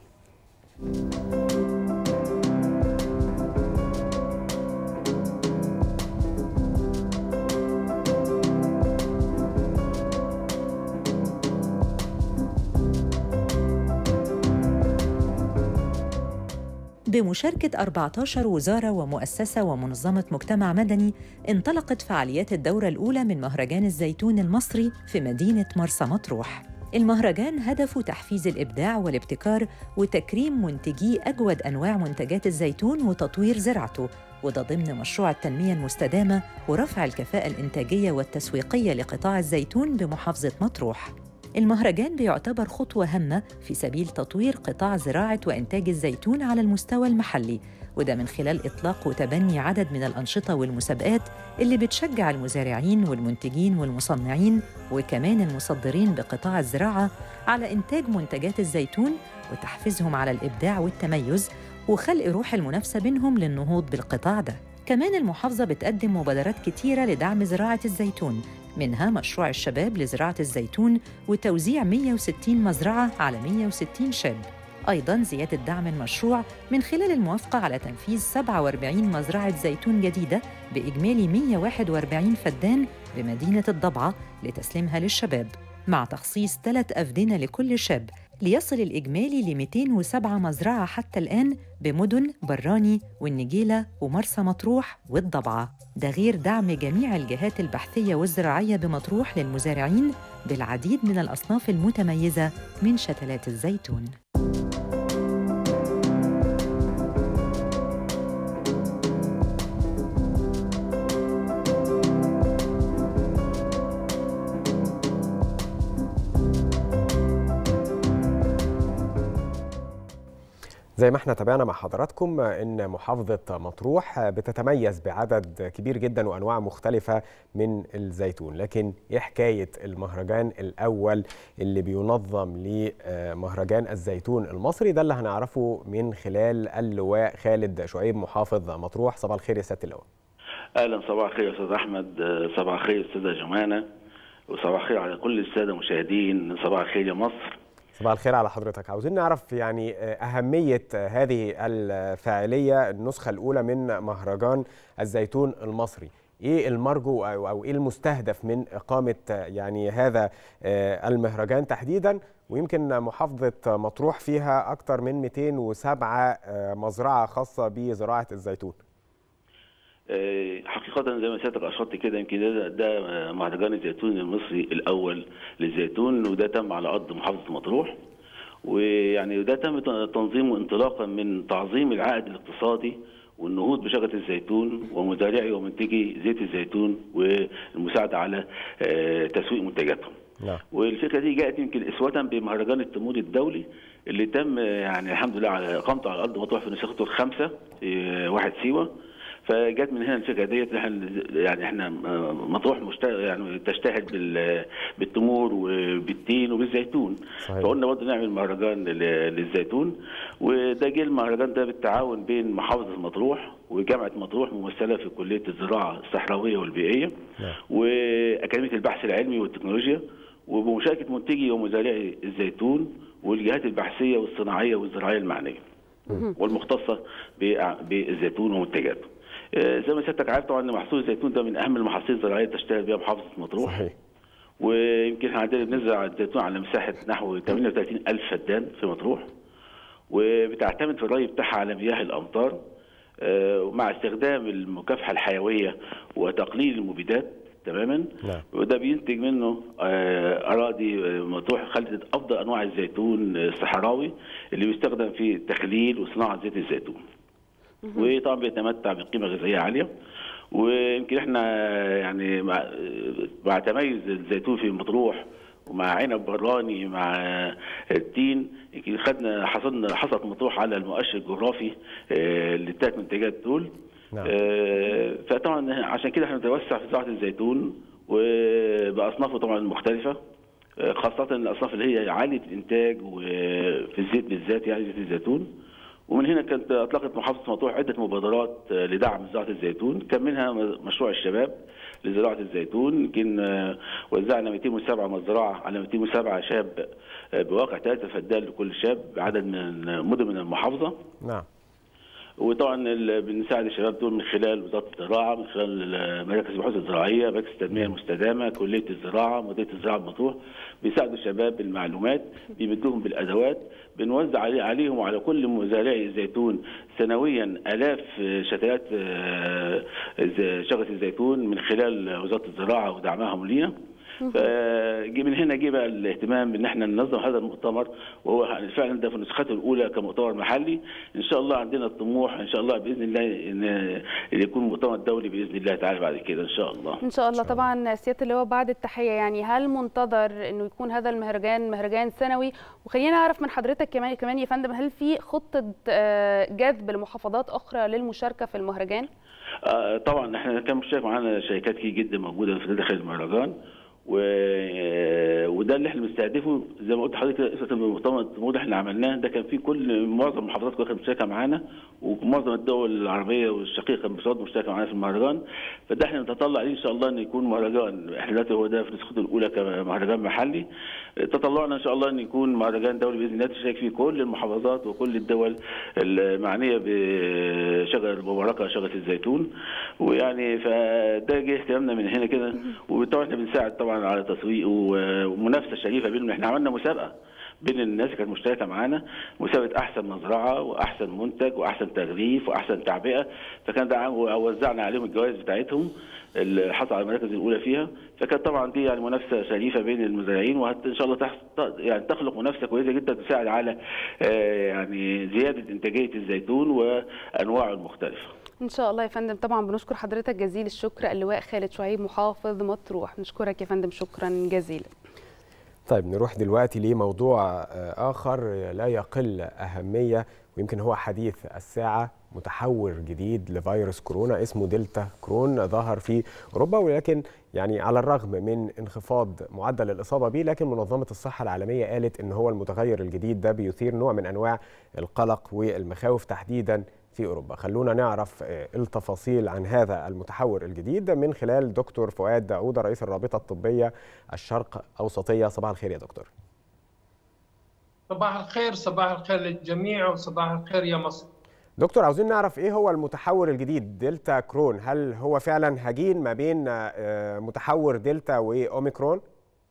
بمشاركة 14 وزارة ومؤسسة ومنظمة مجتمع مدني انطلقت فعاليات الدورة الأولى من مهرجان الزيتون المصري في مدينة مرسى مطروح المهرجان هدفه تحفيز الإبداع والابتكار وتكريم منتجي أجود أنواع منتجات الزيتون وتطوير زراعته وده ضمن مشروع التنمية المستدامة ورفع الكفاءة الإنتاجية والتسويقية لقطاع الزيتون بمحافظة مطروح المهرجان بيعتبر خطوة هامة في سبيل تطوير قطاع زراعة وإنتاج الزيتون على المستوى المحلي وده من خلال إطلاق وتبني عدد من الأنشطة والمسابقات اللي بتشجع المزارعين والمنتجين والمصنعين وكمان المصدرين بقطاع الزراعة على إنتاج منتجات الزيتون وتحفيزهم على الإبداع والتميز وخلق روح المنافسة بينهم للنهوض بالقطاع ده كمان المحافظة بتقدم مبادرات كتيرة لدعم زراعة الزيتون منها مشروع الشباب لزراعة الزيتون وتوزيع 160 مزرعة على 160 شاب أيضاً زيادة دعم المشروع من خلال الموافقة على تنفيذ 47 مزرعة زيتون جديدة بإجمالي 141 فدان بمدينة الضبعة لتسليمها للشباب مع تخصيص ثلاث أفدنة لكل شاب ليصل الإجمالي ل 207 مزرعة حتى الآن بمدن براني والنجيلة ومرسى مطروح والضبعة ده غير دعم جميع الجهات البحثية والزراعية بمطروح للمزارعين بالعديد من الأصناف المتميزة من شتلات الزيتون زي ما احنا تابعنا مع حضراتكم ان محافظه مطروح بتتميز بعدد كبير جدا وانواع مختلفه من الزيتون لكن ايه حكايه المهرجان الاول اللي بينظم لمهرجان الزيتون المصري ده اللي هنعرفه من خلال اللواء خالد شعيب محافظ مطروح صباح الخير يا سياده اللواء اهلا صباح الخير يا استاذ احمد صباح الخير استاذه جمانه وصباح الخير على كل الساده المشاهدين صباح الخير يا مصر صباح الخير على حضرتك عاوزين نعرف يعني أهمية هذه الفاعلية النسخة الأولى من مهرجان الزيتون المصري ايه المرجو او او ايه المستهدف من اقامه يعني هذا المهرجان تحديدا ويمكن محافظه مطروح فيها اكثر من 207 مزرعه خاصه بزراعه الزيتون حقيقة زي ما سيادتك أشرت كده يمكن ده, ده مهرجان الزيتون المصري الأول للزيتون وده تم على أرض محافظة مطروح ويعني ده تم تنظيمه انطلاقا من تعظيم العائد الاقتصادي والنهوض بشجرة الزيتون ومزارعي ومنتجي زيت الزيتون والمساعدة على تسويق منتجاتهم. نعم. والفكرة دي جاءت يمكن إسوة بمهرجان التمويل الدولي اللي تم يعني الحمد لله على إقامته على أرض مطروح في نسخته الخامسة في واحد سيوة. فجت من هنا الفكره ديت يعني احنا مطروح يعني تجتهد بالتمور وبالتين وبالزيتون صحيح. فقلنا برضه نعمل مهرجان للزيتون وده جه المهرجان ده بالتعاون بين محافظه مطروح وجامعه مطروح ممثله في كليه الزراعه الصحراويه والبيئيه نعم. واكاديميه البحث العلمي والتكنولوجيا وبمشاركه منتجي ومزارعي الزيتون والجهات البحثيه والصناعيه والزراعيه المعنيه والمختصه بالزيتون ومنتجاته. زي ما سيادتك عارف طبعا ان محصول الزيتون ده من اهم المحاصيل الزراعيه اللي تشتهر بها محافظه مطروح صحيح ويمكن احنا عندنا بنزرع الزيتون على مساحه نحو 38 الف فدان في مطروح وبتعتمد في الري بتاعها على مياه الامطار ومع استخدام المكافحه الحيويه وتقليل المبيدات تماما نعم. وده بينتج منه اراضي مطروح خلت افضل انواع الزيتون الصحراوي اللي بيستخدم في تخليل وصناعه زيت الزيتون وطبعا بيتمتع بقيمه غذائيه عاليه ويمكن احنا يعني مع, مع تميز الزيتون في مطروح ومع عنب براني مع التين يمكن خدنا حصلنا حصلت مطروح على المؤشر الجغرافي للثلاث منتجات دول نعم. فطبعا عشان كده احنا بنتوسع في زراعه الزيتون وباصنافه طبعا المختلفه آه، خاصة الأصناف اللي هي عالية الإنتاج وفي الزيت بالذات يعني زيت الزيتون ومن هنا كانت أطلقت محافظة مطروح عدة مبادرات آه، لدعم زراعة الزيتون كان منها مشروع الشباب لزراعة الزيتون يمكن آه، وزعنا 207 مزرعة على 207 شاب آه، بواقع ثلاثة فدان لكل شاب بعدد من مدن من المحافظة نعم وطبعا ال- بنساعد الشباب دول من خلال وزاره الزراعه من خلال ال- مراكز البحوث الزراعيه مراكز التنميه المستدامه كليه الزراعه مديريه الزراعه بمطروح بيساعدوا الشباب بالمعلومات بيمدوهم بالادوات بنوزع علي- عليهم وعلى كل مزارعي الزيتون سنويا الاف شتلات آه، ز- شجره الزيتون من خلال وزاره الزراعه ودعمهم لينا فجي من هنا جه بقى الاهتمام ان احنا ننظم هذا المؤتمر وهو فعلا ده في نسخته الاولى كمؤتمر محلي ان شاء الله عندنا الطموح ان شاء الله باذن الله ان إن يكون مؤتمر دولي باذن الله تعالى بعد كده ان شاء الله ان شاء الله طبعا سياده اللواء بعد التحيه يعني هل منتظر انه يكون هذا المهرجان مهرجان سنوي وخلينا نعرف من حضرتك كمان كمان يا فندم هل في خطه آه، جذب لمحافظات اخرى للمشاركه في المهرجان آه، طبعا احنا كان مشارك معانا شركات كتير جدا موجوده في داخل المهرجان و... وده اللي احنا بنستهدفه زي ما قلت لحضرتك كده اسره المؤتمر الطموح اللي احنا عملناه ده كان في كل معظم المحافظات كلها كانت مشاركه معانا ومعظم الدول العربيه والشقيقه كانت برضه مشاركه معانا في المهرجان فده احنا نتطلع ليه ان شاء الله ان يكون مهرجان احنا دلوقتي هو ده في نسخته الاولى كمهرجان محلي تطلعنا ان شاء الله ان يكون مهرجان دولي باذن الله تشارك فيه كل المحافظات وكل الدول المعنيه بشجر المباركه شجره الزيتون ويعني فده جه اهتمامنا من هنا كده وطبعا احنا بنساعد طبعا على تسويقه ومنافسه شريفه بينهم احنا عملنا مسابقه بين الناس اللي كانت مشتركه معانا مسابقه احسن مزرعه واحسن منتج واحسن تغليف واحسن تعبئه فكان ده عام- ووزعنا عليهم الجوائز بتاعتهم اللي حصل على المراكز الاولى فيها فكانت طبعا دي يعني منافسه شريفه بين المزارعين وان شاء الله تحص- يعني تخلق منافسه كويسه جدا تساعد على آه، يعني زياده انتاجيه الزيتون وانواعه المختلفه ان شاء الله يا فندم طبعا بنشكر حضرتك جزيل الشكر اللواء خالد شعيب محافظ مطروح نشكرك يا فندم شكرا جزيلا طيب نروح دلوقتي لموضوع آه، آخر لا يقل أهمية ويمكن هو حديث الساعة متحور جديد لفيروس كورونا اسمه دلتا كرون ظهر في أوروبا ولكن يعني على الرغم من انخفاض معدل الإصابة به لكن منظمة الصحة العالمية قالت إن هو المتغير الجديد ده بيثير نوع من أنواع القلق والمخاوف تحديدا في أوروبا خلونا نعرف آه، التفاصيل عن هذا المتحور الجديد من خلال دكتور فؤاد داوود رئيس الرابطة الطبية الشرق أوسطية صباح الخير يا دكتور صباح الخير صباح الخير للجميع وصباح الخير يا مصر دكتور عاوزين نعرف ايه هو المتحور الجديد دلتا كرون هل هو فعلا هجين ما بين آه، متحور دلتا واوميكرون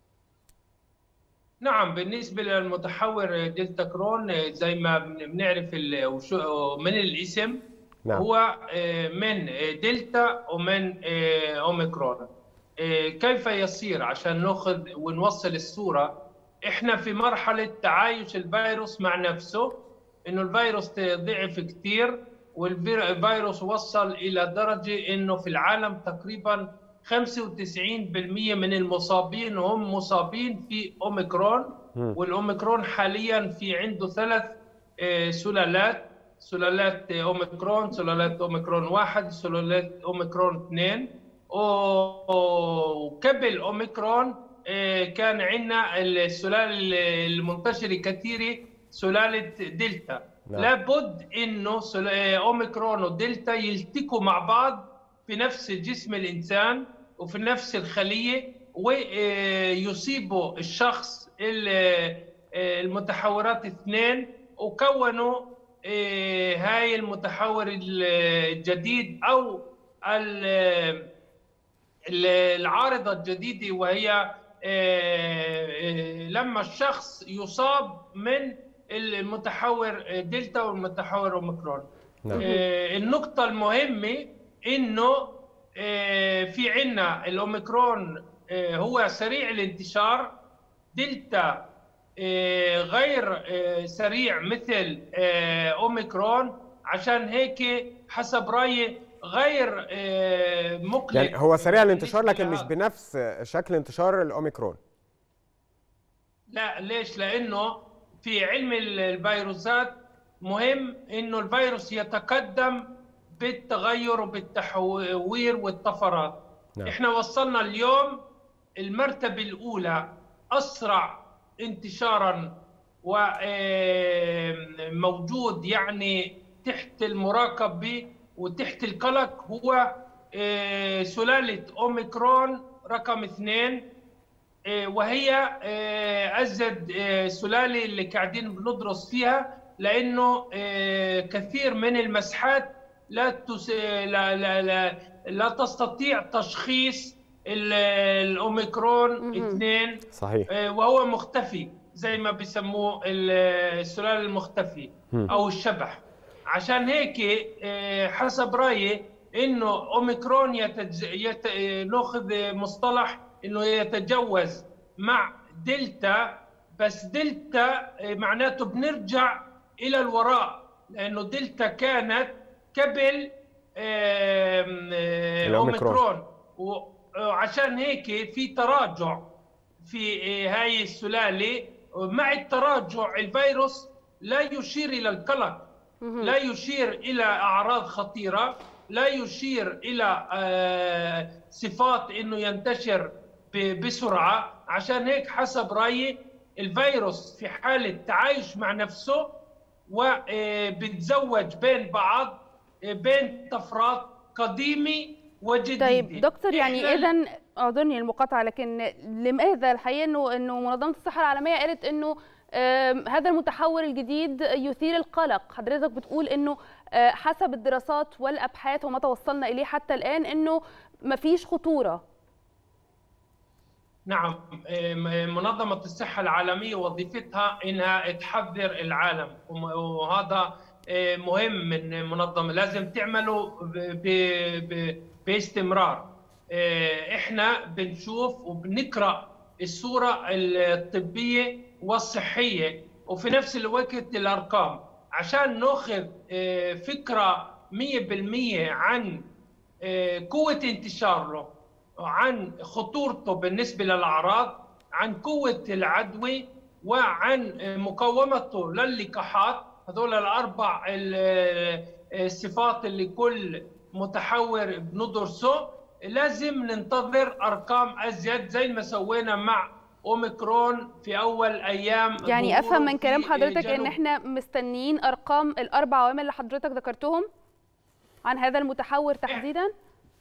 نعم بالنسبة للمتحور دلتا كرون زي ما بن- بنعرف ال- وشو- من الاسم نعم. هو آه، من آه، دلتا ومن آه، اوميكرون آه، كيف يصير عشان ناخذ ونوصل الصورة احنا في مرحلة تعايش الفيروس مع نفسه انه الفيروس ضعف كثير والفيروس وصل الى درجة انه في العالم تقريبا 95% من المصابين هم مصابين في اوميكرون مم. والاوميكرون حاليا في عنده ثلاث آه، سلالات سلالات آه، اوميكرون سلالات اوميكرون واحد سلالات اوميكرون اثنين و- وقبل اوميكرون آه، كان عندنا السلال المنتشره كثيره سلاله دلتا نعم. لابد انه سل- آه، اوميكرون ودلتا يلتقوا مع بعض في نفس جسم الانسان وفي نفس الخليه ويصيبوا الشخص ال- آه، المتحورات اثنين وكونوا آه، هاي المتحور ال- الجديد او ال- ال- العارضه الجديده وهي آه، آه، لما الشخص يصاب من المتحور دلتا والمتحور اوميكرون نعم. آه، النقطة المهمة إنه آه، في عنا الأوميكرون آه، هو سريع الانتشار دلتا آه، غير آه، سريع مثل آه، أوميكرون عشان هيك حسب رأيي غير آه، مقلق يعني هو سريع الانتشار لكن مش بنفس شكل انتشار الاوميكرون لا ليش؟ لأنه في علم ال- الفيروسات مهم إنه الفيروس يتقدم بالتغير وبالتحوير والطفرات. نعم. إحنا وصلنا اليوم المرتبة الأولى اسرع انتشارا وموجود يعني تحت المراقبه وتحت القلق هو آه، سلاله اوميكرون رقم اثنين آه، وهي آه، ازد آه، سلاله اللي قاعدين بندرس فيها لانه آه، كثير من المسحات لا تس... لا لا لا, لا تستطيع تشخيص ال- الاوميكرون اثنين صحيح آه، وهو مختفي زي ما بيسموه ال- السلال المختفي مم. او الشبح عشان هيك آه، حسب رايي انه اوميكرون يتج... يت... آه، ناخذ مصطلح انه يتجوز مع دلتا بس دلتا آه، معناته بنرجع الى الوراء لانه دلتا كانت قبل آم، آه، الأوميكرون. اوميكرون و- وعشان هيك في تراجع في آه، هاي السلاله مع التراجع الفيروس لا يشير الى القلق لا يشير الى اعراض خطيره لا يشير الى آه، صفات انه ينتشر ب- بسرعه عشان هيك حسب رايي الفيروس في حاله تعايش مع نفسه وبتزوج بين بعض آه، بين طفرات قديمه وجديده طيب دكتور يعني إحنا اذا اعذرني المقاطعه لكن لماذا الحقيقه انه انه منظمه الصحه العالميه قالت انه آم، هذا المتحور الجديد يثير القلق حضرتك بتقول انه آه، حسب الدراسات والابحاث وما توصلنا اليه حتى الان انه ما فيش خطوره نعم م- منظمة الصحة العالمية وظيفتها إنها تحذر العالم وم- وهذا آه، مهم من منظمة لازم تعمله ب- ب- ب- باستمرار آه، إحنا بنشوف وبنقرأ الصورة الطبية والصحية وفي نفس الوقت الأرقام عشان ناخذ آه، فكرة 100% عن آه، قوة انتشاره عن خطورته بالنسبة للأعراض عن قوة العدوى وعن مقاومته للقاحات هذول الأربع ال- الصفات اللي كل متحور بندرسه لازم ننتظر أرقام أزيد زي ما سوينا مع أوميكرون في أول أيام يعني افهم ظهوره من كلام في حضرتك ان جنوب احنا مستنيين ارقام الاربع عوامل اللي حضرتك ذكرتهم عن هذا المتحور تحديدا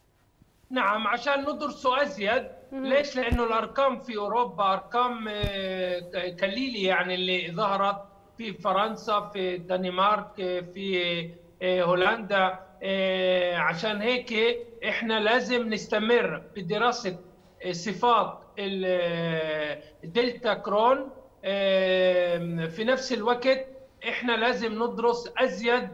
نعم عشان ندرسه ازيد ليش؟ لانه الارقام في اوروبا ارقام آه، قليله يعني اللي ظهرت في فرنسا في الدنمارك آه، في آه، هولندا آه، عشان هيك احنا لازم نستمر بدراسه آه، صفات ال- آه، دلتا كرون آه، في نفس الوقت احنا لازم ندرس ازيد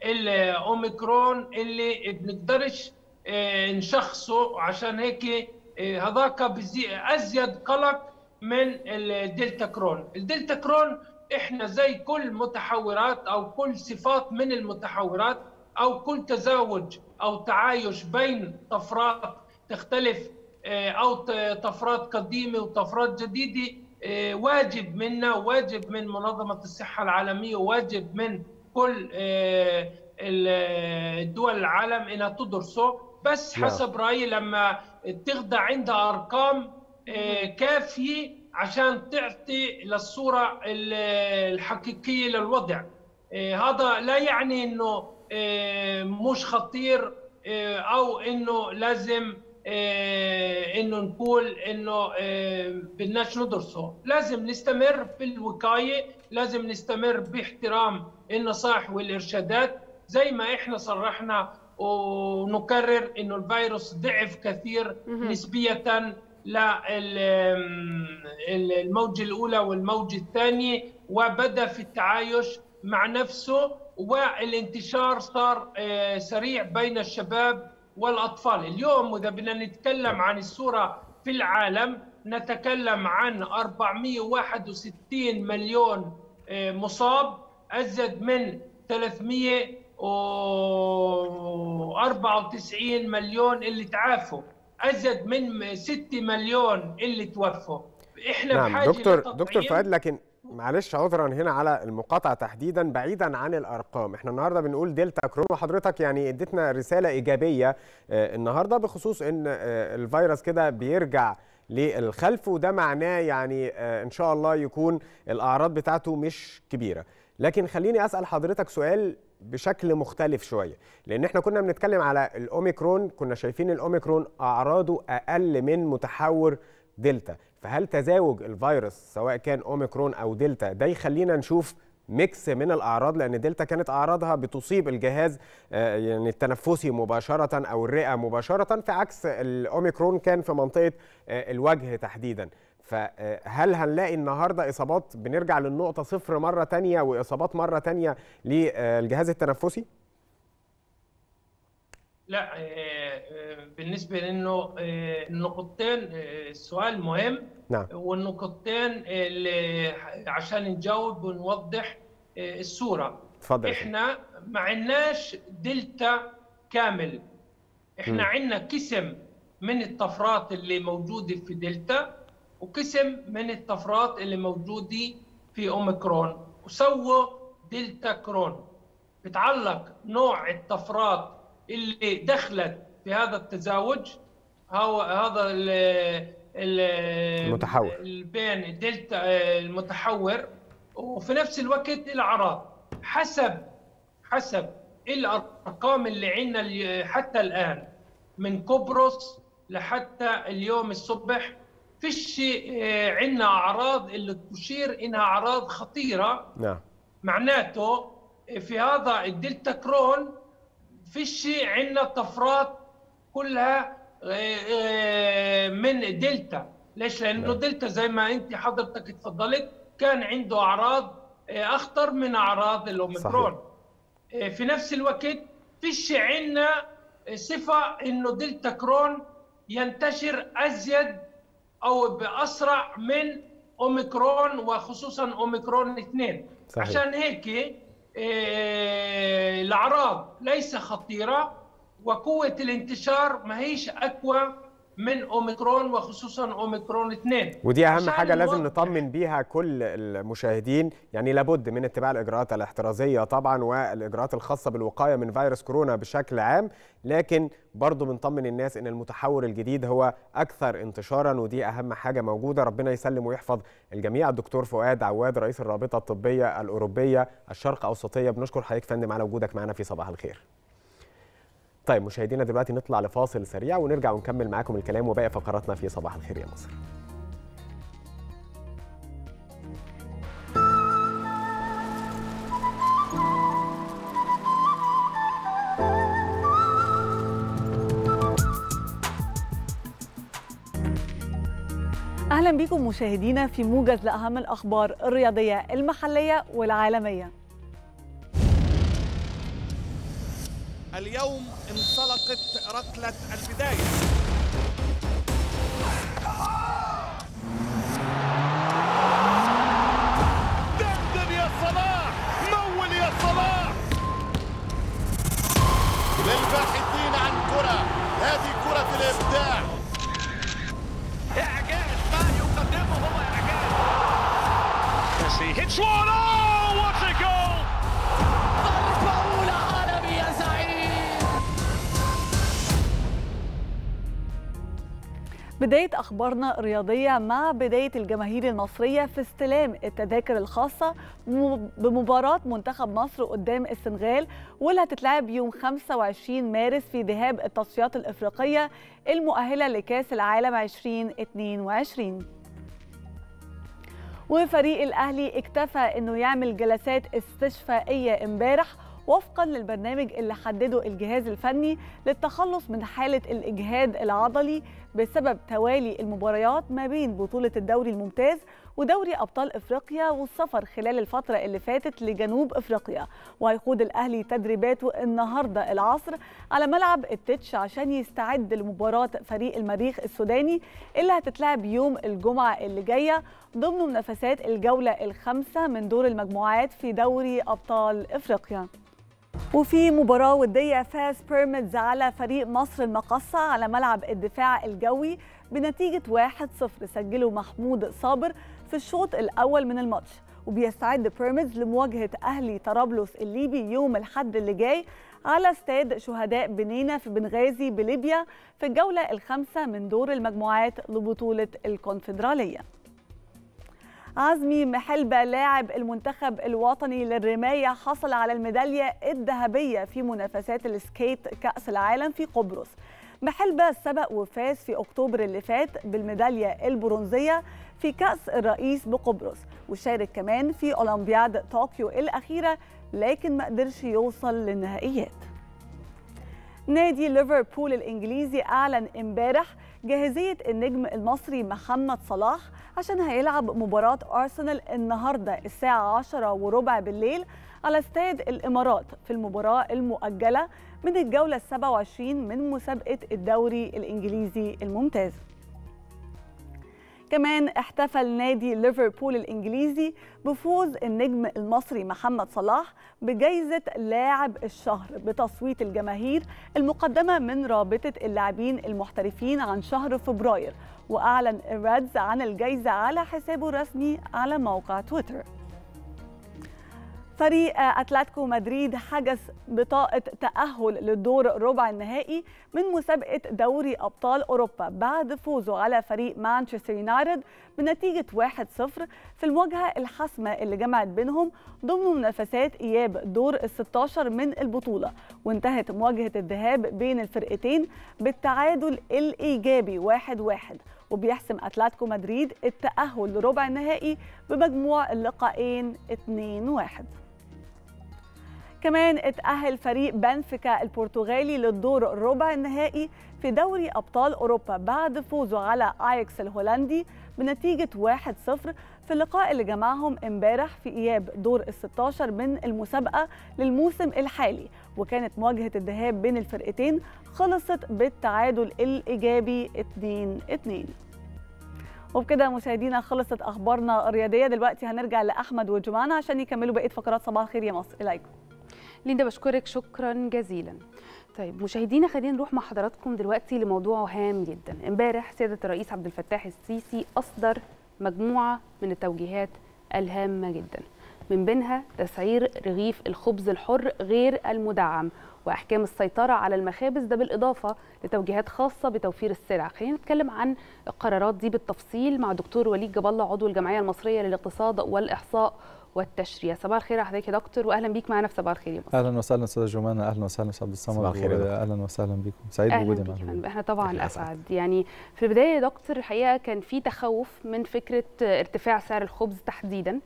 الاوميكرون اللي بنقدرش آه، نشخصه عشان هيك آه، هذاك بزي- ازيد قلق من الدلتا كرون الدلتا كرون احنا زي كل متحورات او كل صفات من المتحورات او كل تزاوج او تعايش بين طفرات تختلف آه، او ت- طفرات قديمه وطفرات جديده آه، واجب منا واجب من منظمه الصحه العالميه واجب من كل آه، ال- الدول العالم انها تدرسه بس نعم. حسب رايي لما تخضع عندها ارقام آه، كافيه عشان تعطي للصوره ال- الحقيقيه للوضع آه، هذا لا يعني انه آه، مش خطير آه، او انه لازم آه، انه نقول انه آه، بدناش ندرسه لازم نستمر في الوقايه لازم نستمر باحترام النصائح والارشادات زي ما احنا صرحنا ونكرر انه الفيروس ضعف كثير نسبيه للموجة الأولى والموجة الثانية وبدأ في التعايش مع نفسه والانتشار صار آه، سريع بين الشباب والأطفال اليوم إذا بدنا نتكلم عن الصورة في العالم نتكلم عن 461 مليون آه، مصاب أزيد من 394 مليون اللي تعافوا أزيد من 6 مليون اللي توفوا احنا نعم بحاجه دكتور لتطعيم. دكتور فؤاد لكن معلش عذرا هنا على المقاطعه تحديدا بعيدا عن الارقام احنا النهارده بنقول دلتا كورونا وحضرتك يعني اديتنا رساله ايجابيه آه، النهارده بخصوص ان آه، الفيروس كده بيرجع للخلف وده معناه يعني آه، ان شاء الله يكون الاعراض بتاعته مش كبيره لكن خليني اسال حضرتك سؤال بشكل مختلف شويه لان احنا كنا بنتكلم على الاوميكرون كنا شايفين الاوميكرون اعراضه اقل من متحور دلتا فهل تزاوج الفيروس سواء كان اوميكرون او دلتا ده يخلينا نشوف ميكس من الاعراض لان دلتا كانت اعراضها بتصيب الجهاز آه، يعني التنفسي مباشره او الرئه مباشره في عكس الاوميكرون كان في منطقه آه، الوجه تحديدا فهل هنلاقي النهارده اصابات بنرجع للنقطه صفر مره تانية واصابات مره تانية للجهاز التنفسي لا آه، آه، بالنسبه لانه آه، النقطتين آه، السؤال مهم نعم والنقطتين اللي عشان نجاوب ونوضح آه، الصوره اتفضل يا فندم. احنا ما عندناش دلتا كامل مم. احنا عندنا قسم من الطفرات اللي موجوده في دلتا وقسم من الطفرات اللي موجوده في اوميكرون وسووا دلتا كرون بتعلق نوع الطفرات اللي دخلت في هذا التزاوج هو هذا ال ال المتحور. ال- بين الدلتا آه، المتحور وفي نفس الوقت الاعراض حسب حسب الارقام اللي عندنا ال- حتى الان من قبرص لحتى اليوم الصبح فيش آه، عندنا اعراض اللي تشير انها اعراض خطيره نعم معناته في هذا الدلتا كرون فيش عندنا طفرات كلها آه، آه، من دلتا ليش لانه نعم. دلتا زي ما انت حضرتك اتفضلت كان عنده اعراض آه، اخطر من اعراض الاوميكرون آه، في نفس الوقت فيش عندنا صفه انه دلتا كرون ينتشر ازيد او باسرع من اوميكرون وخصوصا اوميكرون اثنين صحيح. عشان هيك آه، الاعراض ليس خطيره وقوه الانتشار ما هيش اقوى من اوميكرون وخصوصا اوميكرون اثنين ودي اهم عشان حاجه لازم نوضح- نطمن بيها كل المشاهدين يعني لابد من اتباع الاجراءات الاحترازيه طبعا والاجراءات الخاصه بالوقايه من فيروس كورونا بشكل عام لكن برضو بنطمن الناس ان المتحور الجديد هو اكثر انتشارا ودي اهم حاجه موجوده ربنا يسلم ويحفظ الجميع الدكتور فؤاد عواد رئيس الرابطه الطبيه الاوروبيه الشرق اوسطيه بنشكر حضرتك فندم على وجودك معنا في صباح الخير طيب مشاهدينا دلوقتي نطلع لفاصل سريع ونرجع ونكمل معاكم الكلام وباقي فقراتنا في صباح الخير يا مصر اهلا بكم مشاهدينا في موجز لاهم الاخبار الرياضيه المحليه والعالميه اليوم انطلقت ركلة البداية دندن يا صلاح مول يا صلاح للباحثين عن كرة هذه كرة الإبداع إعجاز ما يقدمه هو إعجاز Messi hits one oh what a goal ضربة أولى عالمي يا زعيم بداية أخبارنا الرياضية مع بداية الجماهير المصرية في استلام التذاكر الخاصة م- بمباراة منتخب مصر قدام السنغال واللي هتتلعب يوم 25 مارس في ذهاب التصفيات الإفريقية المؤهلة لكأس العالم 2022 وفريق الأهلي اكتفى أنه يعمل جلسات استشفائية امبارح وفقا للبرنامج اللي حدده الجهاز الفني للتخلص من حالة الإجهاد العضلي بسبب توالي المباريات ما بين بطولة الدوري الممتاز ودوري أبطال إفريقيا والسفر خلال الفترة اللي فاتت لجنوب إفريقيا وهيخوض الأهلي تدريباته النهاردة العصر على ملعب التتش عشان يستعد لمباراة فريق المريخ السوداني اللي هتتلعب يوم الجمعة اللي جاية ضمن منافسات الجولة الخامسة من دور المجموعات في دوري أبطال إفريقيا وفي مباراة ودية فاز بيراميدز على فريق مصر المقصة على ملعب الدفاع الجوي بنتيجة 1-0 سجله محمود صابر في الشوط الأول من الماتش وبيستعد بيراميدز لمواجهة أهلي طرابلس الليبي يوم الحد اللي جاي على استاد شهداء بنينة في بنغازي بليبيا في الجولة الخامسة من دور المجموعات لبطولة الكونفدرالية عزمي محلبة لاعب المنتخب الوطني للرماية حصل على الميدالية الذهبية في منافسات السكيت كأس العالم في قبرص محلبة سبق وفاز في أكتوبر اللي فات بالميدالية البرونزية في كأس الرئيس بقبرص وشارك كمان في أولمبياد طوكيو الأخيرة لكن ما قدرش يوصل للنهائيات نادي ليفربول الإنجليزي أعلن امبارح جاهزية النجم المصري محمد صلاح عشان هيلعب مباراة أرسنال النهاردة الساعة 10 وربع بالليل على استاد الإمارات في المباراة المؤجلة من الجولة 27 من مسابقة الدوري الإنجليزي الممتاز كمان احتفل نادي ليفربول الإنجليزي بفوز النجم المصري محمد صلاح بجائزة لاعب الشهر بتصويت الجماهير المقدمة من رابطة اللاعبين المحترفين عن شهر فبراير وأعلن الرادز عن الجائزة على حسابه الرسمي على موقع تويتر فريق اتلتيكو مدريد حجز بطاقه تاهل للدور ربع النهائي من مسابقه دوري ابطال اوروبا بعد فوزه على فريق مانشستر يونايتد بنتيجه 1-0 في المواجهه الحاسمه اللي جمعت بينهم ضمن منافسات اياب دور ال 16 من البطوله وانتهت مواجهه الذهاب بين الفرقتين بالتعادل الايجابي 1-1 وبيحسم اتلتيكو مدريد التاهل لربع النهائي بمجموع اللقاءين 2-1 كمان اتأهل فريق بنفيكا البرتغالي للدور الربع النهائي في دوري أبطال أوروبا بعد فوزه على آيكس الهولندي بنتيجة 1-0 في اللقاء اللي جمعهم امبارح في إياب دور ال 16 من المسابقة للموسم الحالي وكانت مواجهة الذهاب بين الفرقتين خلصت بالتعادل الإيجابي 2-2 وبكده مشاهدينا خلصت أخبارنا الرياضية دلوقتي هنرجع لأحمد وجمانة عشان يكملوا بقية فقرات صباح الخير يا مصر إليكم ليندا بشكرك شكرا جزيلا طيب مشاهدينا خلينا نروح مع حضراتكم دلوقتي لموضوع هام جدا امبارح سياده الرئيس عبد الفتاح السيسي اصدر مجموعه من التوجيهات الهامه جدا من بينها تسعير رغيف الخبز الحر غير المدعم واحكام السيطره على المخابز ده بالاضافه لتوجيهات خاصه بتوفير السلع خلينا نتكلم عن القرارات دي بالتفصيل مع دكتور وليد جاب الله عضو الجمعيه المصريه للاقتصاد والاحصاء والتشريع صباح الخير على حضرتك يا دكتور واهلا بيك معانا في صباح الخير يا مصر اهلا وسهلا استاذه جمانه اهلا وسهلا استاذ عبد الصمد صباح الخير يا دكتور. اهلا وسهلا بكم سعيد أهلاً بوجودي بيك يا معكم فندم. احنا طبعا أهلاً. اسعد يعني في البدايه يا دكتور الحقيقه كان في تخوف من فكره ارتفاع سعر الخبز تحديدا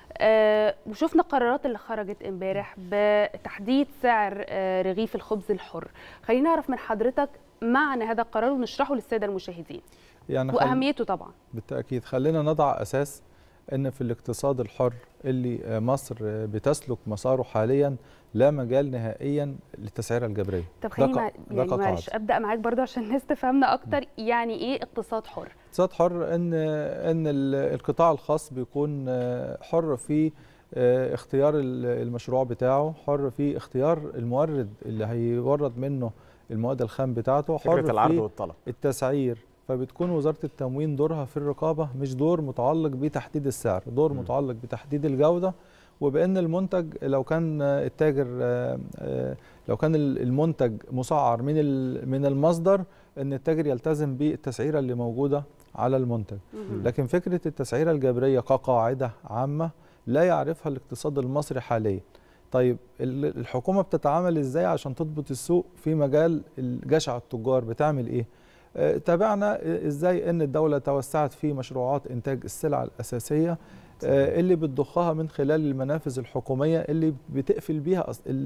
آه وشفنا القرارات اللي خرجت امبارح بتحديد سعر آه رغيف الخبز الحر خلينا نعرف من حضرتك معنى هذا القرار ونشرحه للساده المشاهدين يعني خل- واهميته طبعا بالتاكيد خلينا نضع اساس ان في الاقتصاد الحر اللي آه، مصر آه، بتسلك مساره حاليا لا مجال نهائيا للتسعيره الجبريه طب ده خليني ق- مع... ده يعني كقاعدة. معلش ابدا معاك برضو عشان الناس تفهمنا اكتر يعني ايه اقتصاد حر اقتصاد حر ان ان ال- القطاع الخاص بيكون آه، حر في آه، اختيار ال- المشروع بتاعه حر في اختيار المورد اللي هيورد منه المواد الخام بتاعته حر فكرة العرض في والطلب. التسعير فبتكون وزارة التموين دورها في الرقابة مش دور متعلق بتحديد السعر دور متعلق بتحديد الجودة وبأن المنتج لو كان آه، التاجر آه، آه، لو كان ال- المنتج مسعر من ال- من المصدر ان التاجر يلتزم بالتسعيره اللي موجوده على المنتج مهم. لكن فكره التسعيره الجبريه كقاعده عامه لا يعرفها الاقتصاد المصري حاليا طيب ال- الحكومه بتتعامل ازاي عشان تضبط السوق في مجال جشع التجار بتعمل ايه آه، تابعنا ازاي ان الدوله توسعت في مشروعات انتاج السلع الاساسيه آه، اللي بتضخها من خلال المنافذ الحكوميه اللي بتقفل بيها أص- ال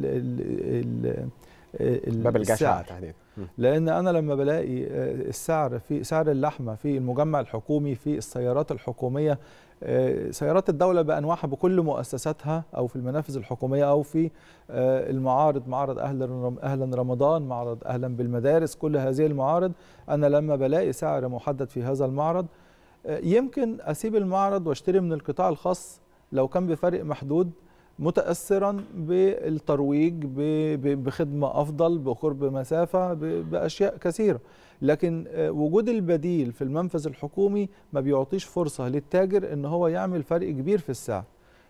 ال ال ال باب الجشع السعر. تحديدا مم. لان انا لما بلاقي آه، السعر في سعر اللحمه في المجمع الحكومي في السيارات الحكوميه آه، سيارات الدوله بانواعها بكل مؤسساتها او في المنافذ الحكوميه او في آه، المعارض معرض اهلا رم- اهلا رمضان معرض اهلا بالمدارس كل هذه المعارض انا لما بلاقي سعر محدد في هذا المعرض آه، يمكن اسيب المعرض واشتري من القطاع الخاص لو كان بفرق محدود متاثرا بالترويج ب- ب- بخدمه افضل بقرب مسافه ب- باشياء كثيره لكن آه، وجود البديل في المنفذ الحكومي ما بيعطيش فرصه للتاجر ان هو يعمل فرق كبير في السعر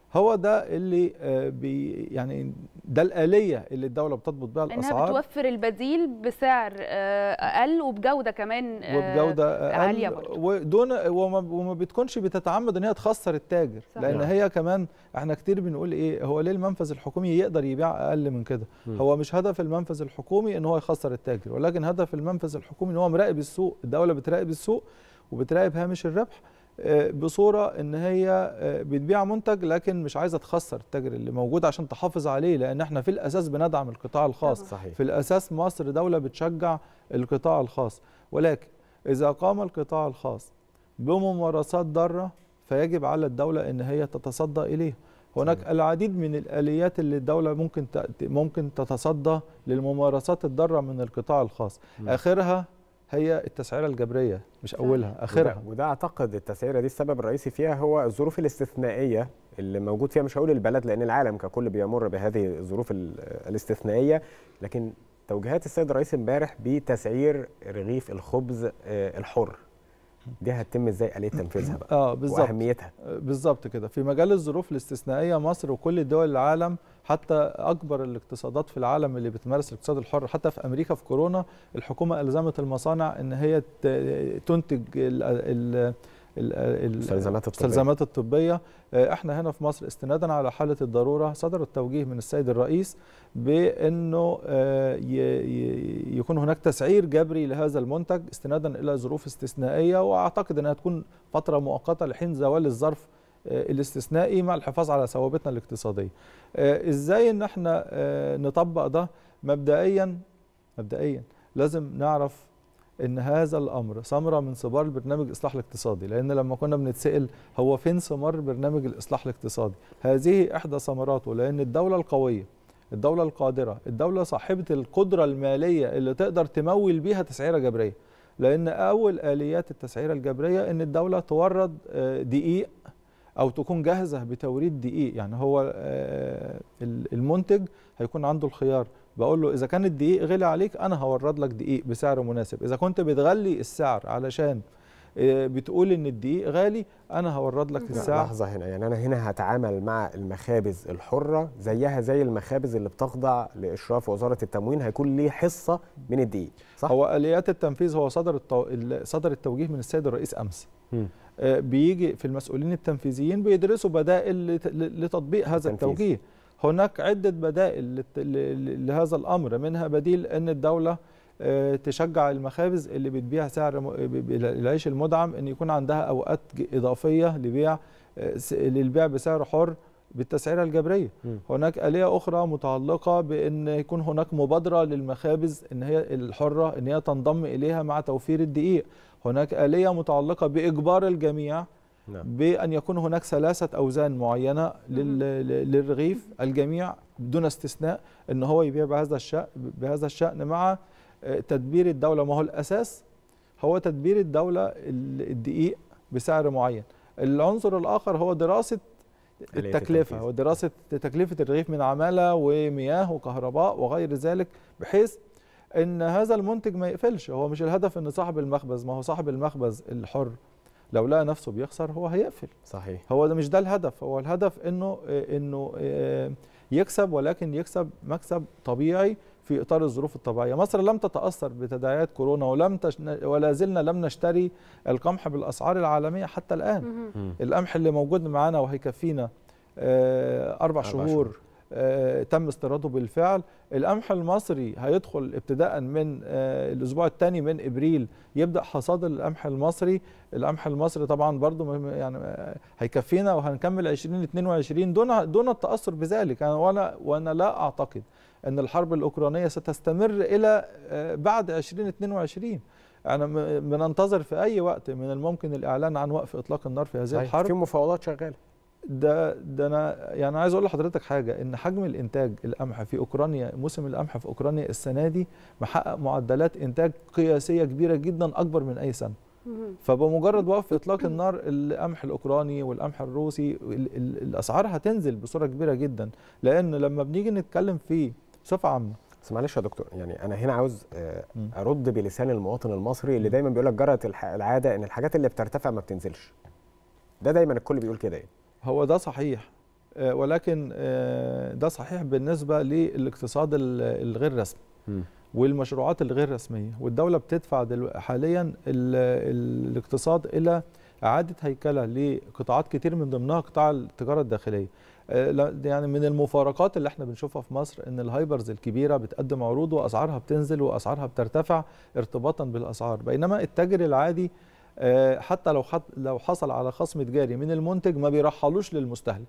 هو ده اللي آه، بي يعني ده الآلية اللي الدولة بتضبط بها انها الأسعار بتوفر البديل بسعر آه، اقل وبجوده كمان آه، وبجوده عاليه اقل برضه ودون وما, وما بتكونش بتتعمد ان هي تخسر التاجر صح. لان نعم. هي كمان احنا كتير بنقول ايه هو ليه المنفذ الحكومي يقدر يبيع اقل من كده مم. هو مش هدف المنفذ الحكومي ان هو يخسر التاجر ولكن هدف المنفذ الحكومي ان هو مراقب السوق الدوله بتراقب السوق وبتراقب هامش الربح آه، بصوره ان هي آه، بتبيع منتج لكن مش عايزه تخسر التاجر اللي موجود عشان تحافظ عليه لان احنا في الاساس بندعم القطاع الخاص صحيح. في الاساس مصر دوله بتشجع القطاع الخاص ولكن اذا قام القطاع الخاص بممارسات ضاره فيجب على الدوله ان هي تتصدى اليها هناك العديد من الاليات اللي الدوله ممكن ت- ممكن تتصدى للممارسات الضاره من القطاع الخاص مم. اخرها هي التسعيره الجبريه مش اولها اخرها وده, وده اعتقد التسعيره دي السبب الرئيسي فيها هو الظروف الاستثنائيه اللي موجود فيها مش هقول البلد لان العالم ككل بيمر بهذه الظروف ال- الاستثنائيه لكن توجيهات السيد الرئيس امبارح بتسعير رغيف الخبز آه، الحر دي هتتم ازاي آلية تنفيذها بقى اه بالظبط واهميتها آه، بالظبط كده في مجال الظروف الاستثنائيه مصر وكل دول العالم حتى اكبر الاقتصادات في العالم اللي بتمارس الاقتصاد الحر حتى في امريكا في كورونا الحكومه الزمت المصانع ان هي ت- تنتج ال ال ال- ال- المستلزمات الطبية. المستلزمات الطبيه آه، احنا هنا في مصر استنادا على حاله الضروره صدر التوجيه من السيد الرئيس بانه آه، ي- ي- يكون هناك تسعير جبري لهذا المنتج استنادا الى ظروف استثنائيه واعتقد انها تكون فتره مؤقته لحين زوال الظرف آه، الاستثنائي مع الحفاظ على ثوابتنا الاقتصاديه. آه، ازاي ان احنا آه، نطبق ده مبدئيا مبدئيا لازم نعرف ان هذا الامر ثمره من ثمار البرنامج الاصلاح الاقتصادي لان لما كنا بنتسال هو فين ثمار برنامج الاصلاح الاقتصادي هذه احدى ثمراته لان الدوله القويه الدوله القادره الدوله صاحبه القدره الماليه اللي تقدر تمول بيها تسعيره جبريه لان اول اليات التسعيره الجبريه ان الدوله تورد آه، دقيق او تكون جاهزه بتوريد دقيق يعني هو آه، ال- المنتج هيكون عنده الخيار بقول له اذا كان الدقيق غلي عليك انا هورد لك دقيق بسعر مناسب اذا كنت بتغلي السعر علشان آه، بتقول ان الدقيق غالي انا هورد لك لا، السعر لحظه هنا يعني انا هنا هتعامل مع المخابز الحره زيها زي المخابز اللي بتخضع لاشراف وزاره التموين هيكون ليه حصه من الدقيق صح هو اليات التنفيذ هو صدر التو... ال- صدر التوجيه من السيد الرئيس امس مم. آه، بيجي في المسؤولين التنفيذيين بيدرسوا بدائل لت- ل- لتطبيق هذا التنفيذ. التوجيه هناك عدة بدائل لت- ل- ل- لهذا الأمر منها بديل أن الدولة آه، تشجع المخابز اللي بتبيع سعر م- ب- ب- العيش المدعم أن يكون عندها أوقات ج- إضافية لبيع آه، س- للبيع بسعر حر بالتسعيرة الجبرية مم. هناك آلية أخرى متعلقة بأن يكون هناك مبادرة للمخابز أن هي الحرة أن هي تنضم إليها مع توفير الدقيق هناك آلية متعلقة بإجبار الجميع نعم. بأن يكون هناك ثلاثة أوزان معينة لل- ل- للرغيف الجميع دون استثناء أن هو يبيع بهذا الشأن بهذا الشأن مع آه، تدبير الدولة ما هو الأساس هو تدبير الدولة ال- الدقيق بسعر معين العنصر الآخر هو دراسة آلية التكلفة التنفيذ. ودراسة تكلفة الرغيف من عمالة ومياه وكهرباء وغير ذلك بحيث ان هذا المنتج ما يقفلش هو مش الهدف ان صاحب المخبز ما هو صاحب المخبز الحر لو لقى نفسه بيخسر هو هيقفل صحيح هو ده مش ده الهدف هو الهدف انه آه، انه آه، يكسب ولكن يكسب مكسب طبيعي في اطار الظروف الطبيعيه مصر لم تتاثر بتداعيات كورونا ولم تش... ولا زلنا لم نشتري القمح بالاسعار العالميه حتى الان مم. القمح اللي موجود معانا وهيكفينا آه، اربع أربع شهور شهور. آه، تم استيراده بالفعل القمح المصري هيدخل ابتداء من آه، الاسبوع الثاني من ابريل يبدا حصاد القمح المصري القمح المصري طبعا برضو م- يعني آه، هيكفينا وهنكمل 2022 دون دون التاثر بذلك أنا وانا وانا لا اعتقد ان الحرب الاوكرانيه ستستمر الى آه، بعد 2022 انا م- بننتظر في اي وقت من الممكن الاعلان عن وقف اطلاق النار في هذه صحيح. الحرب في مفاوضات شغاله ده ده انا يعني عايز اقول لحضرتك حاجه ان حجم الانتاج القمح في اوكرانيا موسم القمح في اوكرانيا السنه دي محقق معدلات انتاج قياسيه كبيره جدا اكبر من اي سنه فبمجرد وقف اطلاق النار القمح الاوكراني والقمح الروسي ال- ال- الاسعار هتنزل بصوره كبيره جدا لان لما بنيجي نتكلم فيه بصفه عامه بس معلش يا دكتور يعني انا هنا عاوز آه، مم. ارد بلسان المواطن المصري اللي دايما بيقول لك جرت الح- العاده ان الحاجات اللي بترتفع ما بتنزلش ده دايما الكل بيقول كده يعني هو ده صحيح آه، ولكن آه، ده صحيح بالنسبه للاقتصاد ال- الغير رسمي والمشروعات الغير رسميه والدوله بتدفع دلو- حاليا ال- ال- الاقتصاد الى اعاده هيكله لقطاعات كتير من ضمنها قطاع التجاره الداخليه آه، لا- يعني من المفارقات اللي احنا بنشوفها في مصر ان الهايبرز الكبيره بتقدم عروض واسعارها بتنزل واسعارها بترتفع ارتباطا بالاسعار بينما التاجر العادي آه، حتى لو حط لو حصل على خصم تجاري من المنتج ما بيرحلوش للمستهلك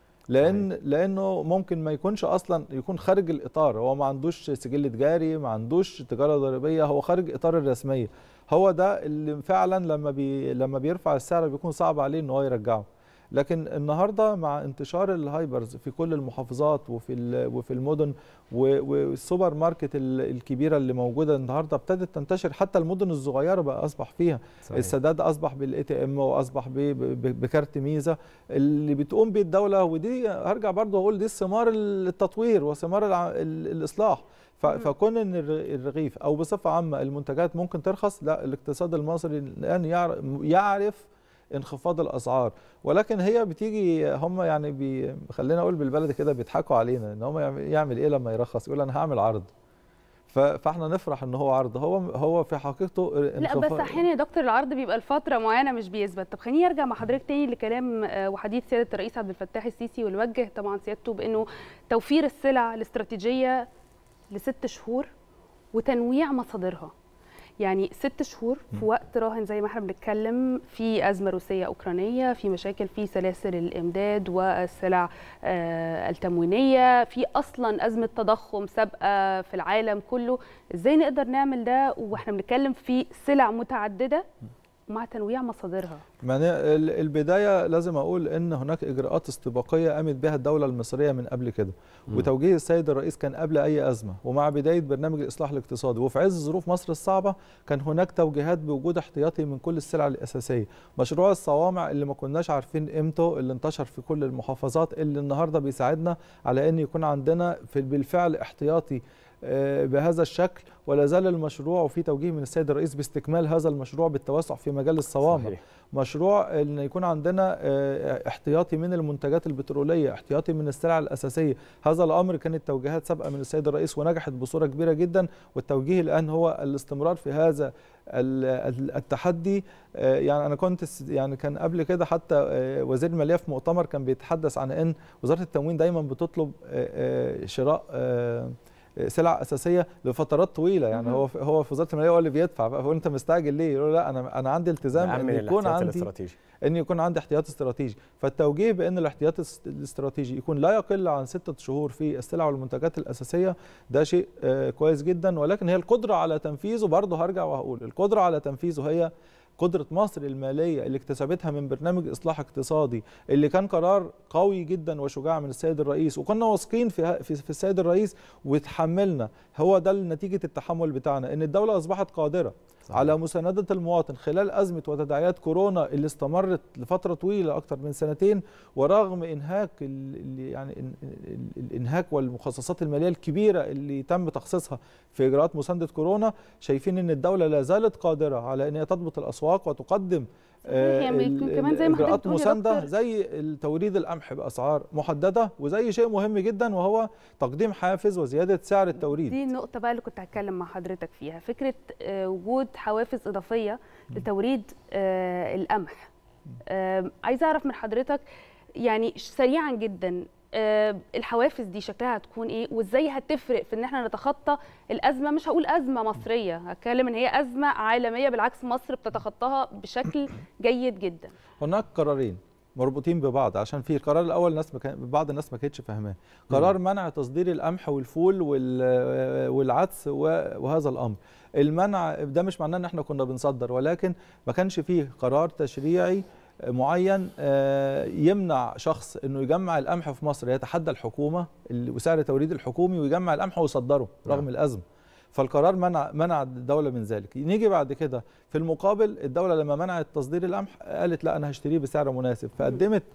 لان لانه ممكن ما يكونش اصلا يكون خارج الاطار هو ما عندوش سجل تجاري ما عندوش تجاره ضريبيه هو خارج اطار الرسميه هو ده اللي فعلا لما بي لما بيرفع السعر بيكون صعب عليه ان هو يرجعه لكن النهارده مع انتشار الهايبرز في كل المحافظات وفي ال- وفي المدن و- والسوبر ماركت ال- الكبيره اللي موجوده النهارده ابتدت تنتشر حتى المدن الصغيره بقى اصبح فيها صحيح. السداد اصبح بالاي تي ام واصبح ب- ب- بكارت ميزه اللي بتقوم بيه الدوله ودي هرجع برضه اقول دي ثمار التطوير وثمار الع- ال- الاصلاح ف- فكون ان الر- الرغيف او بصفه عامه المنتجات ممكن ترخص لا الاقتصاد المصري الان يعر- يعرف انخفاض الاسعار ولكن هي بتيجي هم يعني بي خلينا اقول بالبلدي كده بيضحكوا علينا ان هم يعمل- يعمل ايه لما يرخص يقول انا هعمل عرض ف- فاحنا نفرح ان هو عرض هو هو في حقيقته لا بس احيانا يا دكتور العرض بيبقى لفتره معينه مش بيثبت طب خليني ارجع مع حضرتك تاني لكلام آه، وحديث سياده الرئيس عبد الفتاح السيسي والوجه طبعا سيادته بانه توفير السلع الاستراتيجيه لست شهور وتنويع مصادرها يعني ست شهور في وقت راهن زي ما احنا بنتكلم في ازمه روسيه اوكرانيه في مشاكل في سلاسل الامداد والسلع آه، التموينيه في اصلا ازمه تضخم سابقه في العالم كله ازاي نقدر نعمل ده واحنا بنتكلم في سلع متعدده مع تنويع مصادرها يعني ال- البدايه لازم اقول ان هناك اجراءات استباقيه قامت بها الدوله المصريه من قبل كده مم. وتوجيه السيد الرئيس كان قبل اي ازمه ومع بدايه برنامج الاصلاح الاقتصادي وفي عز ظروف مصر الصعبه كان هناك توجيهات بوجود احتياطي من كل السلع الاساسيه مشروع الصوامع اللي ما كناش عارفين قيمته اللي انتشر في كل المحافظات اللي النهارده بيساعدنا على ان يكون عندنا في بالفعل احتياطي آه، بهذا الشكل ولا زال المشروع وفي توجيه من السيد الرئيس باستكمال هذا المشروع بالتوسع في مجال الصوامع صحيح. مشروع ان يكون عندنا آه، احتياطي من المنتجات البتروليه احتياطي من السلع الاساسيه هذا الامر كانت توجيهات سابقه من السيد الرئيس ونجحت بصوره كبيره جدا والتوجيه الان هو الاستمرار في هذا ال- ال- التحدي آه، يعني انا كنت س- يعني كان قبل كده حتى آه، وزير الماليه في مؤتمر كان بيتحدث عن ان وزاره التموين دايما بتطلب آه، آه، شراء آه، سلع اساسيه لفترات طويله يعني هو هو في وزاره الماليه هو اللي بيدفع فهو انت مستعجل ليه؟ يقول له لا انا انا عندي التزام ان نأمن يكون الاحتياط عندي الاستراتيجي. ان يكون عندي احتياط استراتيجي فالتوجيه بان الاحتياط الس- الاستراتيجي يكون لا يقل عن ستة شهور في السلع والمنتجات الاساسيه ده شيء آه، كويس جدا ولكن هي القدره على تنفيذه برضه هرجع وهقول القدره على تنفيذه هي قدرة مصر المالية اللي اكتسبتها من برنامج إصلاح اقتصادي اللي كان قرار قوي جدا وشجاع من السيد الرئيس وكنا واثقين في, في, في السيد الرئيس وتحملنا هو ده نتيجة التحمل بتاعنا إن الدولة أصبحت قادرة صحيح. على مساندة المواطن خلال أزمة وتداعيات كورونا اللي استمرت لفترة طويلة أكثر من سنتين ورغم إنهاك ال- اللي يعني إن- ال- الإنهاك والمخصصات المالية الكبيرة اللي تم تخصيصها في إجراءات مساندة كورونا شايفين إن الدولة لا زالت قادرة على إن هي تضبط الأسواق وتقدم آه، يعني ال- كمان زي ما حضرتك إجراءات بتقول يا مساندة دكتور. زي توريد القمح بأسعار محددة وزي شيء مهم جدا وهو تقديم حافز وزيادة سعر التوريد دي النقطة بقى اللي كنت هتكلم مع حضرتك فيها فكرة آه، وجود حوافز إضافية لتوريد آه، القمح آه، عايزة أعرف من حضرتك يعني سريعا جدا آه، الحوافز دي شكلها هتكون ايه وازاي هتفرق في ان احنا نتخطى الازمه مش هقول ازمه مصريه هتكلم ان هي ازمه عالميه بالعكس مصر بتتخطاها بشكل جيد جدا هناك قرارين مربوطين ببعض عشان في القرار الاول ناس ما كان بعض الناس ما كانتش فاهماه قرار منع تصدير القمح والفول وال- والعدس و- وهذا الامر المنع ده مش معناه ان احنا كنا بنصدر ولكن ما كانش فيه قرار تشريعي معين آه، يمنع شخص انه يجمع القمح في مصر يتحدى الحكومه ال- وسعر توريد الحكومي ويجمع القمح ويصدره رغم نعم. الازمه فالقرار منع منع الدوله من ذلك نيجي بعد كده في المقابل الدوله لما منعت تصدير القمح قالت لا انا هشتريه بسعر مناسب فقدمت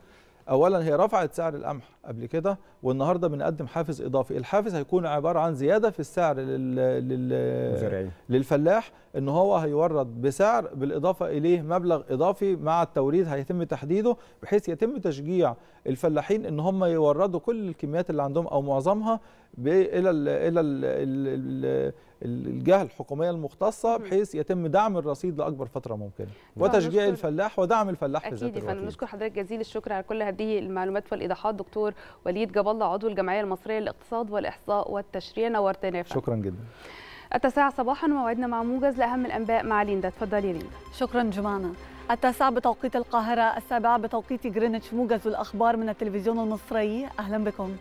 اولا هي رفعت سعر القمح قبل كده والنهارده بنقدم حافز اضافي الحافز هيكون عباره عن زياده في السعر لل... لل... مزارعين. للفلاح ان هو هيورد بسعر بالاضافه اليه مبلغ اضافي مع التوريد هيتم تحديده بحيث يتم تشجيع الفلاحين ان هم يوردوا كل الكميات اللي عندهم او معظمها ب- الى ال الى ال ال ال الجهه الحكوميه المختصه بحيث يتم دعم الرصيد لاكبر فتره ممكنه وتشجيع نشكر- الفلاح ودعم الفلاح في ذات اكيد يا فندم الوقت نشكر حضرتك جزيل الشكر على كل هذه المعلومات والايضاحات دكتور وليد جاب الله عضو الجمعيه المصريه للاقتصاد والاحصاء والتشريع نورتنا يا فندم شكرا جدا التاسعة صباحا موعدنا مع موجز لاهم الانباء مع ليندا اتفضلي ليندا شكرا جمانة التاسعة بتوقيت القاهرة السابعة بتوقيت جرينتش موجز الأخبار من التلفزيون المصري أهلا بكم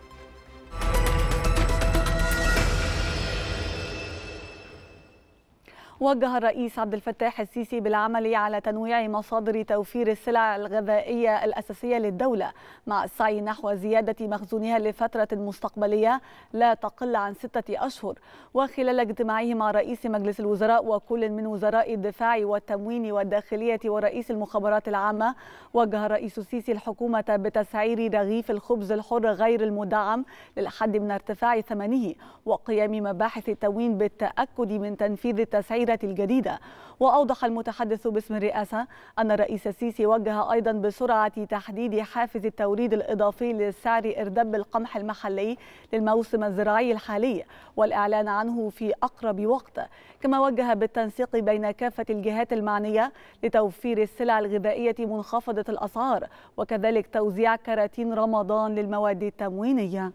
وجه الرئيس عبد الفتاح السيسي بالعمل على تنويع مصادر توفير السلع الغذائية الأساسية للدولة مع السعي نحو زيادة مخزونها لفترة مستقبلية لا تقل عن ستة أشهر وخلال اجتماعه مع رئيس مجلس الوزراء وكل من وزراء الدفاع والتموين والداخلية ورئيس المخابرات العامة وجه الرئيس السيسي الحكومة بتسعير رغيف الخبز الحر غير المدعم للحد من ارتفاع ثمنه وقيام مباحث التموين بالتأكد من تنفيذ التسعيرة الجديدة وأوضح المتحدث باسم الرئاسة أن الرئيس السيسي وجه أيضا بسرعة تحديد حافز التوريد الإضافي لسعر إردب القمح المحلي للموسم الزراعي الحالي والإعلان عنه في أقرب وقت كما وجه بالتنسيق بين كافة الجهات المعنية لتوفير السلع الغذائية منخفضة الأسعار وكذلك توزيع كراتين رمضان للمواد التموينية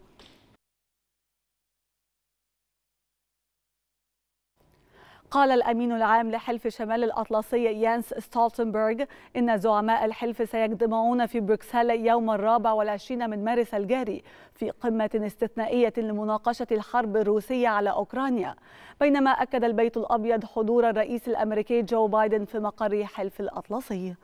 قال الأمين العام لحلف شمال الأطلسي يانس ستولتنبرغ إن زعماء الحلف سيجتمعون في بروكسل يوم الرابع والعشرين من مارس الجاري في قمة استثنائية لمناقشة الحرب الروسية على أوكرانيا بينما أكد البيت الأبيض حضور الرئيس الأمريكي جو بايدن في مقر حلف الأطلسي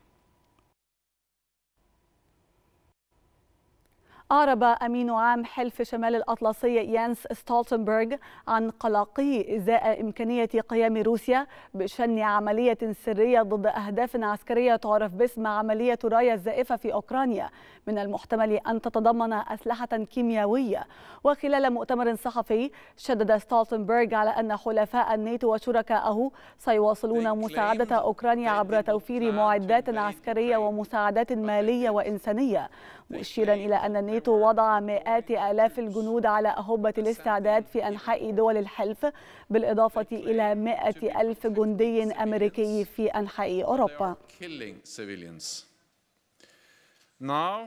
أعرب أمين عام حلف شمال الأطلسي يانس ستولتنبرغ عن قلقه إزاء إمكانية قيام روسيا بشن عملية سرية ضد أهداف عسكرية تعرف باسم عملية رايا الزائفة في أوكرانيا من المحتمل أن تتضمن أسلحة كيميائية وخلال مؤتمر صحفي شدد ستولتنبرغ على أن حلفاء الناتو وشركائه سيواصلون مساعدة أوكرانيا عبر توفير معدات عسكرية ومساعدات مالية وإنسانية مشيرا إلى أن الناتو وضع مئات آلاف الجنود على أهبة الاستعداد في أنحاء دول الحلف بالإضافة إلى مئة ألف جندي أمريكي في أنحاء أوروبا killing civilians. Now,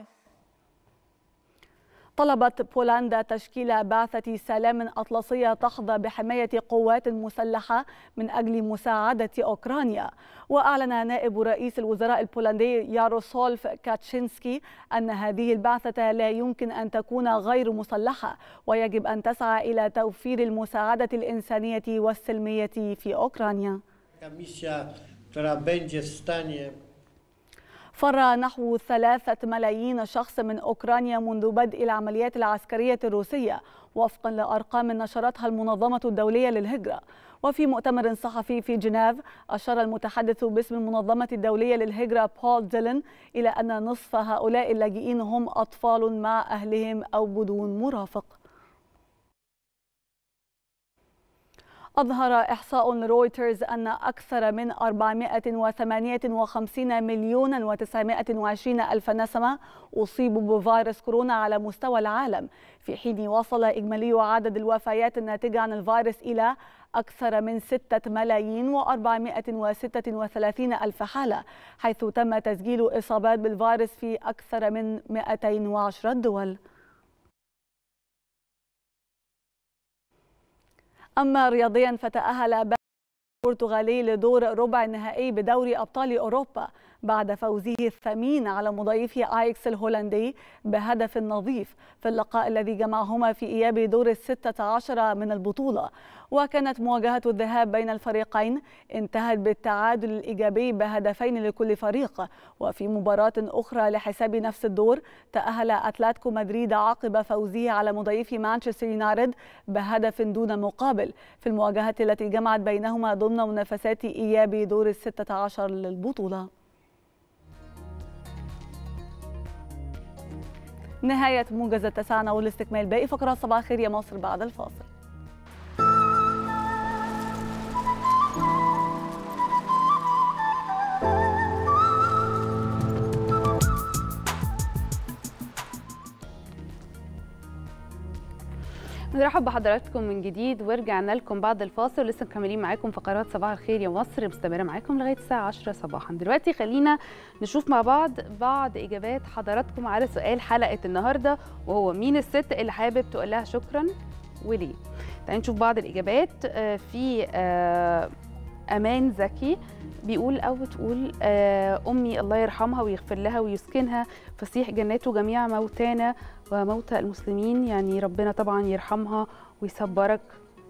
طلبت بولندا تشكيل بعثة سلام أطلسية تحظى بحماية قوات مسلحة من أجل مساعدة أوكرانيا وأعلن نائب رئيس الوزراء البولندي ياروسولف كاتشينسكي أن هذه البعثة لا يمكن أن تكون غير مسلحة ويجب أن تسعى إلى توفير المساعدة الإنسانية والسلمية في أوكرانيا Misja, która będzie w stanie فر نحو ثلاثة ملايين شخص من أوكرانيا منذ بدء العمليات العسكرية الروسية وفقا لأرقام نشرتها المنظمة الدولية للهجرة وفي مؤتمر صحفي في جنيف أشار المتحدث باسم المنظمة الدولية للهجرة بول ديلن إلى أن نصف هؤلاء اللاجئين هم أطفال مع أهلهم أو بدون مرافق أظهر إحصاء لرويترز أن أكثر من 458 مليون و920 ألف نسمة أصيبوا بفيروس كورونا على مستوى العالم في حين وصل إجمالي عدد الوفيات الناتجة عن الفيروس إلى أكثر من 6 ملايين و436 ألف حالة حيث تم تسجيل إصابات بالفيروس في أكثر من 210 دول أما رياضيا فتأهل البرتغالي لدور ربع النهائي بدوري أبطال أوروبا بعد فوزه الثمين على مضيفه آيكس الهولندي بهدف نظيف في اللقاء الذي جمعهما في إياب دور الستة عشر من البطولة وكانت مواجهة الذهاب بين الفريقين انتهت بالتعادل الإيجابي بهدفين لكل فريق وفي مباراة أخرى لحساب نفس الدور تأهل أتلتيكو مدريد عقب فوزه على مضيف مانشستر يونايتد بهدف دون مقابل في المواجهة التي جمعت بينهما ضمن منافسات إياب دور الستة عشر للبطولة نهاية موجز التسعة والاستكمال باقي فقرات صباح الخير يا مصر بعد الفاصل نرحب بحضراتكم من جديد ورجعنا لكم بعد الفاصل ولسه مكملين معاكم فقرات صباح الخير يا مصر مستمره معاكم لغايه الساعه 10 صباحا دلوقتي خلينا نشوف مع بعض بعض اجابات حضراتكم على سؤال حلقه النهارده وهو مين الست اللي حابب تقول لها شكرا وليه تعالوا نشوف بعض الاجابات آه، في آه، امان زكي بيقول او بتقول آه، امي الله يرحمها ويغفر لها ويسكنها فسيح جناته جميع موتانا وموتى المسلمين يعني ربنا طبعا يرحمها ويصبرك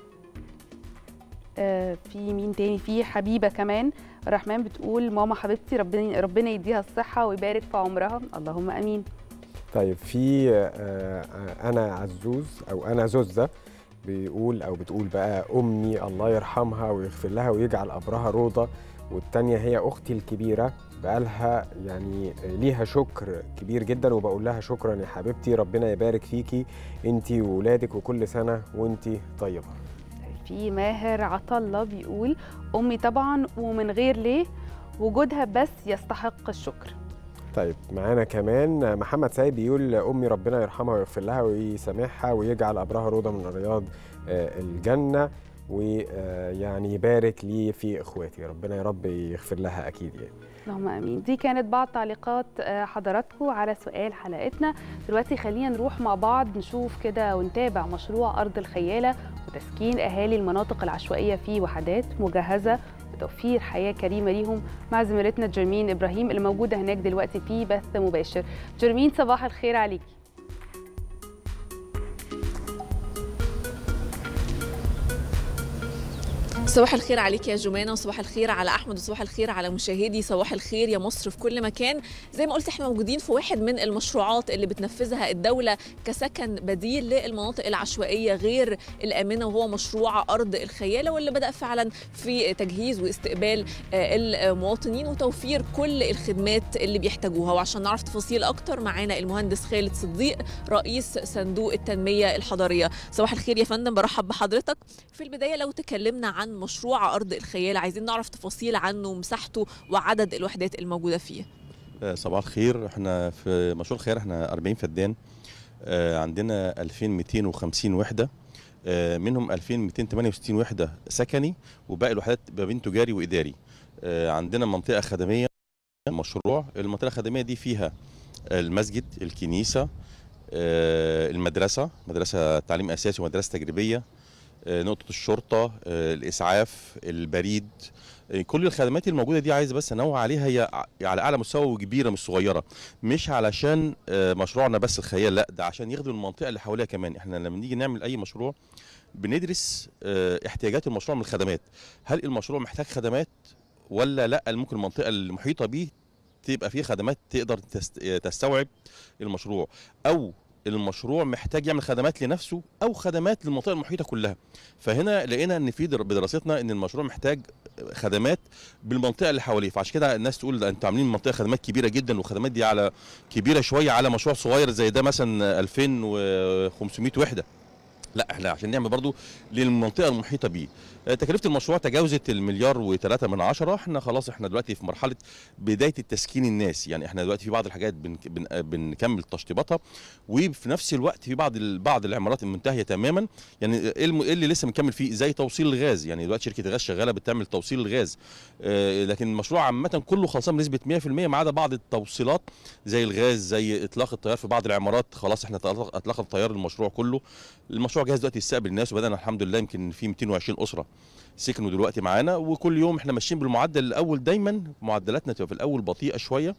آه، في مين تاني في حبيبه كمان الرحمن بتقول ماما حبيبتي ربنا ربنا يديها الصحه ويبارك في عمرها اللهم امين طيب في آه، آه، انا عزوز او انا زوزة بيقول او بتقول بقى امي الله يرحمها ويغفر لها ويجعل قبرها روضه والتانية هي اختي الكبيره بقالها يعني ليها شكر كبير جدا وبقول لها شكرا يا حبيبتي ربنا يبارك فيكي انتي وولادك وكل سنه وانتي طيبه في ماهر عطله بيقول امي طبعا ومن غير ليه وجودها بس يستحق الشكر طيب معانا كمان محمد سعيد بيقول امي ربنا يرحمها ويغفر لها ويسامحها ويجعل قبرها روضه من رياض آه، الجنه ويعني يبارك لي في اخواتي ربنا يا رب يغفر لها اكيد يعني اللهم امين دي كانت بعض تعليقات آه، حضراتكم على سؤال حلقتنا دلوقتي خلينا نروح مع بعض نشوف كده ونتابع مشروع ارض الخياله وتسكين اهالي المناطق العشوائيه في وحدات مجهزه وتوفير حياه كريمه ليهم مع زميلتنا جرمين ابراهيم اللي موجوده هناك دلوقتي في بث مباشر جرمين صباح الخير عليكي صباح الخير عليك يا جمانة وصباح الخير على أحمد وصباح الخير على مشاهدي صباح الخير يا مصر في كل مكان زي ما قلت احنا موجودين في واحد من المشروعات اللي بتنفذها الدولة كسكن بديل للمناطق العشوائية غير الآمنة وهو مشروع أرض الخيالة واللي بدأ فعلا في تجهيز واستقبال آه، المواطنين وتوفير كل الخدمات اللي بيحتاجوها وعشان نعرف تفاصيل أكتر معانا المهندس خالد صديق رئيس صندوق التنمية الحضرية صباح الخير يا فندم برحب بحضرتك في البداية لو تكلمنا عن مشروع أرض الخيال عايزين نعرف تفاصيل عنه ومساحته وعدد الوحدات الموجودة فيه آه، صباح الخير احنا في مشروع الخير احنا 40 فدان آه، عندنا 2250 وحده آه، منهم 2268 وحده سكني وباقي الوحدات ما بين تجاري واداري آه، عندنا منطقه خدميه مشروع المنطقه الخدميه دي فيها المسجد الكنيسه آه، المدرسه مدرسه تعليم اساسي ومدرسه تجريبيه آه، نقطه الشرطه آه، الاسعاف البريد آه، كل الخدمات الموجوده دي عايز بس انوه عليها هي ع- على اعلى مستوى وكبيره مش صغيره مش علشان آه، مشروعنا بس الخيال لا ده عشان يخدم المنطقه اللي حواليها كمان احنا لما نيجي نعمل اي مشروع بندرس آه، احتياجات المشروع من الخدمات هل المشروع محتاج خدمات ولا لا ممكن المنطقه المحيطه بيه تبقى فيه خدمات تقدر تست- تستوعب المشروع او المشروع محتاج يعمل خدمات لنفسه او خدمات للمنطقه المحيطه كلها فهنا لقينا ان في در- بدراستنا ان المشروع محتاج خدمات بالمنطقه اللي حواليه فعشان كده الناس تقول ده انتوا عاملين منطقه خدمات كبيره جدا والخدمات دي على كبيره شويه على مشروع صغير زي ده مثلا 2500 وحده لا احنا عشان نعمل برضو للمنطقه المحيطه بيه آه، تكلفه المشروع تجاوزت المليار وثلاثة من عشرة احنا خلاص احنا دلوقتي في مرحله بدايه التسكين الناس يعني احنا دلوقتي في بعض الحاجات بن بن بنكمل تشطيباتها وفي نفس الوقت في بعض ال- بعض العمارات المنتهيه تماما يعني ايه الم- إيه اللي لسه بنكمل فيه زي توصيل الغاز يعني دلوقتي شركه الغاز شغاله بتعمل توصيل الغاز آه، لكن المشروع عامه كله خلصان بنسبه 100% ما عدا بعض التوصيلات زي الغاز زي اطلاق الطيار في بعض العمارات خلاص احنا اطلق اطلق الطيار المشروع كله المشروع جاهز دلوقتي يستقبل الناس وبدانا الحمد لله يمكن في 220 اسره سكنوا دلوقتي معانا وكل يوم احنا ماشيين بالمعدل الاول دايما معدلاتنا تبقى في الاول بطيئه شويه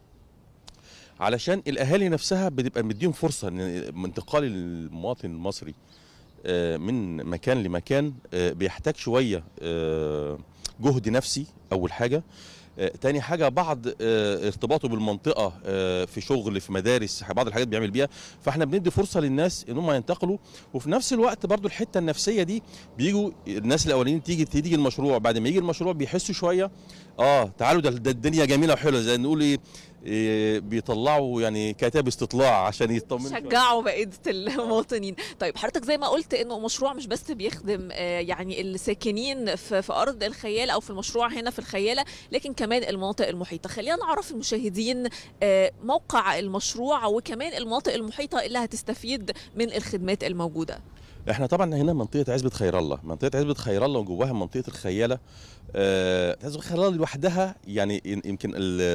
علشان الاهالي نفسها بتبقى مديهم فرصه ان انتقال المواطن المصري آه، من مكان لمكان آه، بيحتاج شويه آه، جهد نفسي اول حاجه آه، تاني حاجه بعض آه، ارتباطه بالمنطقه آه، في شغل في مدارس بعض الحاجات بيعمل بيها فاحنا بندي فرصه للناس ان هم ينتقلوا وفي نفس الوقت برضو الحته النفسيه دي بيجوا الناس الاولانيين تيجي تيجي المشروع بعد ما يجي المشروع بيحسوا شويه اه تعالوا ده, ده الدنيا جميله وحلوه زي نقول ايه إيه، بيطلعوا يعني كتاب استطلاع عشان يطمنوا شوية. شجعوا بقيه المواطنين طيب حضرتك زي ما قلت انه مشروع مش بس بيخدم آه، يعني الساكنين في في ارض الخيال او في المشروع هنا في الخياله لكن كمان المناطق المحيطه خلينا نعرف المشاهدين آه، موقع المشروع وكمان المناطق المحيطه اللي هتستفيد من الخدمات الموجوده احنا طبعا هنا منطقه عزبه خير الله منطقه عزبه خير الله وجواها منطقه الخياله آه، عزبه خير الله لوحدها يعني ين- يمكن ال-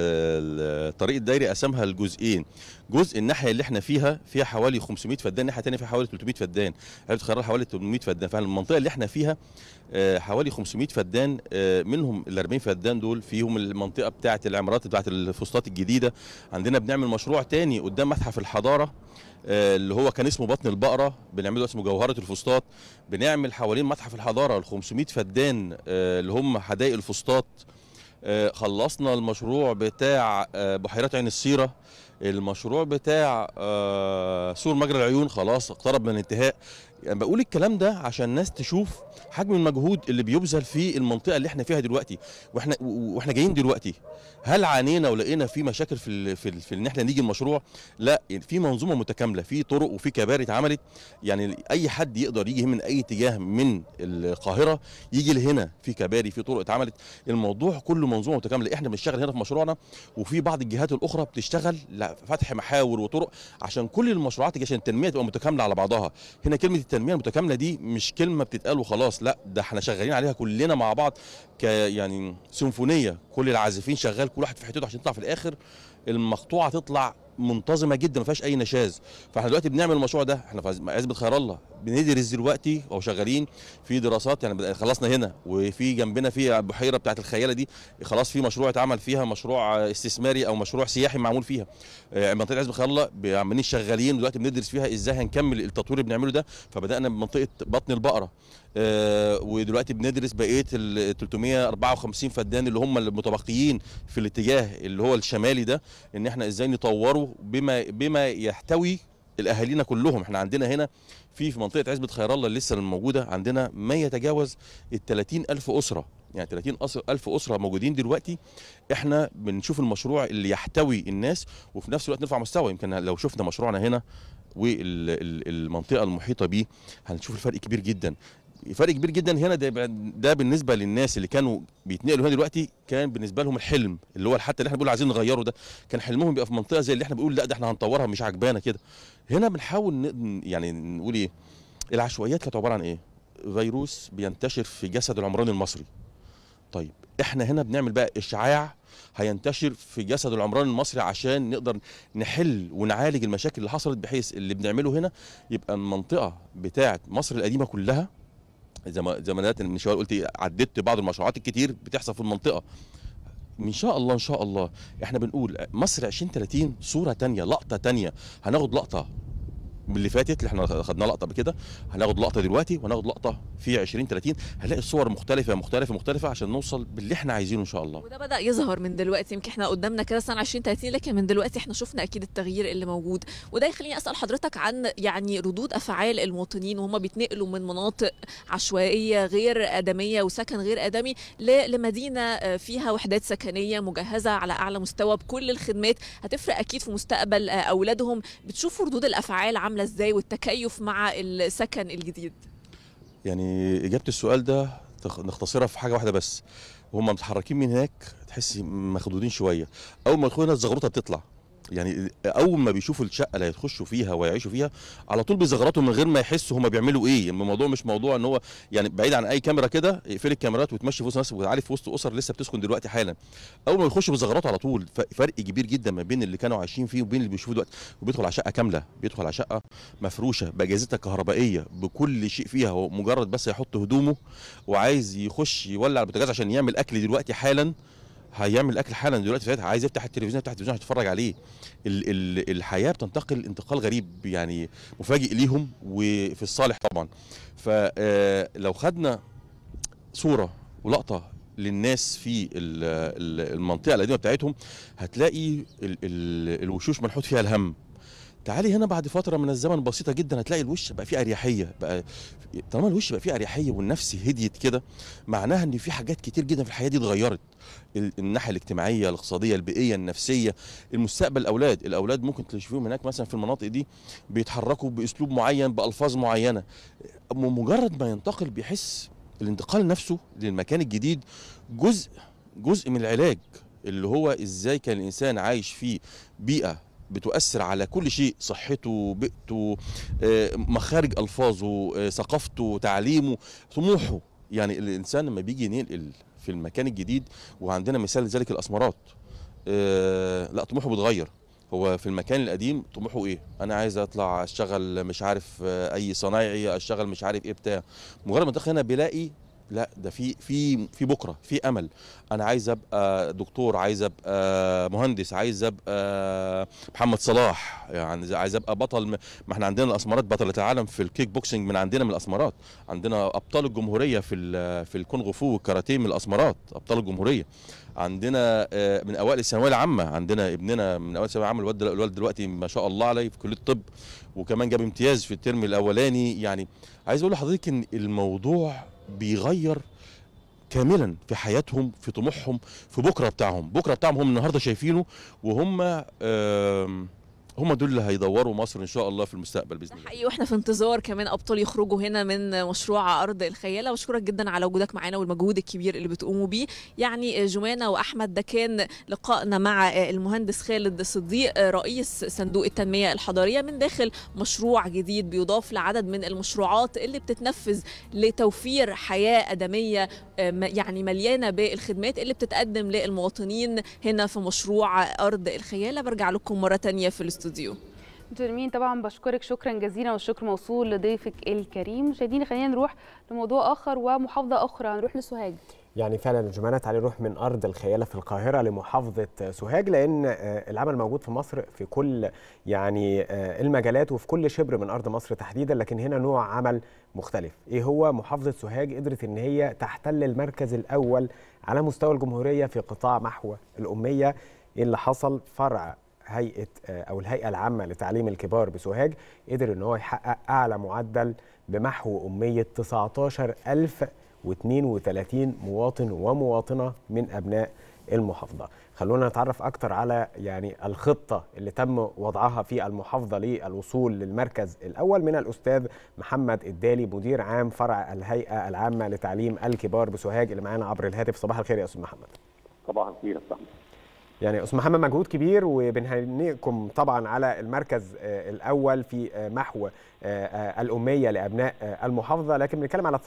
ال- الطريق الدايري قسمها لجزئين جزء الناحيه اللي احنا فيها فيها حوالي 500 فدان الناحيه الثانيه فيها حوالي 300 فدان عزبه خير الله حوالي 800 فدان فالمنطقه اللي احنا فيها آه، حوالي 500 فدان آه، منهم ال 40 فدان دول فيهم المنطقه بتاعه العمارات بتاعه الفسطاط الجديده عندنا بنعمل مشروع تاني قدام متحف الحضاره آه، اللي هو كان اسمه بطن البقره بنعمله اسمه جوهره الفسطاط بنعمل حوالين متحف الحضاره ال 500 فدان آه، اللي هم حدائق الفسطاط آه، خلصنا المشروع بتاع آه، بحيرات عين السيره المشروع بتاع آه، سور مجرى العيون خلاص اقترب من الانتهاء يعني بقول الكلام ده عشان الناس تشوف حجم المجهود اللي بيبذل في المنطقه اللي احنا فيها دلوقتي واحنا واحنا جايين دلوقتي هل عانينا ولقينا في مشاكل في ال في, ال في ان احنا نيجي المشروع لا يعني في منظومه متكامله في طرق وفي كباري اتعملت يعني اي حد يقدر يجي من اي اتجاه من القاهره يجي لهنا في كباري في طرق اتعملت الموضوع كله منظومه متكامله احنا بنشتغل هنا في مشروعنا وفي بعض الجهات الاخرى بتشتغل لفتح محاور وطرق عشان كل المشروعات عشان التنميه تبقى متكامله على بعضها هنا كلمه التنميه المتكامله دي مش كلمه بتتقال وخلاص لا ده احنا شغالين عليها كلنا مع بعض ك يعني سيمفونيه كل العازفين شغال كل واحد في حتته عشان يطلع في الاخر المقطوعه تطلع منتظمه جدا ما فيهاش اي نشاز فاحنا دلوقتي بنعمل المشروع ده احنا في عزبه خير الله بندرس دلوقتي او شغالين في دراسات يعني خلصنا هنا وفي جنبنا في البحيره بتاعت الخياله دي خلاص في مشروع اتعمل فيها مشروع استثماري او مشروع سياحي معمول فيها آه، منطقه عزبه خير الله عمالين شغالين دلوقتي بندرس فيها ازاي هنكمل التطوير اللي بنعمله ده فبدانا بمنطقه بطن البقره آه، ودلوقتي بندرس بقيه ال 354 فدان اللي هم المتبقيين في الاتجاه اللي هو الشمالي ده ان احنا ازاي نطوره بما بما يحتوي الاهالينا كلهم احنا عندنا هنا في في منطقه عزبه خير الله اللي لسه الموجوده عندنا ما يتجاوز ال 30 الف اسره يعني 30 أس- الف اسره موجودين دلوقتي احنا بنشوف المشروع اللي يحتوي الناس وفي نفس الوقت نرفع مستوى يمكن لو شفنا مشروعنا هنا والمنطقه المحيطه بيه هنشوف الفرق كبير جدا فرق كبير جدا هنا ده, ده بالنسبه للناس اللي كانوا بيتنقلوا هنا دلوقتي كان بالنسبه لهم الحلم اللي هو حتى اللي احنا بنقول عايزين نغيره ده كان حلمهم يبقى في منطقه زي اللي احنا بنقول لا ده احنا هنطورها مش عجبانا كده هنا بنحاول ن- يعني نقول ايه العشوائيات كانت عباره عن ايه فيروس بينتشر في جسد العمران المصري طيب احنا هنا بنعمل بقى اشعاع هينتشر في جسد العمران المصري عشان نقدر نحل ونعالج المشاكل اللي حصلت بحيث اللي بنعمله هنا يبقى المنطقه بتاعه مصر القديمه كلها زي ما زي ما أنا من شويه قلت إيه، عددت بعض المشروعات الكتير بتحصل في المنطقه ان شاء الله ان شاء الله احنا بنقول مصر 2030 صوره تانية لقطه تانية هناخد لقطه من اللي فاتت اللي احنا خدنا لقطه قبل كده هناخد لقطه دلوقتي وهناخد لقطه في 2030 هنلاقي الصور مختلفه مختلفه مختلفه عشان نوصل باللي احنا عايزينه ان شاء الله وده بدا يظهر من دلوقتي يمكن احنا قدامنا كده سنه 2030 لكن من دلوقتي احنا شفنا اكيد التغيير اللي موجود وده يخليني اسال حضرتك عن يعني ردود افعال المواطنين وهم بيتنقلوا من مناطق عشوائيه غير ادميه وسكن غير ادمي ل- لمدينه آه، فيها وحدات سكنيه مجهزه على اعلى مستوى بكل الخدمات هتفرق اكيد في مستقبل آه، اولادهم بتشوفوا ردود الافعال عامله ازاي والتكيف مع السكن الجديد يعني اجابه السؤال ده تخ- نختصرها في حاجه واحده بس وهم متحركين من هناك تحسي مخدودين شويه اول ما يدخلوا هنا الزغروطه بتطلع يعني اول ما بيشوفوا الشقه اللي هيخشوا فيها ويعيشوا فيها على طول بيزغرطوا من غير ما يحسوا هم بيعملوا ايه يعني الموضوع مش موضوع ان هو يعني بعيد عن اي كاميرا كده اقفل الكاميرات وتمشي في وسط ناس وعارف في وسط اسر لسه بتسكن دلوقتي حالا اول ما يخشوا بيزغرطوا على طول ف- فرق كبير جدا ما بين اللي كانوا عايشين فيه وبين اللي بيشوفوه دلوقتي وبيدخل على شقه كامله بيدخل على شقه مفروشه باجهزتها الكهربائيه بكل شيء فيها هو مجرد بس يحط هدومه وعايز يخش يولع البوتاجاز عشان يعمل اكل دلوقتي حالا هيعمل اكل حالا دلوقتي ساعتها عايز يفتح التلفزيون يفتح التلفزيون عشان يتفرج عليه ال ال الحياه بتنتقل انتقال غريب يعني مفاجئ ليهم وفي الصالح طبعا فلو خدنا صوره ولقطه للناس في ال- ال- المنطقه القديمه بتاعتهم هتلاقي ال ال الوشوش منحوت فيها الهم تعالي هنا بعد فتره من الزمن بسيطه جدا هتلاقي الوش بقى فيه اريحيه بقى طالما الوش بقى فيه اريحيه والنفس هديت كده معناها ان في حاجات كتير جدا في الحياه دي اتغيرت ال- الناحيه الاجتماعيه الاقتصاديه البيئيه النفسيه المستقبل الاولاد الاولاد ممكن تشوفيهم هناك مثلا في المناطق دي بيتحركوا باسلوب معين بالفاظ معينه م- مجرد ما ينتقل بيحس الانتقال نفسه للمكان الجديد جزء جزء من العلاج اللي هو ازاي كان الانسان عايش في بيئه بتؤثر على كل شيء صحته بيئته آه، مخارج الفاظه آه، ثقافته تعليمه طموحه يعني الانسان لما بيجي ينقل في المكان الجديد وعندنا مثال ذلك الاسمرات آه، لا طموحه بيتغير هو في المكان القديم طموحه ايه انا عايز اطلع اشتغل مش عارف آه، اي صنايعي اشتغل مش عارف ايه بتاع مجرد ما دخل هنا بيلاقي لا ده في في في بكره في امل انا عايز ابقى دكتور عايز ابقى مهندس عايز ابقى محمد صلاح يعني عايز ابقى بطل م- ما احنا عندنا الاسمرات بطله العالم في الكيك بوكسنج من عندنا من الاسمرات عندنا ابطال الجمهوريه في ال- في الكونغ فو والكاراتيه من الاسمرات ابطال الجمهوريه عندنا آه، من اوائل الثانويه العامه عندنا ابننا من اوائل الثانويه العامه الواد دل- الواد دلوقتي ما شاء الله عليه في كليه الطب وكمان جاب امتياز في الترم الاولاني يعني عايز اقول لحضرتك ان الموضوع بيغير كاملا في حياتهم في طموحهم في بكره بتاعهم بكره بتاعهم هم النهارده شايفينه وهم آم، هم دول اللي هيدوروا مصر ان شاء الله في المستقبل باذن الله حقيقي واحنا في انتظار كمان ابطال يخرجوا هنا من مشروع ارض الخياله واشكرك جدا على وجودك معانا والمجهود الكبير اللي بتقوموا بيه يعني جمانه واحمد ده كان لقائنا مع المهندس خالد صديق رئيس صندوق التنميه الحضريه من داخل مشروع جديد بيضاف لعدد من المشروعات اللي بتتنفذ لتوفير حياه ادميه آم، يعني مليانه بالخدمات اللي بتتقدم للمواطنين هنا في مشروع ارض الخياله برجع لكم مره تانية في الاستوديو جرمين طبعا بشكرك شكرا جزيلا والشكر موصول لضيفك الكريم مشاهدينا خلينا نروح لموضوع اخر ومحافظه اخرى نروح لسوهاج يعني فعلا جمانة تعالي نروح من أرض الخيالة في القاهرة لمحافظة سوهاج لأن آه، العمل موجود في مصر في كل يعني آه، المجالات وفي كل شبر من أرض مصر تحديدا لكن هنا نوع عمل مختلف إيه هو محافظة سوهاج قدرت إن هي تحتل المركز الأول على مستوى الجمهورية في قطاع محو الأمية إيه اللي حصل فرع هيئة آه، أو الهيئة العامة لتعليم الكبار بسوهاج قدر إن هو يحقق أعلى معدل بمحو أمية 19000 و32 مواطن ومواطنة من أبناء المحافظة خلونا نتعرف أكتر على يعني الخطة اللي تم وضعها في المحافظة للوصول للمركز الأول من الأستاذ محمد الدالي مدير عام فرع الهيئة العامة لتعليم الكبار بسوهاج اللي معانا عبر الهاتف صباح الخير يا أستاذ محمد صباح الخير يا صاحبي يعني استاذ محمد مجهود كبير وبنهنئكم طبعا على المركز آه، الاول في آه، محو آه، آه، الاميه لابناء آه، المحافظه لكن بنتكلم على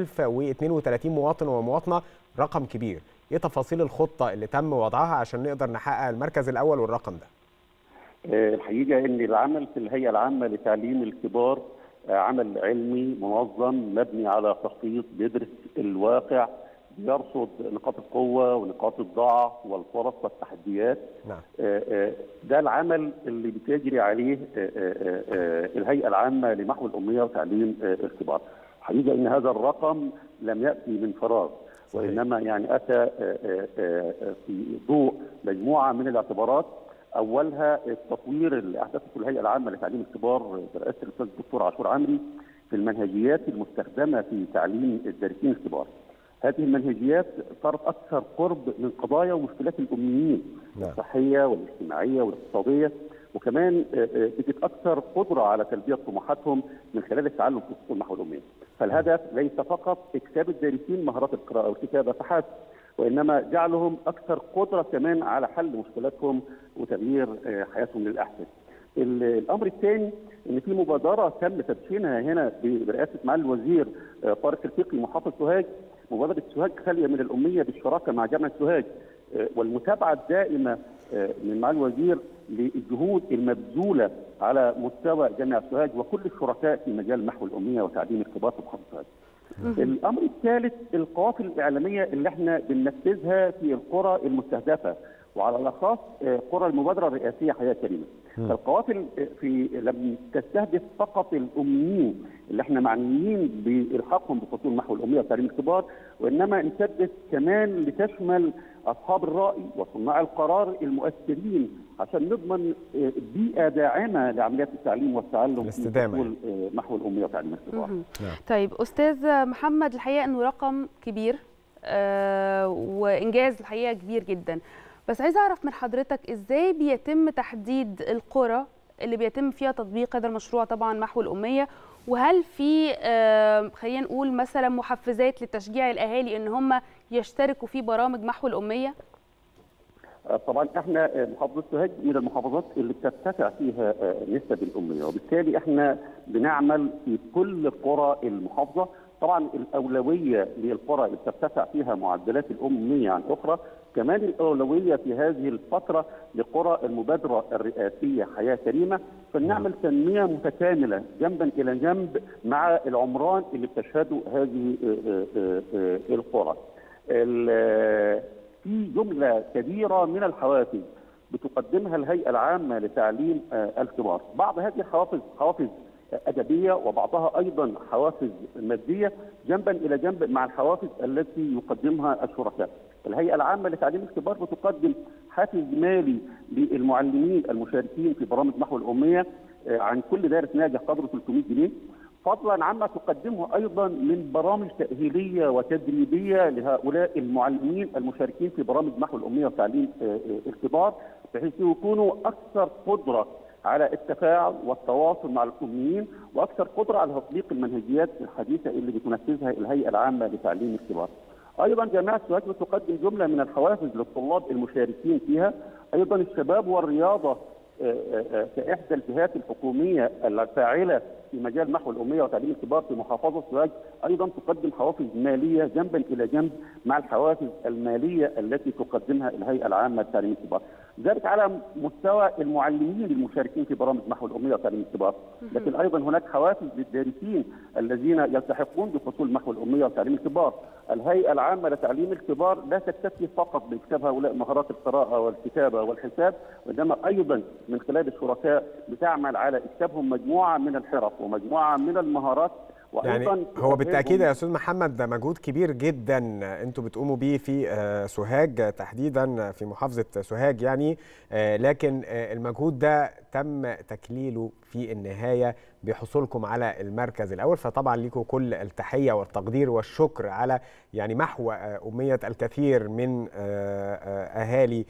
19032 مواطن ومواطنه رقم كبير ايه تفاصيل الخطه اللي تم وضعها عشان نقدر نحقق المركز الاول والرقم ده آه، الحقيقه ان العمل في الهيئه العامه لتعليم الكبار آه، عمل علمي منظم مبني على تخطيط بيدرس الواقع بيرصد نقاط القوه ونقاط الضعف والفرص والتحديات نعم آه، آه، ده العمل اللي بتجري عليه آه، آه، آه، الهيئه العامه لمحو الاميه وتعليم آه، الكبار. حقيقه ان هذا الرقم لم ياتي من فراغ وانما يعني اتى آه، آه، آه، في ضوء مجموعه من الاعتبارات اولها التطوير اللي احدثته الهيئه العامه لتعليم الكبار برئاسه الاستاذ الدكتور عاشور عمري في المنهجيات المستخدمه في تعليم الدارسين الكبار. هذه المنهجيات صارت اكثر قرب من قضايا ومشكلات الاميين نعم. الصحيه والاجتماعيه والاقتصاديه وكمان آه، آه، بقت اكثر قدره على تلبيه طموحاتهم من خلال التعلم في الفصول النحو الاميه. فالهدف ليس فقط اكساب الدارسين مهارات القراءه والكتابه فحسب وانما جعلهم اكثر قدره كمان على حل مشكلاتهم وتغيير آه، حياتهم للاحسن. ال- الامر الثاني ان في مبادره تم تدشينها هنا برئاسه معالي الوزير آه، طارق الفقي محافظ سوهاج مبادره سوهاج خاليه من الاميه بالشراكه مع جامعه سوهاج آه، والمتابعه الدائمه آه، من معالي الوزير للجهود المبذوله على مستوى جامعه سوهاج وكل الشركاء في مجال محو الاميه وتعليم الكبار في محافظه سوهاج. الامر الثالث القوافل الاعلاميه اللي احنا بننفذها في القرى المستهدفه وعلى الاخص آه، قرى المبادره الرئاسيه حياه كريمه. فالقوافل آه، في لم تستهدف فقط الاميين اللي احنا معنيين بالحاقهم بفصول محو الاميه وتعليم الكبار وانما امتدت كمان لتشمل اصحاب الراي وصناع القرار المؤثرين عشان نضمن آه، بيئه داعمه لعمليات التعليم والتعلم الاستدامة. في فصول آه، محو الاميه وتعليم الكبار. مهم. طيب استاذ محمد الحقيقه انه رقم كبير آه وانجاز الحقيقه كبير جدا بس عايزه اعرف من حضرتك ازاي بيتم تحديد القرى اللي بيتم فيها تطبيق هذا المشروع طبعا محو الاميه وهل في آه خلينا نقول مثلا محفزات لتشجيع الاهالي ان هم يشتركوا في برامج محو الاميه آه، طبعا احنا آه، محافظه سوهاج من المحافظات اللي بترتفع فيها آه، نسب الاميه وبالتالي احنا بنعمل في كل قرى المحافظه طبعا الاولويه للقرى اللي بترتفع فيها معدلات الاميه عن اخرى كمان الاولويه في هذه الفتره لقرى المبادره الرئاسيه حياه كريمه فلنعمل تنميه متكامله جنبا الى جنب مع العمران اللي بتشهده هذه آه، آه، آه، القرى. ال- في جمله كبيره من الحوافز بتقدمها الهيئه العامه لتعليم آه، الكبار، بعض هذه الحوافز حوافز ادبيه وبعضها ايضا حوافز ماديه جنبا الى جنب مع الحوافز التي يقدمها الشركاء. الهيئه العامه لتعليم الكبار بتقدم حافز مالي للمعلمين المشاركين في برامج محو الاميه آه، عن كل دائره ناجح قدره 300 جنيه فضلا عما تقدمه ايضا من برامج تاهيليه وتدريبيه لهؤلاء المعلمين المشاركين في برامج محو الاميه وتعليم آه، آه، الكبار بحيث يكونوا اكثر قدره على التفاعل والتواصل مع الاميين واكثر قدره على تطبيق المنهجيات الحديثه اللي بتنفذها الهيئه العامه لتعليم الكبار. ايضا جامعه سوهاج بتقدم جمله من الحوافز للطلاب المشاركين فيها، ايضا الشباب والرياضه آه، آه، كاحدى الجهات الحكوميه الفاعله في مجال محو الاميه وتعليم الكبار في محافظه سوهاج ايضا تقدم حوافز ماليه جنبا الى جنب مع الحوافز الماليه التي تقدمها الهيئه العامه لتعليم الكبار. ذلك على مستوى المعلمين المشاركين في برامج محو الاميه وتعليم الكبار، لكن ايضا هناك حوافز للدارسين الذين يلتحقون بفصول محو الاميه وتعليم الكبار. الهيئه العامه لتعليم الكبار لا تكتفي فقط باكتساب هؤلاء مهارات القراءه والكتابه والحساب، وانما ايضا من خلال الشركاء بتعمل على اكتسابهم مجموعه من الحرف ومجموعه من المهارات يعني وايضا هو بالتاكيد يا استاذ محمد ده مجهود كبير جدا انتوا بتقوموا بيه في آه، سوهاج تحديدا في محافظه سوهاج يعني آه، لكن آه، المجهود ده تم تكليله في النهايه بحصولكم على المركز الاول فطبعا ليكم كل التحيه والتقدير والشكر على يعني محو آه، اميه الكثير من آه، آه، اهالي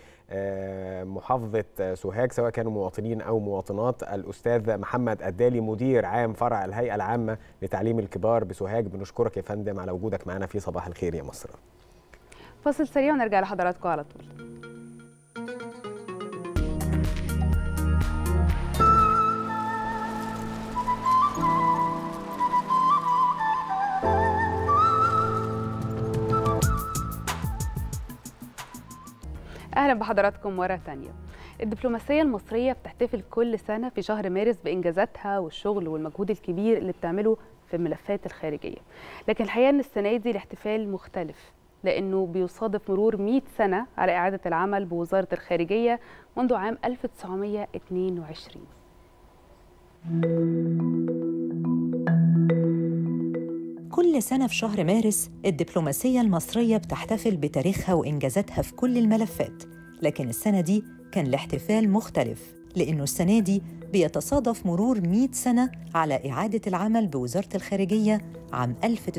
آه، محافظه آه، سوهاج سواء كانوا مواطنين او مواطنات الاستاذ محمد الدالي مدير عام فرع الهيئه العامه لتعليم الكبار بسوهاج بنشكرك يا فندم على وجودك معنا في صباح الخير يا مصر فاصل سريع ونرجع لحضراتكم على طول اهلا بحضراتكم مره تانية الدبلوماسيه المصريه بتحتفل كل سنه في شهر مارس بانجازاتها والشغل والمجهود الكبير اللي بتعمله في الملفات الخارجيه لكن الحقيقه ان السنه دي الاحتفال مختلف لانه بيصادف مرور 100 سنه على اعاده العمل بوزاره الخارجيه منذ عام 1922 كل سنة في شهر مارس الدبلوماسية المصرية بتحتفل بتاريخها وإنجازاتها في كل الملفات لكن السنة دي كان الاحتفال مختلف لأنه السنة دي بيتصادف مرور 100 سنة على إعادة العمل بوزارة الخارجية عام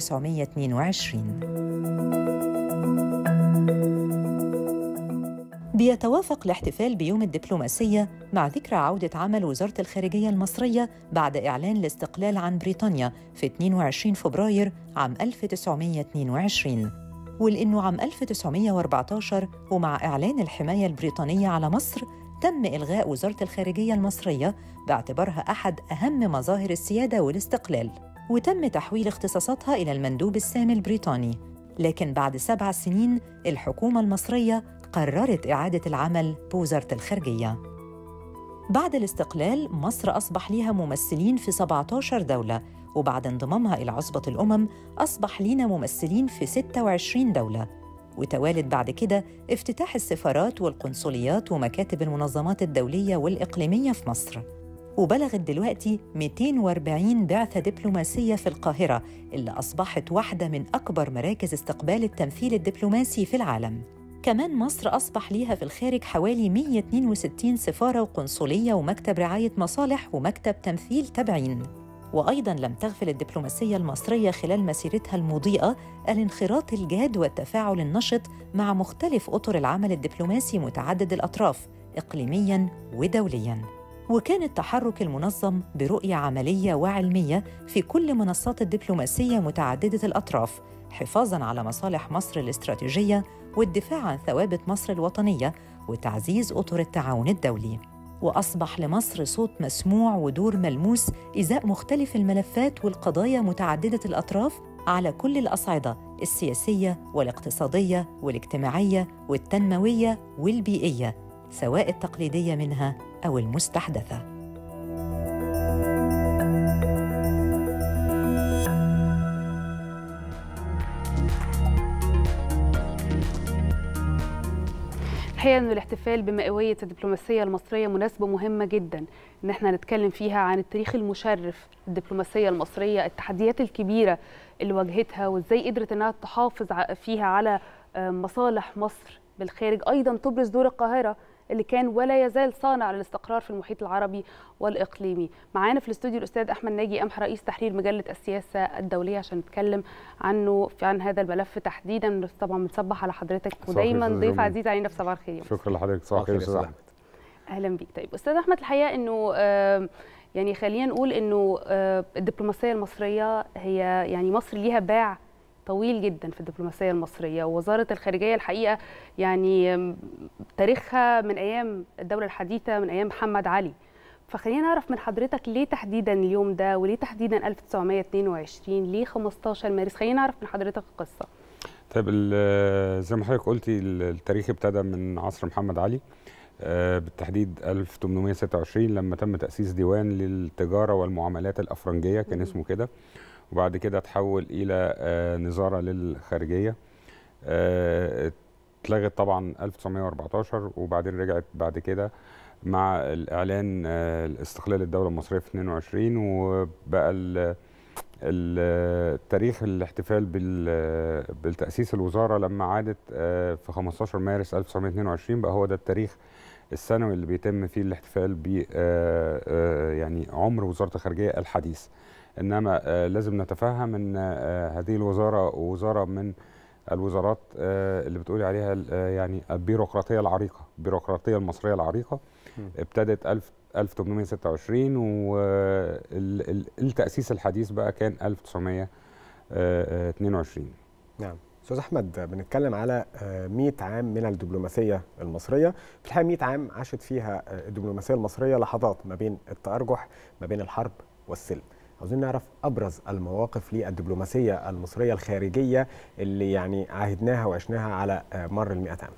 1922 بيتوافق الاحتفال بيوم الدبلوماسية مع ذكرى عودة عمل وزارة الخارجية المصرية بعد إعلان الاستقلال عن بريطانيا في 22 فبراير عام 1922 ولأنه عام 1914 ومع إعلان الحماية البريطانية على مصر تم إلغاء وزارة الخارجية المصرية باعتبارها أحد أهم مظاهر السيادة والاستقلال وتم تحويل اختصاصاتها إلى المندوب السامي البريطاني لكن بعد سبع سنين الحكومة المصرية قررت إعادة العمل بوزارة الخارجية بعد الاستقلال مصر أصبح ليها ممثلين في 17 دولة وبعد انضمامها إلى عصبة الأمم أصبح لينا ممثلين في 26 دولة وتوالت بعد كده افتتاح السفارات والقنصليات ومكاتب المنظمات الدولية والإقليمية في مصر وبلغت دلوقتي 240 بعثة دبلوماسية في القاهرة اللي أصبحت واحدة من أكبر مراكز استقبال التمثيل الدبلوماسي في العالم كمان مصر أصبح ليها في الخارج حوالي 162 سفارة وقنصلية ومكتب رعاية مصالح ومكتب تمثيل تابعين وأيضاً لم تغفل الدبلوماسية المصرية خلال مسيرتها المضيئة الانخراط الجاد والتفاعل النشط مع مختلف أطر العمل الدبلوماسي متعدد الأطراف إقليمياً ودولياً وكان التحرك المنظم برؤية عملية وعلمية في كل منصات الدبلوماسية متعددة الأطراف حفاظاً على مصالح مصر الاستراتيجية والدفاع عن ثوابت مصر الوطنية وتعزيز أطر التعاون الدولي وأصبح لمصر صوت مسموع ودور ملموس إزاء مختلف الملفات والقضايا متعددة الأطراف على كل الأصعدة السياسية والاقتصادية والاجتماعية والتنموية والبيئية سواء التقليدية منها أو المستحدثة الحقيقه انه الاحتفال بمئويه الدبلوماسيه المصريه مناسبه مهمه جدا ان احنا نتكلم فيها عن التاريخ المشرف للدبلوماسيه المصريه التحديات الكبيره اللي واجهتها وازاي قدرت انها تحافظ فيها على مصالح مصر بالخارج ايضا تبرز دور القاهره اللي كان ولا يزال صانع للاستقرار في المحيط العربي والاقليمي معانا في الاستوديو الاستاذ احمد ناجي امح رئيس تحرير مجله السياسه الدوليه عشان نتكلم عنه في عن هذا الملف تحديدا طبعا بنصبح على حضرتك ودايما ضيف عزيز علينا في صباح الخير شكرا لحضرتك صباح الخير استاذ احمد اهلا بيك طيب استاذ احمد الحقيقه انه يعني خلينا نقول انه الدبلوماسيه المصريه هي يعني مصر ليها باع طويل جدا في الدبلوماسيه المصريه ووزاره الخارجيه الحقيقه يعني تاريخها من ايام الدوله الحديثه من ايام محمد علي فخلينا نعرف من حضرتك ليه تحديدا اليوم ده وليه تحديدا 1922 ليه 15 مارس خلينا نعرف من حضرتك القصه طيب زي ما حضرتك قلتي التاريخ ابتدى من عصر محمد علي بالتحديد 1826 لما تم تأسيس ديوان للتجارة والمعاملات الأفرنجية كان اسمه كده وبعد كده تحول إلى نظارة للخارجية اتلغت طبعا 1914 وبعدين رجعت بعد كده مع الإعلان الاستقلال الدولة المصرية في 22 وبقى التاريخ الاحتفال بالتأسيس الوزارة لما عادت في 15 مارس 1922 بقى هو ده التاريخ السنوي اللي بيتم فيه الاحتفال ب يعني عمر وزارة الخارجية الحديث انما لازم نتفهم ان هذه الوزارة وزارة من الوزارات اللي بتقولي عليها يعني البيروقراطية العريقة البيروقراطية المصرية العريقة ابتدت 1826 والتأسيس الحديث بقى كان 1922 نعم استاذ احمد بنتكلم على 100 عام من الدبلوماسيه المصريه في الحقيقه 100 عام عاشت فيها الدبلوماسيه المصريه لحظات ما بين التارجح ما بين الحرب والسلم عاوزين نعرف ابرز المواقف للدبلوماسيه المصريه الخارجيه اللي يعني عهدناها وعشناها على مر ال 100 عام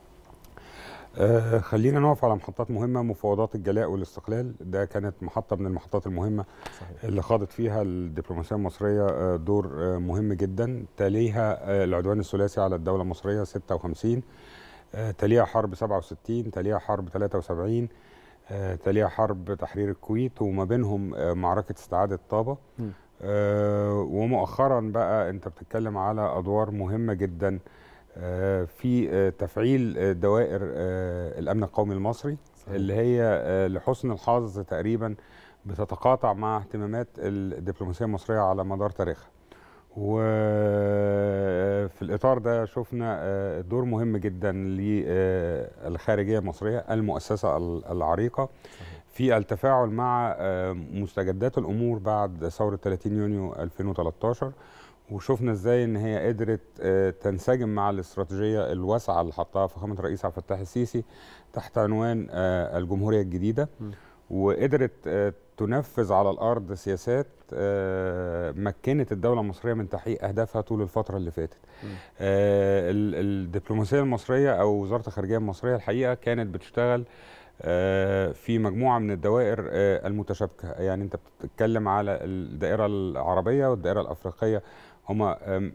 آه خلينا نقف على محطات مهمه مفاوضات الجلاء والاستقلال ده كانت محطه من المحطات المهمه صحيح. اللي خاضت فيها الدبلوماسيه المصريه آه دور آه مهم جدا تليها آه العدوان الثلاثي على الدوله المصريه 56 آه تليها حرب 67 تليها حرب 73 آه تليها حرب تحرير الكويت وما بينهم آه معركه استعاده طابه آه ومؤخرا بقى انت بتتكلم على ادوار مهمه جدا في تفعيل دوائر الامن القومي المصري صحيح. اللي هي لحسن الحظ تقريبا بتتقاطع مع اهتمامات الدبلوماسيه المصريه على مدار تاريخها وفي الاطار ده شفنا دور مهم جدا للخارجيه المصريه المؤسسه العريقه في التفاعل مع مستجدات الامور بعد ثوره 30 يونيو 2013 وشفنا ازاي ان هي قدرت تنسجم مع الاستراتيجيه الواسعه اللي حطها فخامه الرئيس عبد الفتاح السيسي تحت عنوان الجمهوريه الجديده وقدرت تنفذ على الارض سياسات مكنت الدوله المصريه من تحقيق اهدافها طول الفتره اللي فاتت. الدبلوماسيه المصريه او وزاره الخارجيه المصريه الحقيقه كانت بتشتغل في مجموعه من الدوائر المتشابكه يعني انت بتتكلم على الدائره العربيه والدائره الافريقيه هما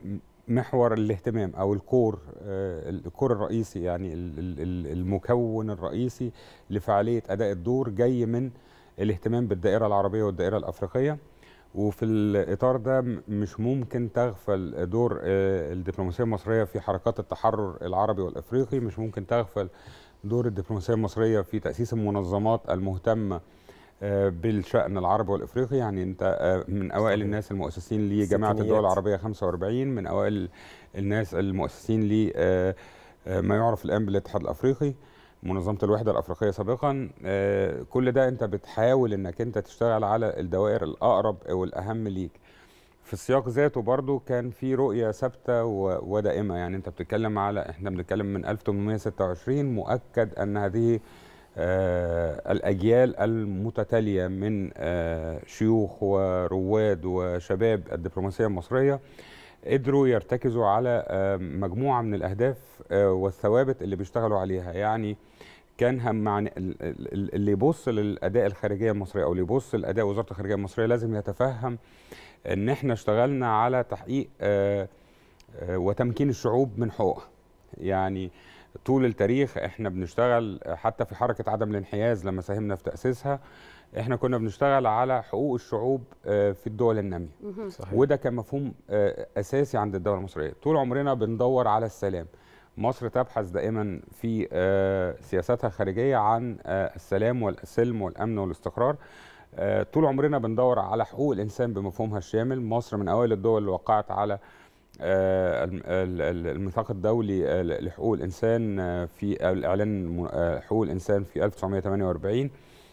محور الاهتمام او الكور آه، الكور الرئيسي يعني ال- ال- ال- المكون الرئيسي لفعاليه اداء الدور جاي من الاهتمام بالدائره العربيه والدائره الافريقيه وفي الاطار ده م- مش ممكن تغفل دور آه، الدبلوماسيه المصريه في حركات التحرر العربي والافريقي مش ممكن تغفل دور الدبلوماسيه المصريه في تاسيس المنظمات المهتمه آه، بالشأن العربي والإفريقي يعني أنت آه، من أوائل الناس المؤسسين لجماعة الدول الستينيات. العربية 45 من أوائل الناس المؤسسين ل آه، آه، ما يعرف الآن بالاتحاد الأفريقي منظمة الوحدة الأفريقية سابقا آه، كل ده أنت بتحاول أنك أنت تشتغل على الدوائر الأقرب والأهم ليك في السياق ذاته برضو كان في رؤية ثابتة و- ودائمة يعني أنت بتتكلم على إحنا بنتكلم من 1826 مؤكد أن هذه آه، الأجيال المتتالية من آه، شيوخ ورواد وشباب الدبلوماسية المصرية قدروا يرتكزوا على آه، مجموعة من الأهداف آه، والثوابت اللي بيشتغلوا عليها يعني كان هم معني ال- ال- اللي يبص للأداء الخارجية المصرية أو اللي يبص لأداء وزارة الخارجية المصرية لازم يتفهم إن إحنا اشتغلنا على تحقيق آه، آه، وتمكين الشعوب من حقوقها يعني طول التاريخ احنا بنشتغل حتى في حركة عدم الانحياز لما ساهمنا في تأسيسها احنا كنا بنشتغل على حقوق الشعوب آه، في الدول النامية مهم. صحيح. وده كان مفهوم آه، أساسي عند الدولة المصرية طول عمرنا بندور على السلام مصر تبحث دائما في آه، سياساتها الخارجية عن آه، السلام والسلم والأمن والاستقرار آه، طول عمرنا بندور على حقوق الإنسان بمفهومها الشامل مصر من أوائل الدول اللي وقعت على آه، الم- ال- ال- الميثاق الدولي آه، لحقوق الإنسان آه، في الإعلان م- آه، حقوق الإنسان في 1948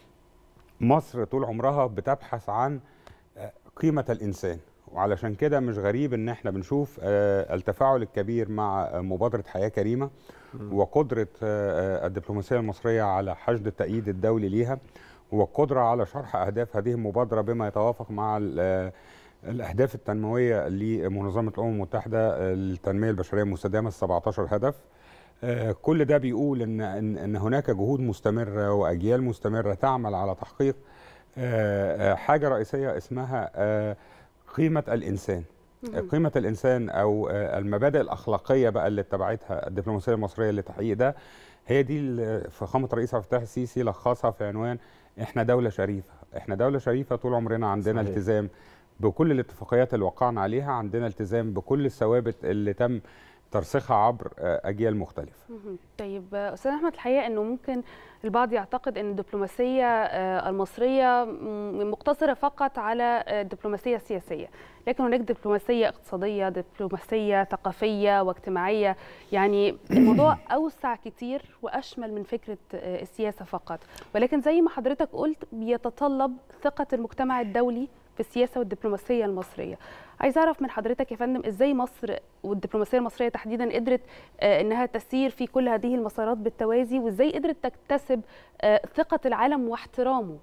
مصر طول عمرها بتبحث عن آه، قيمة الإنسان وعلشان كده مش غريب ان احنا بنشوف آه، التفاعل الكبير مع آه، مبادرة حياة كريمة وقدرة آه، آه، الدبلوماسية المصرية على حشد التأييد الدولي ليها والقدرة على شرح أهداف هذه المبادرة بما يتوافق مع ال- آه، الأهداف التنموية لمنظمة الأمم المتحدة آه، للتنمية البشرية المستدامة ال 17 هدف آه، كل ده بيقول ان ان إن هناك جهود مستمره واجيال مستمره تعمل على تحقيق آه، آه، حاجه رئيسيه اسمها آه، قيمه الانسان مهم. آه، قيمه الانسان او آه، المبادئ الاخلاقيه بقى اللي اتبعتها الدبلوماسيه المصريه لتحقيق ده هي دي اللي فخامه الرئيس عبد الفتاح السيسي لخصها في عنوان احنا دوله شريفه احنا دوله شريفه طول عمرنا عندنا صحيح. التزام بكل الاتفاقيات اللي وقعنا عليها عندنا التزام بكل الثوابت اللي تم ترسيخها عبر آه، اجيال مختلفه مهم. طيب آه، استاذ احمد الحقيقه انه ممكن البعض يعتقد ان الدبلوماسيه آه، المصريه م- مقتصره فقط على آه، الدبلوماسيه السياسيه لكن هناك دبلوماسيه اقتصاديه دبلوماسيه ثقافيه واجتماعيه يعني الموضوع اوسع كتير واشمل من فكره آه، السياسه فقط ولكن زي ما حضرتك قلت بيتطلب ثقه المجتمع الدولي في السياسه والدبلوماسيه المصريه عايز اعرف من حضرتك يا فندم ازاي مصر والدبلوماسيه المصريه تحديدا قدرت آه، انها تسير في كل هذه المسارات بالتوازي وازاي قدرت تكتسب آه، ثقه العالم واحترامه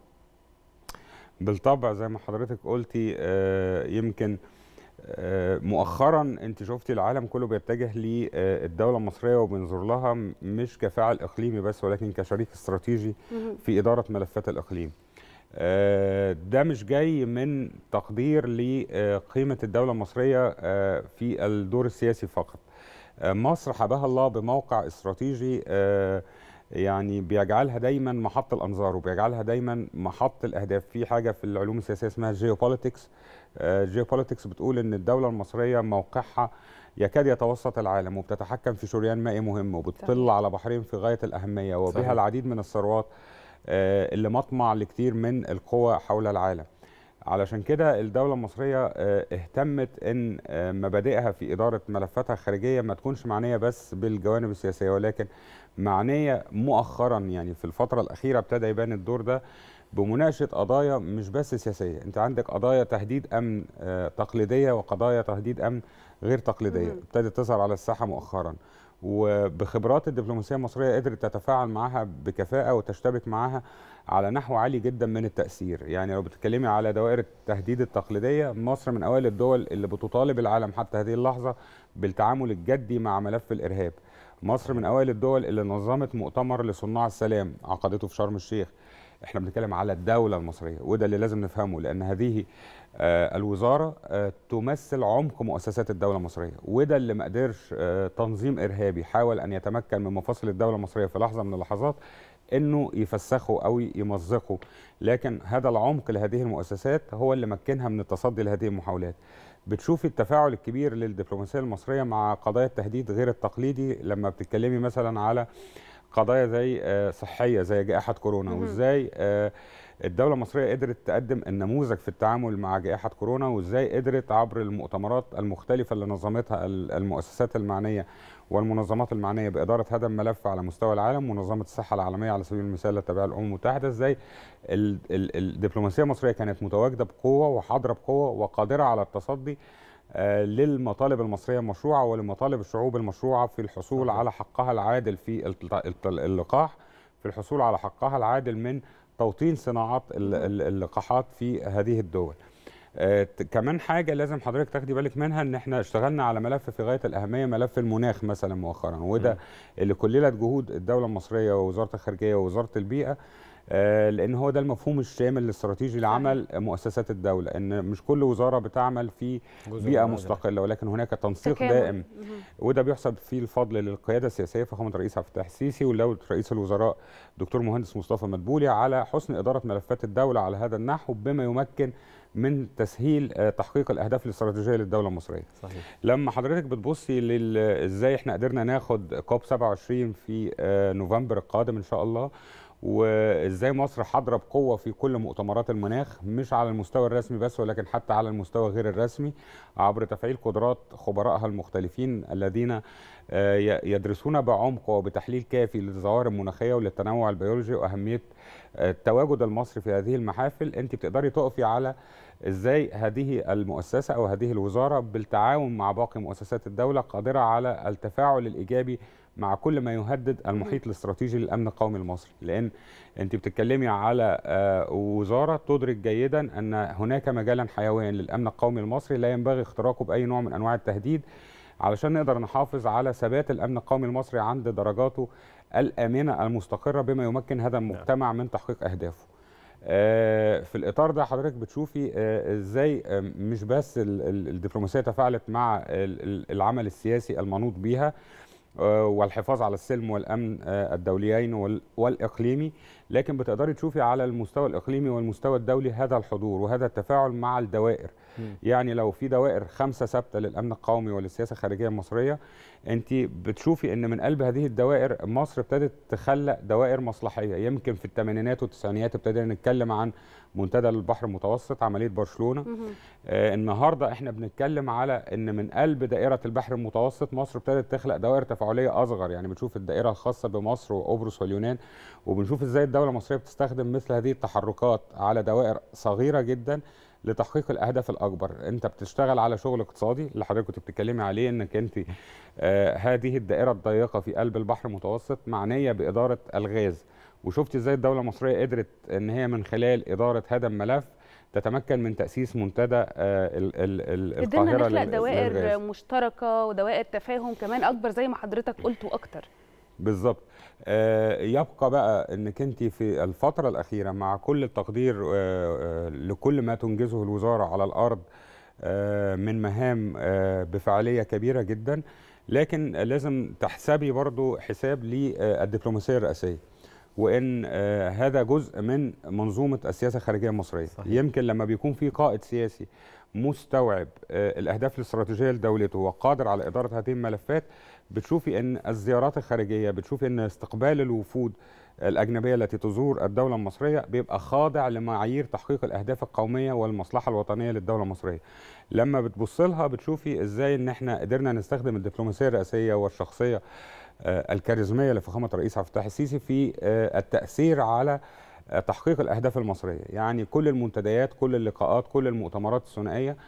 بالطبع زي ما حضرتك قلتي آه، يمكن آه، مؤخرا انت شفتي العالم كله بيتجه للدوله المصريه وبينظر لها م- مش كفاعل اقليمي بس ولكن كشريك استراتيجي مهم. في اداره ملفات الاقليم آه، ده مش جاي من تقدير لقيمه الدوله المصريه آه، في الدور السياسي فقط آه، مصر حباها الله بموقع استراتيجي آه، يعني بيجعلها دايما محط الانظار وبيجعلها دايما محط الاهداف في حاجه في العلوم السياسيه اسمها جيوبوليتكس جيوبوليتكس بتقول ان الدوله المصريه موقعها يكاد يتوسط العالم وبتتحكم في شريان مائي مهم وبتطل على بحرين في غايه الاهميه وبها صحيح. العديد من الثروات آه، اللي مطمع لكتير من القوى حول العالم علشان كده الدولة المصرية آه، اهتمت ان آه، مبادئها في إدارة ملفاتها الخارجية ما تكونش معنية بس بالجوانب السياسية ولكن معنية مؤخرا يعني في الفترة الأخيرة ابتدى يبان الدور ده بمناقشة قضايا مش بس سياسية انت عندك قضايا تهديد أمن آه، تقليدية وقضايا تهديد أمن غير تقليدية مم. ابتدت تظهر على الساحة مؤخرا وبخبرات الدبلوماسية المصرية قدرت تتفاعل معها بكفاءة وتشتبك معها على نحو عالي جدا من التأثير يعني لو بتتكلمي على دوائر التهديد التقليدية مصر من أوائل الدول اللي بتطالب العالم حتى هذه اللحظة بالتعامل الجدي مع ملف الإرهاب مصر من أوائل الدول اللي نظمت مؤتمر لصناع السلام عقدته في شرم الشيخ احنا بنتكلم على الدوله المصريه وده اللي لازم نفهمه لان هذه آه، الوزاره آه، تمثل عمق مؤسسات الدوله المصريه وده اللي ما قدرش آه، تنظيم ارهابي حاول ان يتمكن من مفاصل الدوله المصريه في لحظه من اللحظات انه يفسخه او يمزقه لكن هذا العمق لهذه المؤسسات هو اللي مكنها من التصدي لهذه المحاولات بتشوفي التفاعل الكبير للدبلوماسيه المصريه مع قضايا التهديد غير التقليدي لما بتتكلمي مثلا على قضايا زي آه، صحيه زي جائحه كورونا مهم. وازاي آه، الدوله المصريه قدرت تقدم النموذج في التعامل مع جائحه كورونا وازاي قدرت عبر المؤتمرات المختلفه اللي نظمتها ال- المؤسسات المعنيه والمنظمات المعنيه باداره هذا الملف على مستوى العالم منظمه الصحه العالميه على سبيل المثال التابعه للامم المتحده ازاي ال- ال- الدبلوماسيه المصريه كانت متواجده بقوه وحاضره بقوه وقادره على التصدي آه، للمطالب المصريه المشروعه ولمطالب الشعوب المشروعه في الحصول على حقها العادل في الت- الت- اللقاح في الحصول على حقها العادل من توطين صناعات ال- ال- اللقاحات في هذه الدول. آه، ت- كمان حاجه لازم حضرتك تاخدي بالك منها ان احنا اشتغلنا على ملف في غايه الاهميه ملف المناخ مثلا مؤخرا وده اللي كللت جهود الدوله المصريه ووزاره الخارجيه ووزاره البيئه آه، لان هو ده المفهوم الشامل الاستراتيجي لعمل مؤسسات الدوله ان مش كل وزاره بتعمل في جزء بيئه من مستقله ولكن هناك تنسيق تكامل. دائم مهم. وده بيحسب فيه الفضل للقياده السياسيه فخامه الرئيس عبد الفتاح السيسي ودوله رئيس الوزراء دكتور مهندس مصطفى مدبولي على حسن اداره ملفات الدوله على هذا النحو بما يمكن من تسهيل آه، تحقيق الاهداف الاستراتيجيه للدوله المصريه. صحيح لما حضرتك بتبصي لل ازاي احنا قدرنا ناخد كوب 27 في آه، نوفمبر القادم ان شاء الله وازاي مصر حاضره بقوه في كل مؤتمرات المناخ مش على المستوى الرسمي بس ولكن حتى على المستوى غير الرسمي عبر تفعيل قدرات خبرائها المختلفين الذين آه، ي- يدرسون بعمق وبتحليل كافي للظواهر المناخيه وللتنوع البيولوجي واهميه آه، التواجد المصري في هذه المحافل انت بتقدري تقفي على ازاي هذه المؤسسه او هذه الوزاره بالتعاون مع باقي مؤسسات الدوله قادره على التفاعل الايجابي مع كل ما يهدد المحيط الاستراتيجي للامن القومي المصري لان انت بتتكلمي على آه، وزاره تدرك جيدا ان هناك مجالا حيويا للامن القومي المصري لا ينبغي اختراقه باي نوع من انواع التهديد علشان نقدر نحافظ على ثبات الامن القومي المصري عند درجاته الامنه المستقره بما يمكن هذا المجتمع من تحقيق اهدافه آه، في الاطار ده حضرتك بتشوفي آه، ازاي آه، مش بس ال- ال- الدبلوماسيه تفاعلت مع ال- ال- العمل السياسي المنوط بيها آه، والحفاظ على السلم والامن آه، الدوليين وال- والاقليمي لكن بتقدري تشوفي على المستوى الاقليمي والمستوى الدولي هذا الحضور وهذا التفاعل مع الدوائر يعني لو في دوائر خمسه ثابته للامن القومي وللسياسه الخارجيه المصريه انت بتشوفي ان من قلب هذه الدوائر مصر ابتدت تخلق دوائر مصلحيه يمكن في الثمانينات والتسعينيات ابتدينا نتكلم عن منتدى البحر المتوسط عمليه برشلونه آه النهارده احنا بنتكلم على ان من قلب دائره البحر المتوسط مصر ابتدت تخلق دوائر تفاعليه اصغر يعني بنشوف الدائره الخاصه بمصر وقبرص واليونان وبنشوف ازاي الدوله المصريه بتستخدم مثل هذه التحركات على دوائر صغيره جدا لتحقيق الاهداف الاكبر انت بتشتغل على شغل اقتصادي اللي حضرتك كنت بتتكلمي عليه انك انت آه هذه الدائره الضيقه في قلب البحر المتوسط معنيه باداره الغاز وشفت ازاي الدوله المصريه قدرت ان هي من خلال اداره هذا الملف تتمكن من تاسيس منتدى آه ال ال ال قدرنا القاهره نخلق لل- دوائر للغاز. مشتركه ودوائر تفاهم كمان اكبر زي ما حضرتك قلت واكتر بالظبط آه، يبقى بقى انك انت في الفتره الاخيره مع كل التقدير آه، آه، لكل ما تنجزه الوزاره على الارض آه، من مهام آه، بفعاليه كبيره جدا لكن لازم تحسبي برضو حساب للدبلوماسيه الرئاسيه وان آه، هذا جزء من منظومه السياسه الخارجيه المصريه صحيح. يمكن لما بيكون في قائد سياسي مستوعب آه، الاهداف الاستراتيجيه لدولته وقادر على اداره هذه الملفات بتشوفي ان الزيارات الخارجيه بتشوفي ان استقبال الوفود الاجنبيه التي تزور الدوله المصريه بيبقى خاضع لمعايير تحقيق الاهداف القوميه والمصلحه الوطنيه للدوله المصريه لما بتبص لها بتشوفي ازاي ان احنا قدرنا نستخدم الدبلوماسيه الرئاسيه والشخصيه آه، الكاريزميه لفخامه الرئيس عبد الفتاح السيسي في آه، التاثير على تحقيق الاهداف المصريه يعني كل المنتديات كل اللقاءات كل المؤتمرات الثنائيه في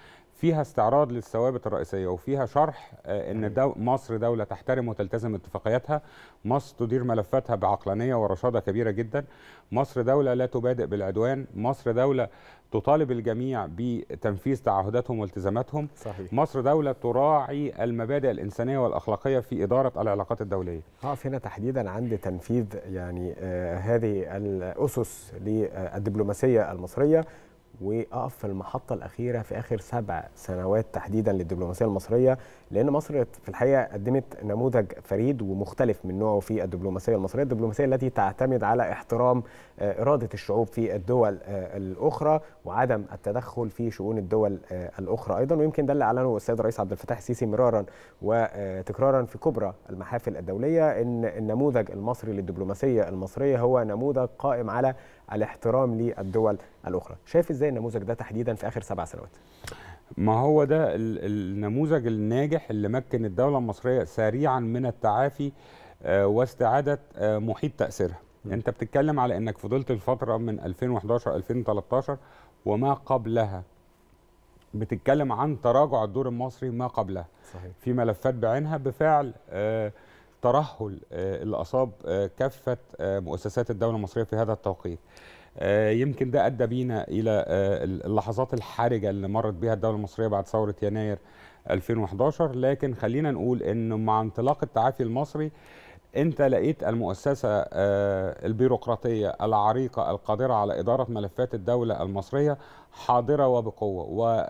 فيها استعراض للثوابت الرئيسيه وفيها شرح آه، ان دو مصر دوله تحترم وتلتزم اتفاقياتها مصر تدير ملفاتها بعقلانيه ورشاده كبيره جدا مصر دوله لا تبادئ بالعدوان مصر دوله تطالب الجميع بتنفيذ تعهداتهم والتزاماتهم صحيح. مصر دوله تراعي المبادئ الانسانيه والاخلاقيه في اداره العلاقات الدوليه هقف هنا تحديدا عند تنفيذ يعني آه هذه الاسس للدبلوماسيه المصريه واقف في المحطه الاخيره في اخر سبع سنوات تحديدا للدبلوماسيه المصريه لان مصر في الحقيقه قدمت نموذج فريد ومختلف من نوعه في الدبلوماسيه المصريه، الدبلوماسيه التي تعتمد على احترام آه، اراده الشعوب في الدول آه، الاخرى وعدم التدخل في شؤون الدول آه، الاخرى ايضا ويمكن ده اللي اعلنه السيد الرئيس عبد الفتاح السيسي مرارا وتكرارا في كبرى المحافل الدوليه ان النموذج المصري للدبلوماسيه المصريه هو نموذج قائم على الاحترام للدول الاخرى، شايف ازاي النموذج ده تحديدا في اخر سبع سنوات؟ ما هو ده ال- النموذج الناجح اللي مكن الدولة المصرية سريعا من التعافي آه، واستعادة آه، محيط تأثيرها انت بتتكلم على انك فضلت الفترة من 2011 2013 وما قبلها بتتكلم عن تراجع الدور المصري ما قبلها صحيح. في ملفات بعينها بفعل آه، ترهل آه، اللي اصاب آه، كافه آه، مؤسسات الدوله المصريه في هذا التوقيت آه، يمكن ده ادى بينا الى آه، اللحظات الحرجه اللي مرت بها الدوله المصريه بعد ثوره يناير 2011 لكن خلينا نقول انه مع انطلاق التعافي المصري انت لقيت المؤسسه آه، البيروقراطيه العريقه القادره على اداره ملفات الدوله المصريه حاضره وبقوه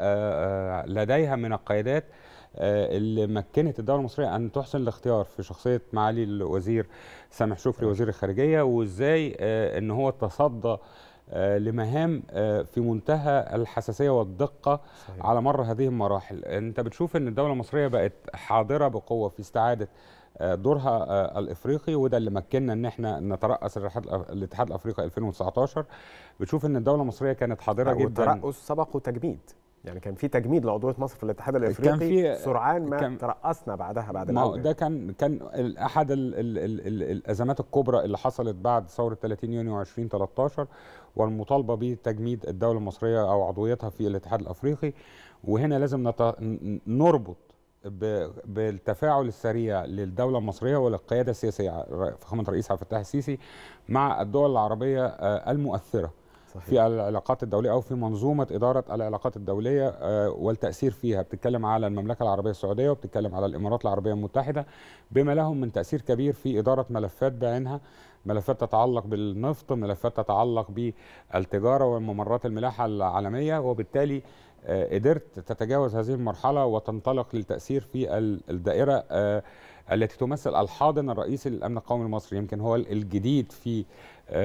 ولديها من القيادات آه، اللي مكنت الدوله المصريه ان تحسن الاختيار في شخصيه معالي الوزير سامح شكري وزير الخارجيه وازاي آه، ان هو تصدى آه، لمهام آه، في منتهى الحساسيه والدقه صحيح. على مر هذه المراحل انت بتشوف ان الدوله المصريه بقت حاضره بقوه في استعاده آه، دورها آه، الافريقي وده اللي مكننا ان احنا نترأس الاتحاد الأف- الاتحاد الافريقي 2019 بتشوف ان الدوله المصريه كانت حاضره جدا والترأس سبقه تجميد يعني كان في تجميد لعضويه مصر في الاتحاد كان الافريقي في- سرعان ما كان- ترأسنا بعدها بعد ما هو العودة. ده كان كان ال- احد ال ال ال ال الازمات الكبرى اللي حصلت بعد ثوره 30 يونيو 2013 والمطالبه بتجميد الدوله المصريه او عضويتها في الاتحاد الافريقي وهنا لازم نت... ن- نربط ب... بالتفاعل السريع للدوله المصريه وللقياده السياسيه فخامه الرئيس عبد الفتاح السيسي مع الدول العربيه آه، المؤثره صحيح. في العلاقات الدوليه او في منظومه اداره العلاقات الدوليه آه، والتاثير فيها بتتكلم على المملكه العربيه السعوديه وبتتكلم على الامارات العربيه المتحده بما لهم من تاثير كبير في اداره ملفات بعينها ملفات تتعلق بالنفط ملفات تتعلق بالتجاره والممرات الملاحه العالميه وبالتالي آه، قدرت تتجاوز هذه المرحله وتنطلق للتاثير في ال- الدائره آه، التي تمثل الحاضن الرئيسي للامن القومي المصري يمكن هو الجديد في آه،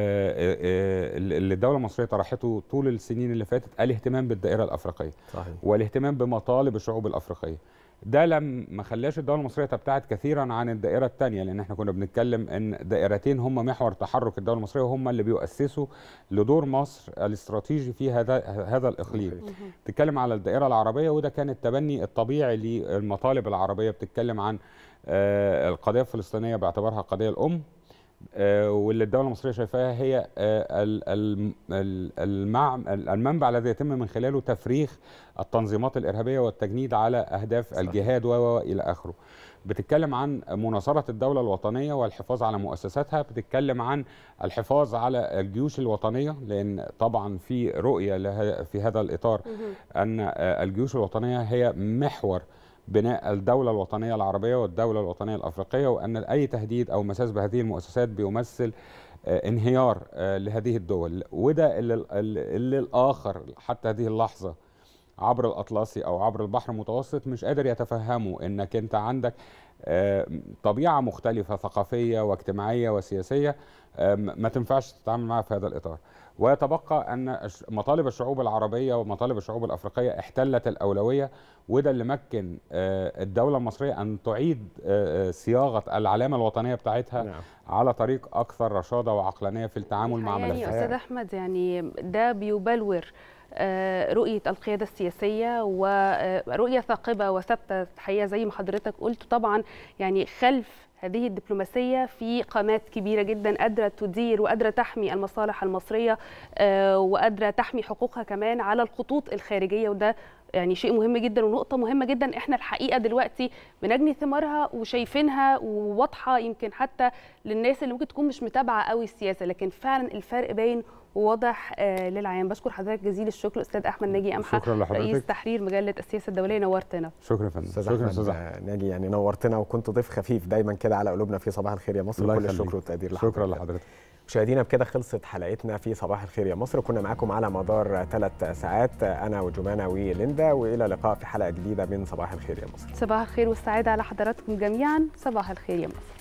آه، اللي الدوله المصريه طرحته طول السنين اللي فاتت الاهتمام بالدائره الافريقيه صحيح. والاهتمام بمطالب الشعوب الافريقيه ده لم ما خلاش الدوله المصريه تبتعد كثيرا عن الدائره الثانيه لان احنا كنا بنتكلم ان دائرتين هم محور تحرك الدوله المصريه وهم اللي بيؤسسوا لدور مصر الاستراتيجي في هذا هذا الاقليم بتتكلم على الدائره العربيه وده كان التبني الطبيعي للمطالب العربيه بتتكلم عن آه، القضيه الفلسطينيه باعتبارها القضيه الام آه، واللي الدوله المصريه شايفاها هي آه، ال- ال- ال- المع- المنبع الذي يتم من خلاله تفريغ التنظيمات الارهابيه والتجنيد على اهداف الجهاد و و- الى اخره. بتتكلم عن مناصره الدوله الوطنيه والحفاظ على مؤسساتها، بتتكلم عن الحفاظ على الجيوش الوطنيه لان طبعا في رؤيه له- في هذا الاطار ان آه، الجيوش الوطنيه هي محور بناء الدولة الوطنية العربية والدولة الوطنية الأفريقية وأن أي تهديد أو مساس بهذه المؤسسات بيمثل آه، انهيار آه، لهذه الدول وده اللي, اللي اللي الآخر حتى هذه اللحظة عبر الأطلسي أو عبر البحر المتوسط مش قادر يتفهموا أنك أنت عندك آه، طبيعة مختلفة ثقافية واجتماعية وسياسية آه، م- ما تنفعش تتعامل معها في هذا الإطار ويتبقى أن الش- مطالب الشعوب العربية ومطالب الشعوب الأفريقية احتلت الأولوية وده اللي مكن آه، الدولة المصرية أن تعيد آه، آه، صياغة العلامة الوطنية بتاعتها نعم. على طريق أكثر رشادة وعقلانية في التعامل مع يعني ملفات استاذ احمد يعني ده بيبلور آه، رؤيه القياده السياسيه ورؤيه ثاقبه وثابته الحقيقه زي ما حضرتك قلت طبعا يعني خلف هذه الدبلوماسيه في قامات كبيره جدا قادره تدير وقادره تحمي المصالح المصريه آه، وقادره تحمي حقوقها كمان على الخطوط الخارجيه وده يعني شيء مهم جدا ونقطه مهمه جدا احنا الحقيقه دلوقتي بنجني ثمارها وشايفينها وواضحه يمكن حتى للناس اللي ممكن تكون مش متابعه قوي السياسه لكن فعلا الفرق باين وواضح آه للعيان بشكر حضرتك جزيل الشكر استاذ احمد ناجي امحى شكرا لحضرتك. رئيس تحرير مجله السياسه الدوليه نورتنا شكرا يا فندم استاذ شكرا احمد استاذ آه، ناجي يعني نورتنا وكنت ضيف خفيف دايما كده على قلوبنا في صباح الخير يا مصر الله كل يخليك. الشكر والتقدير لحضرتك شكرا لحضرتك مشاهدينا بكده خلصت حلقتنا في صباح الخير يا مصر كنا معاكم على مدار ثلاث ساعات انا وجمانه وليندا والى اللقاء في حلقه جديده من صباح الخير يا مصر صباح الخير والسعاده على حضراتكم جميعا صباح الخير يا مصر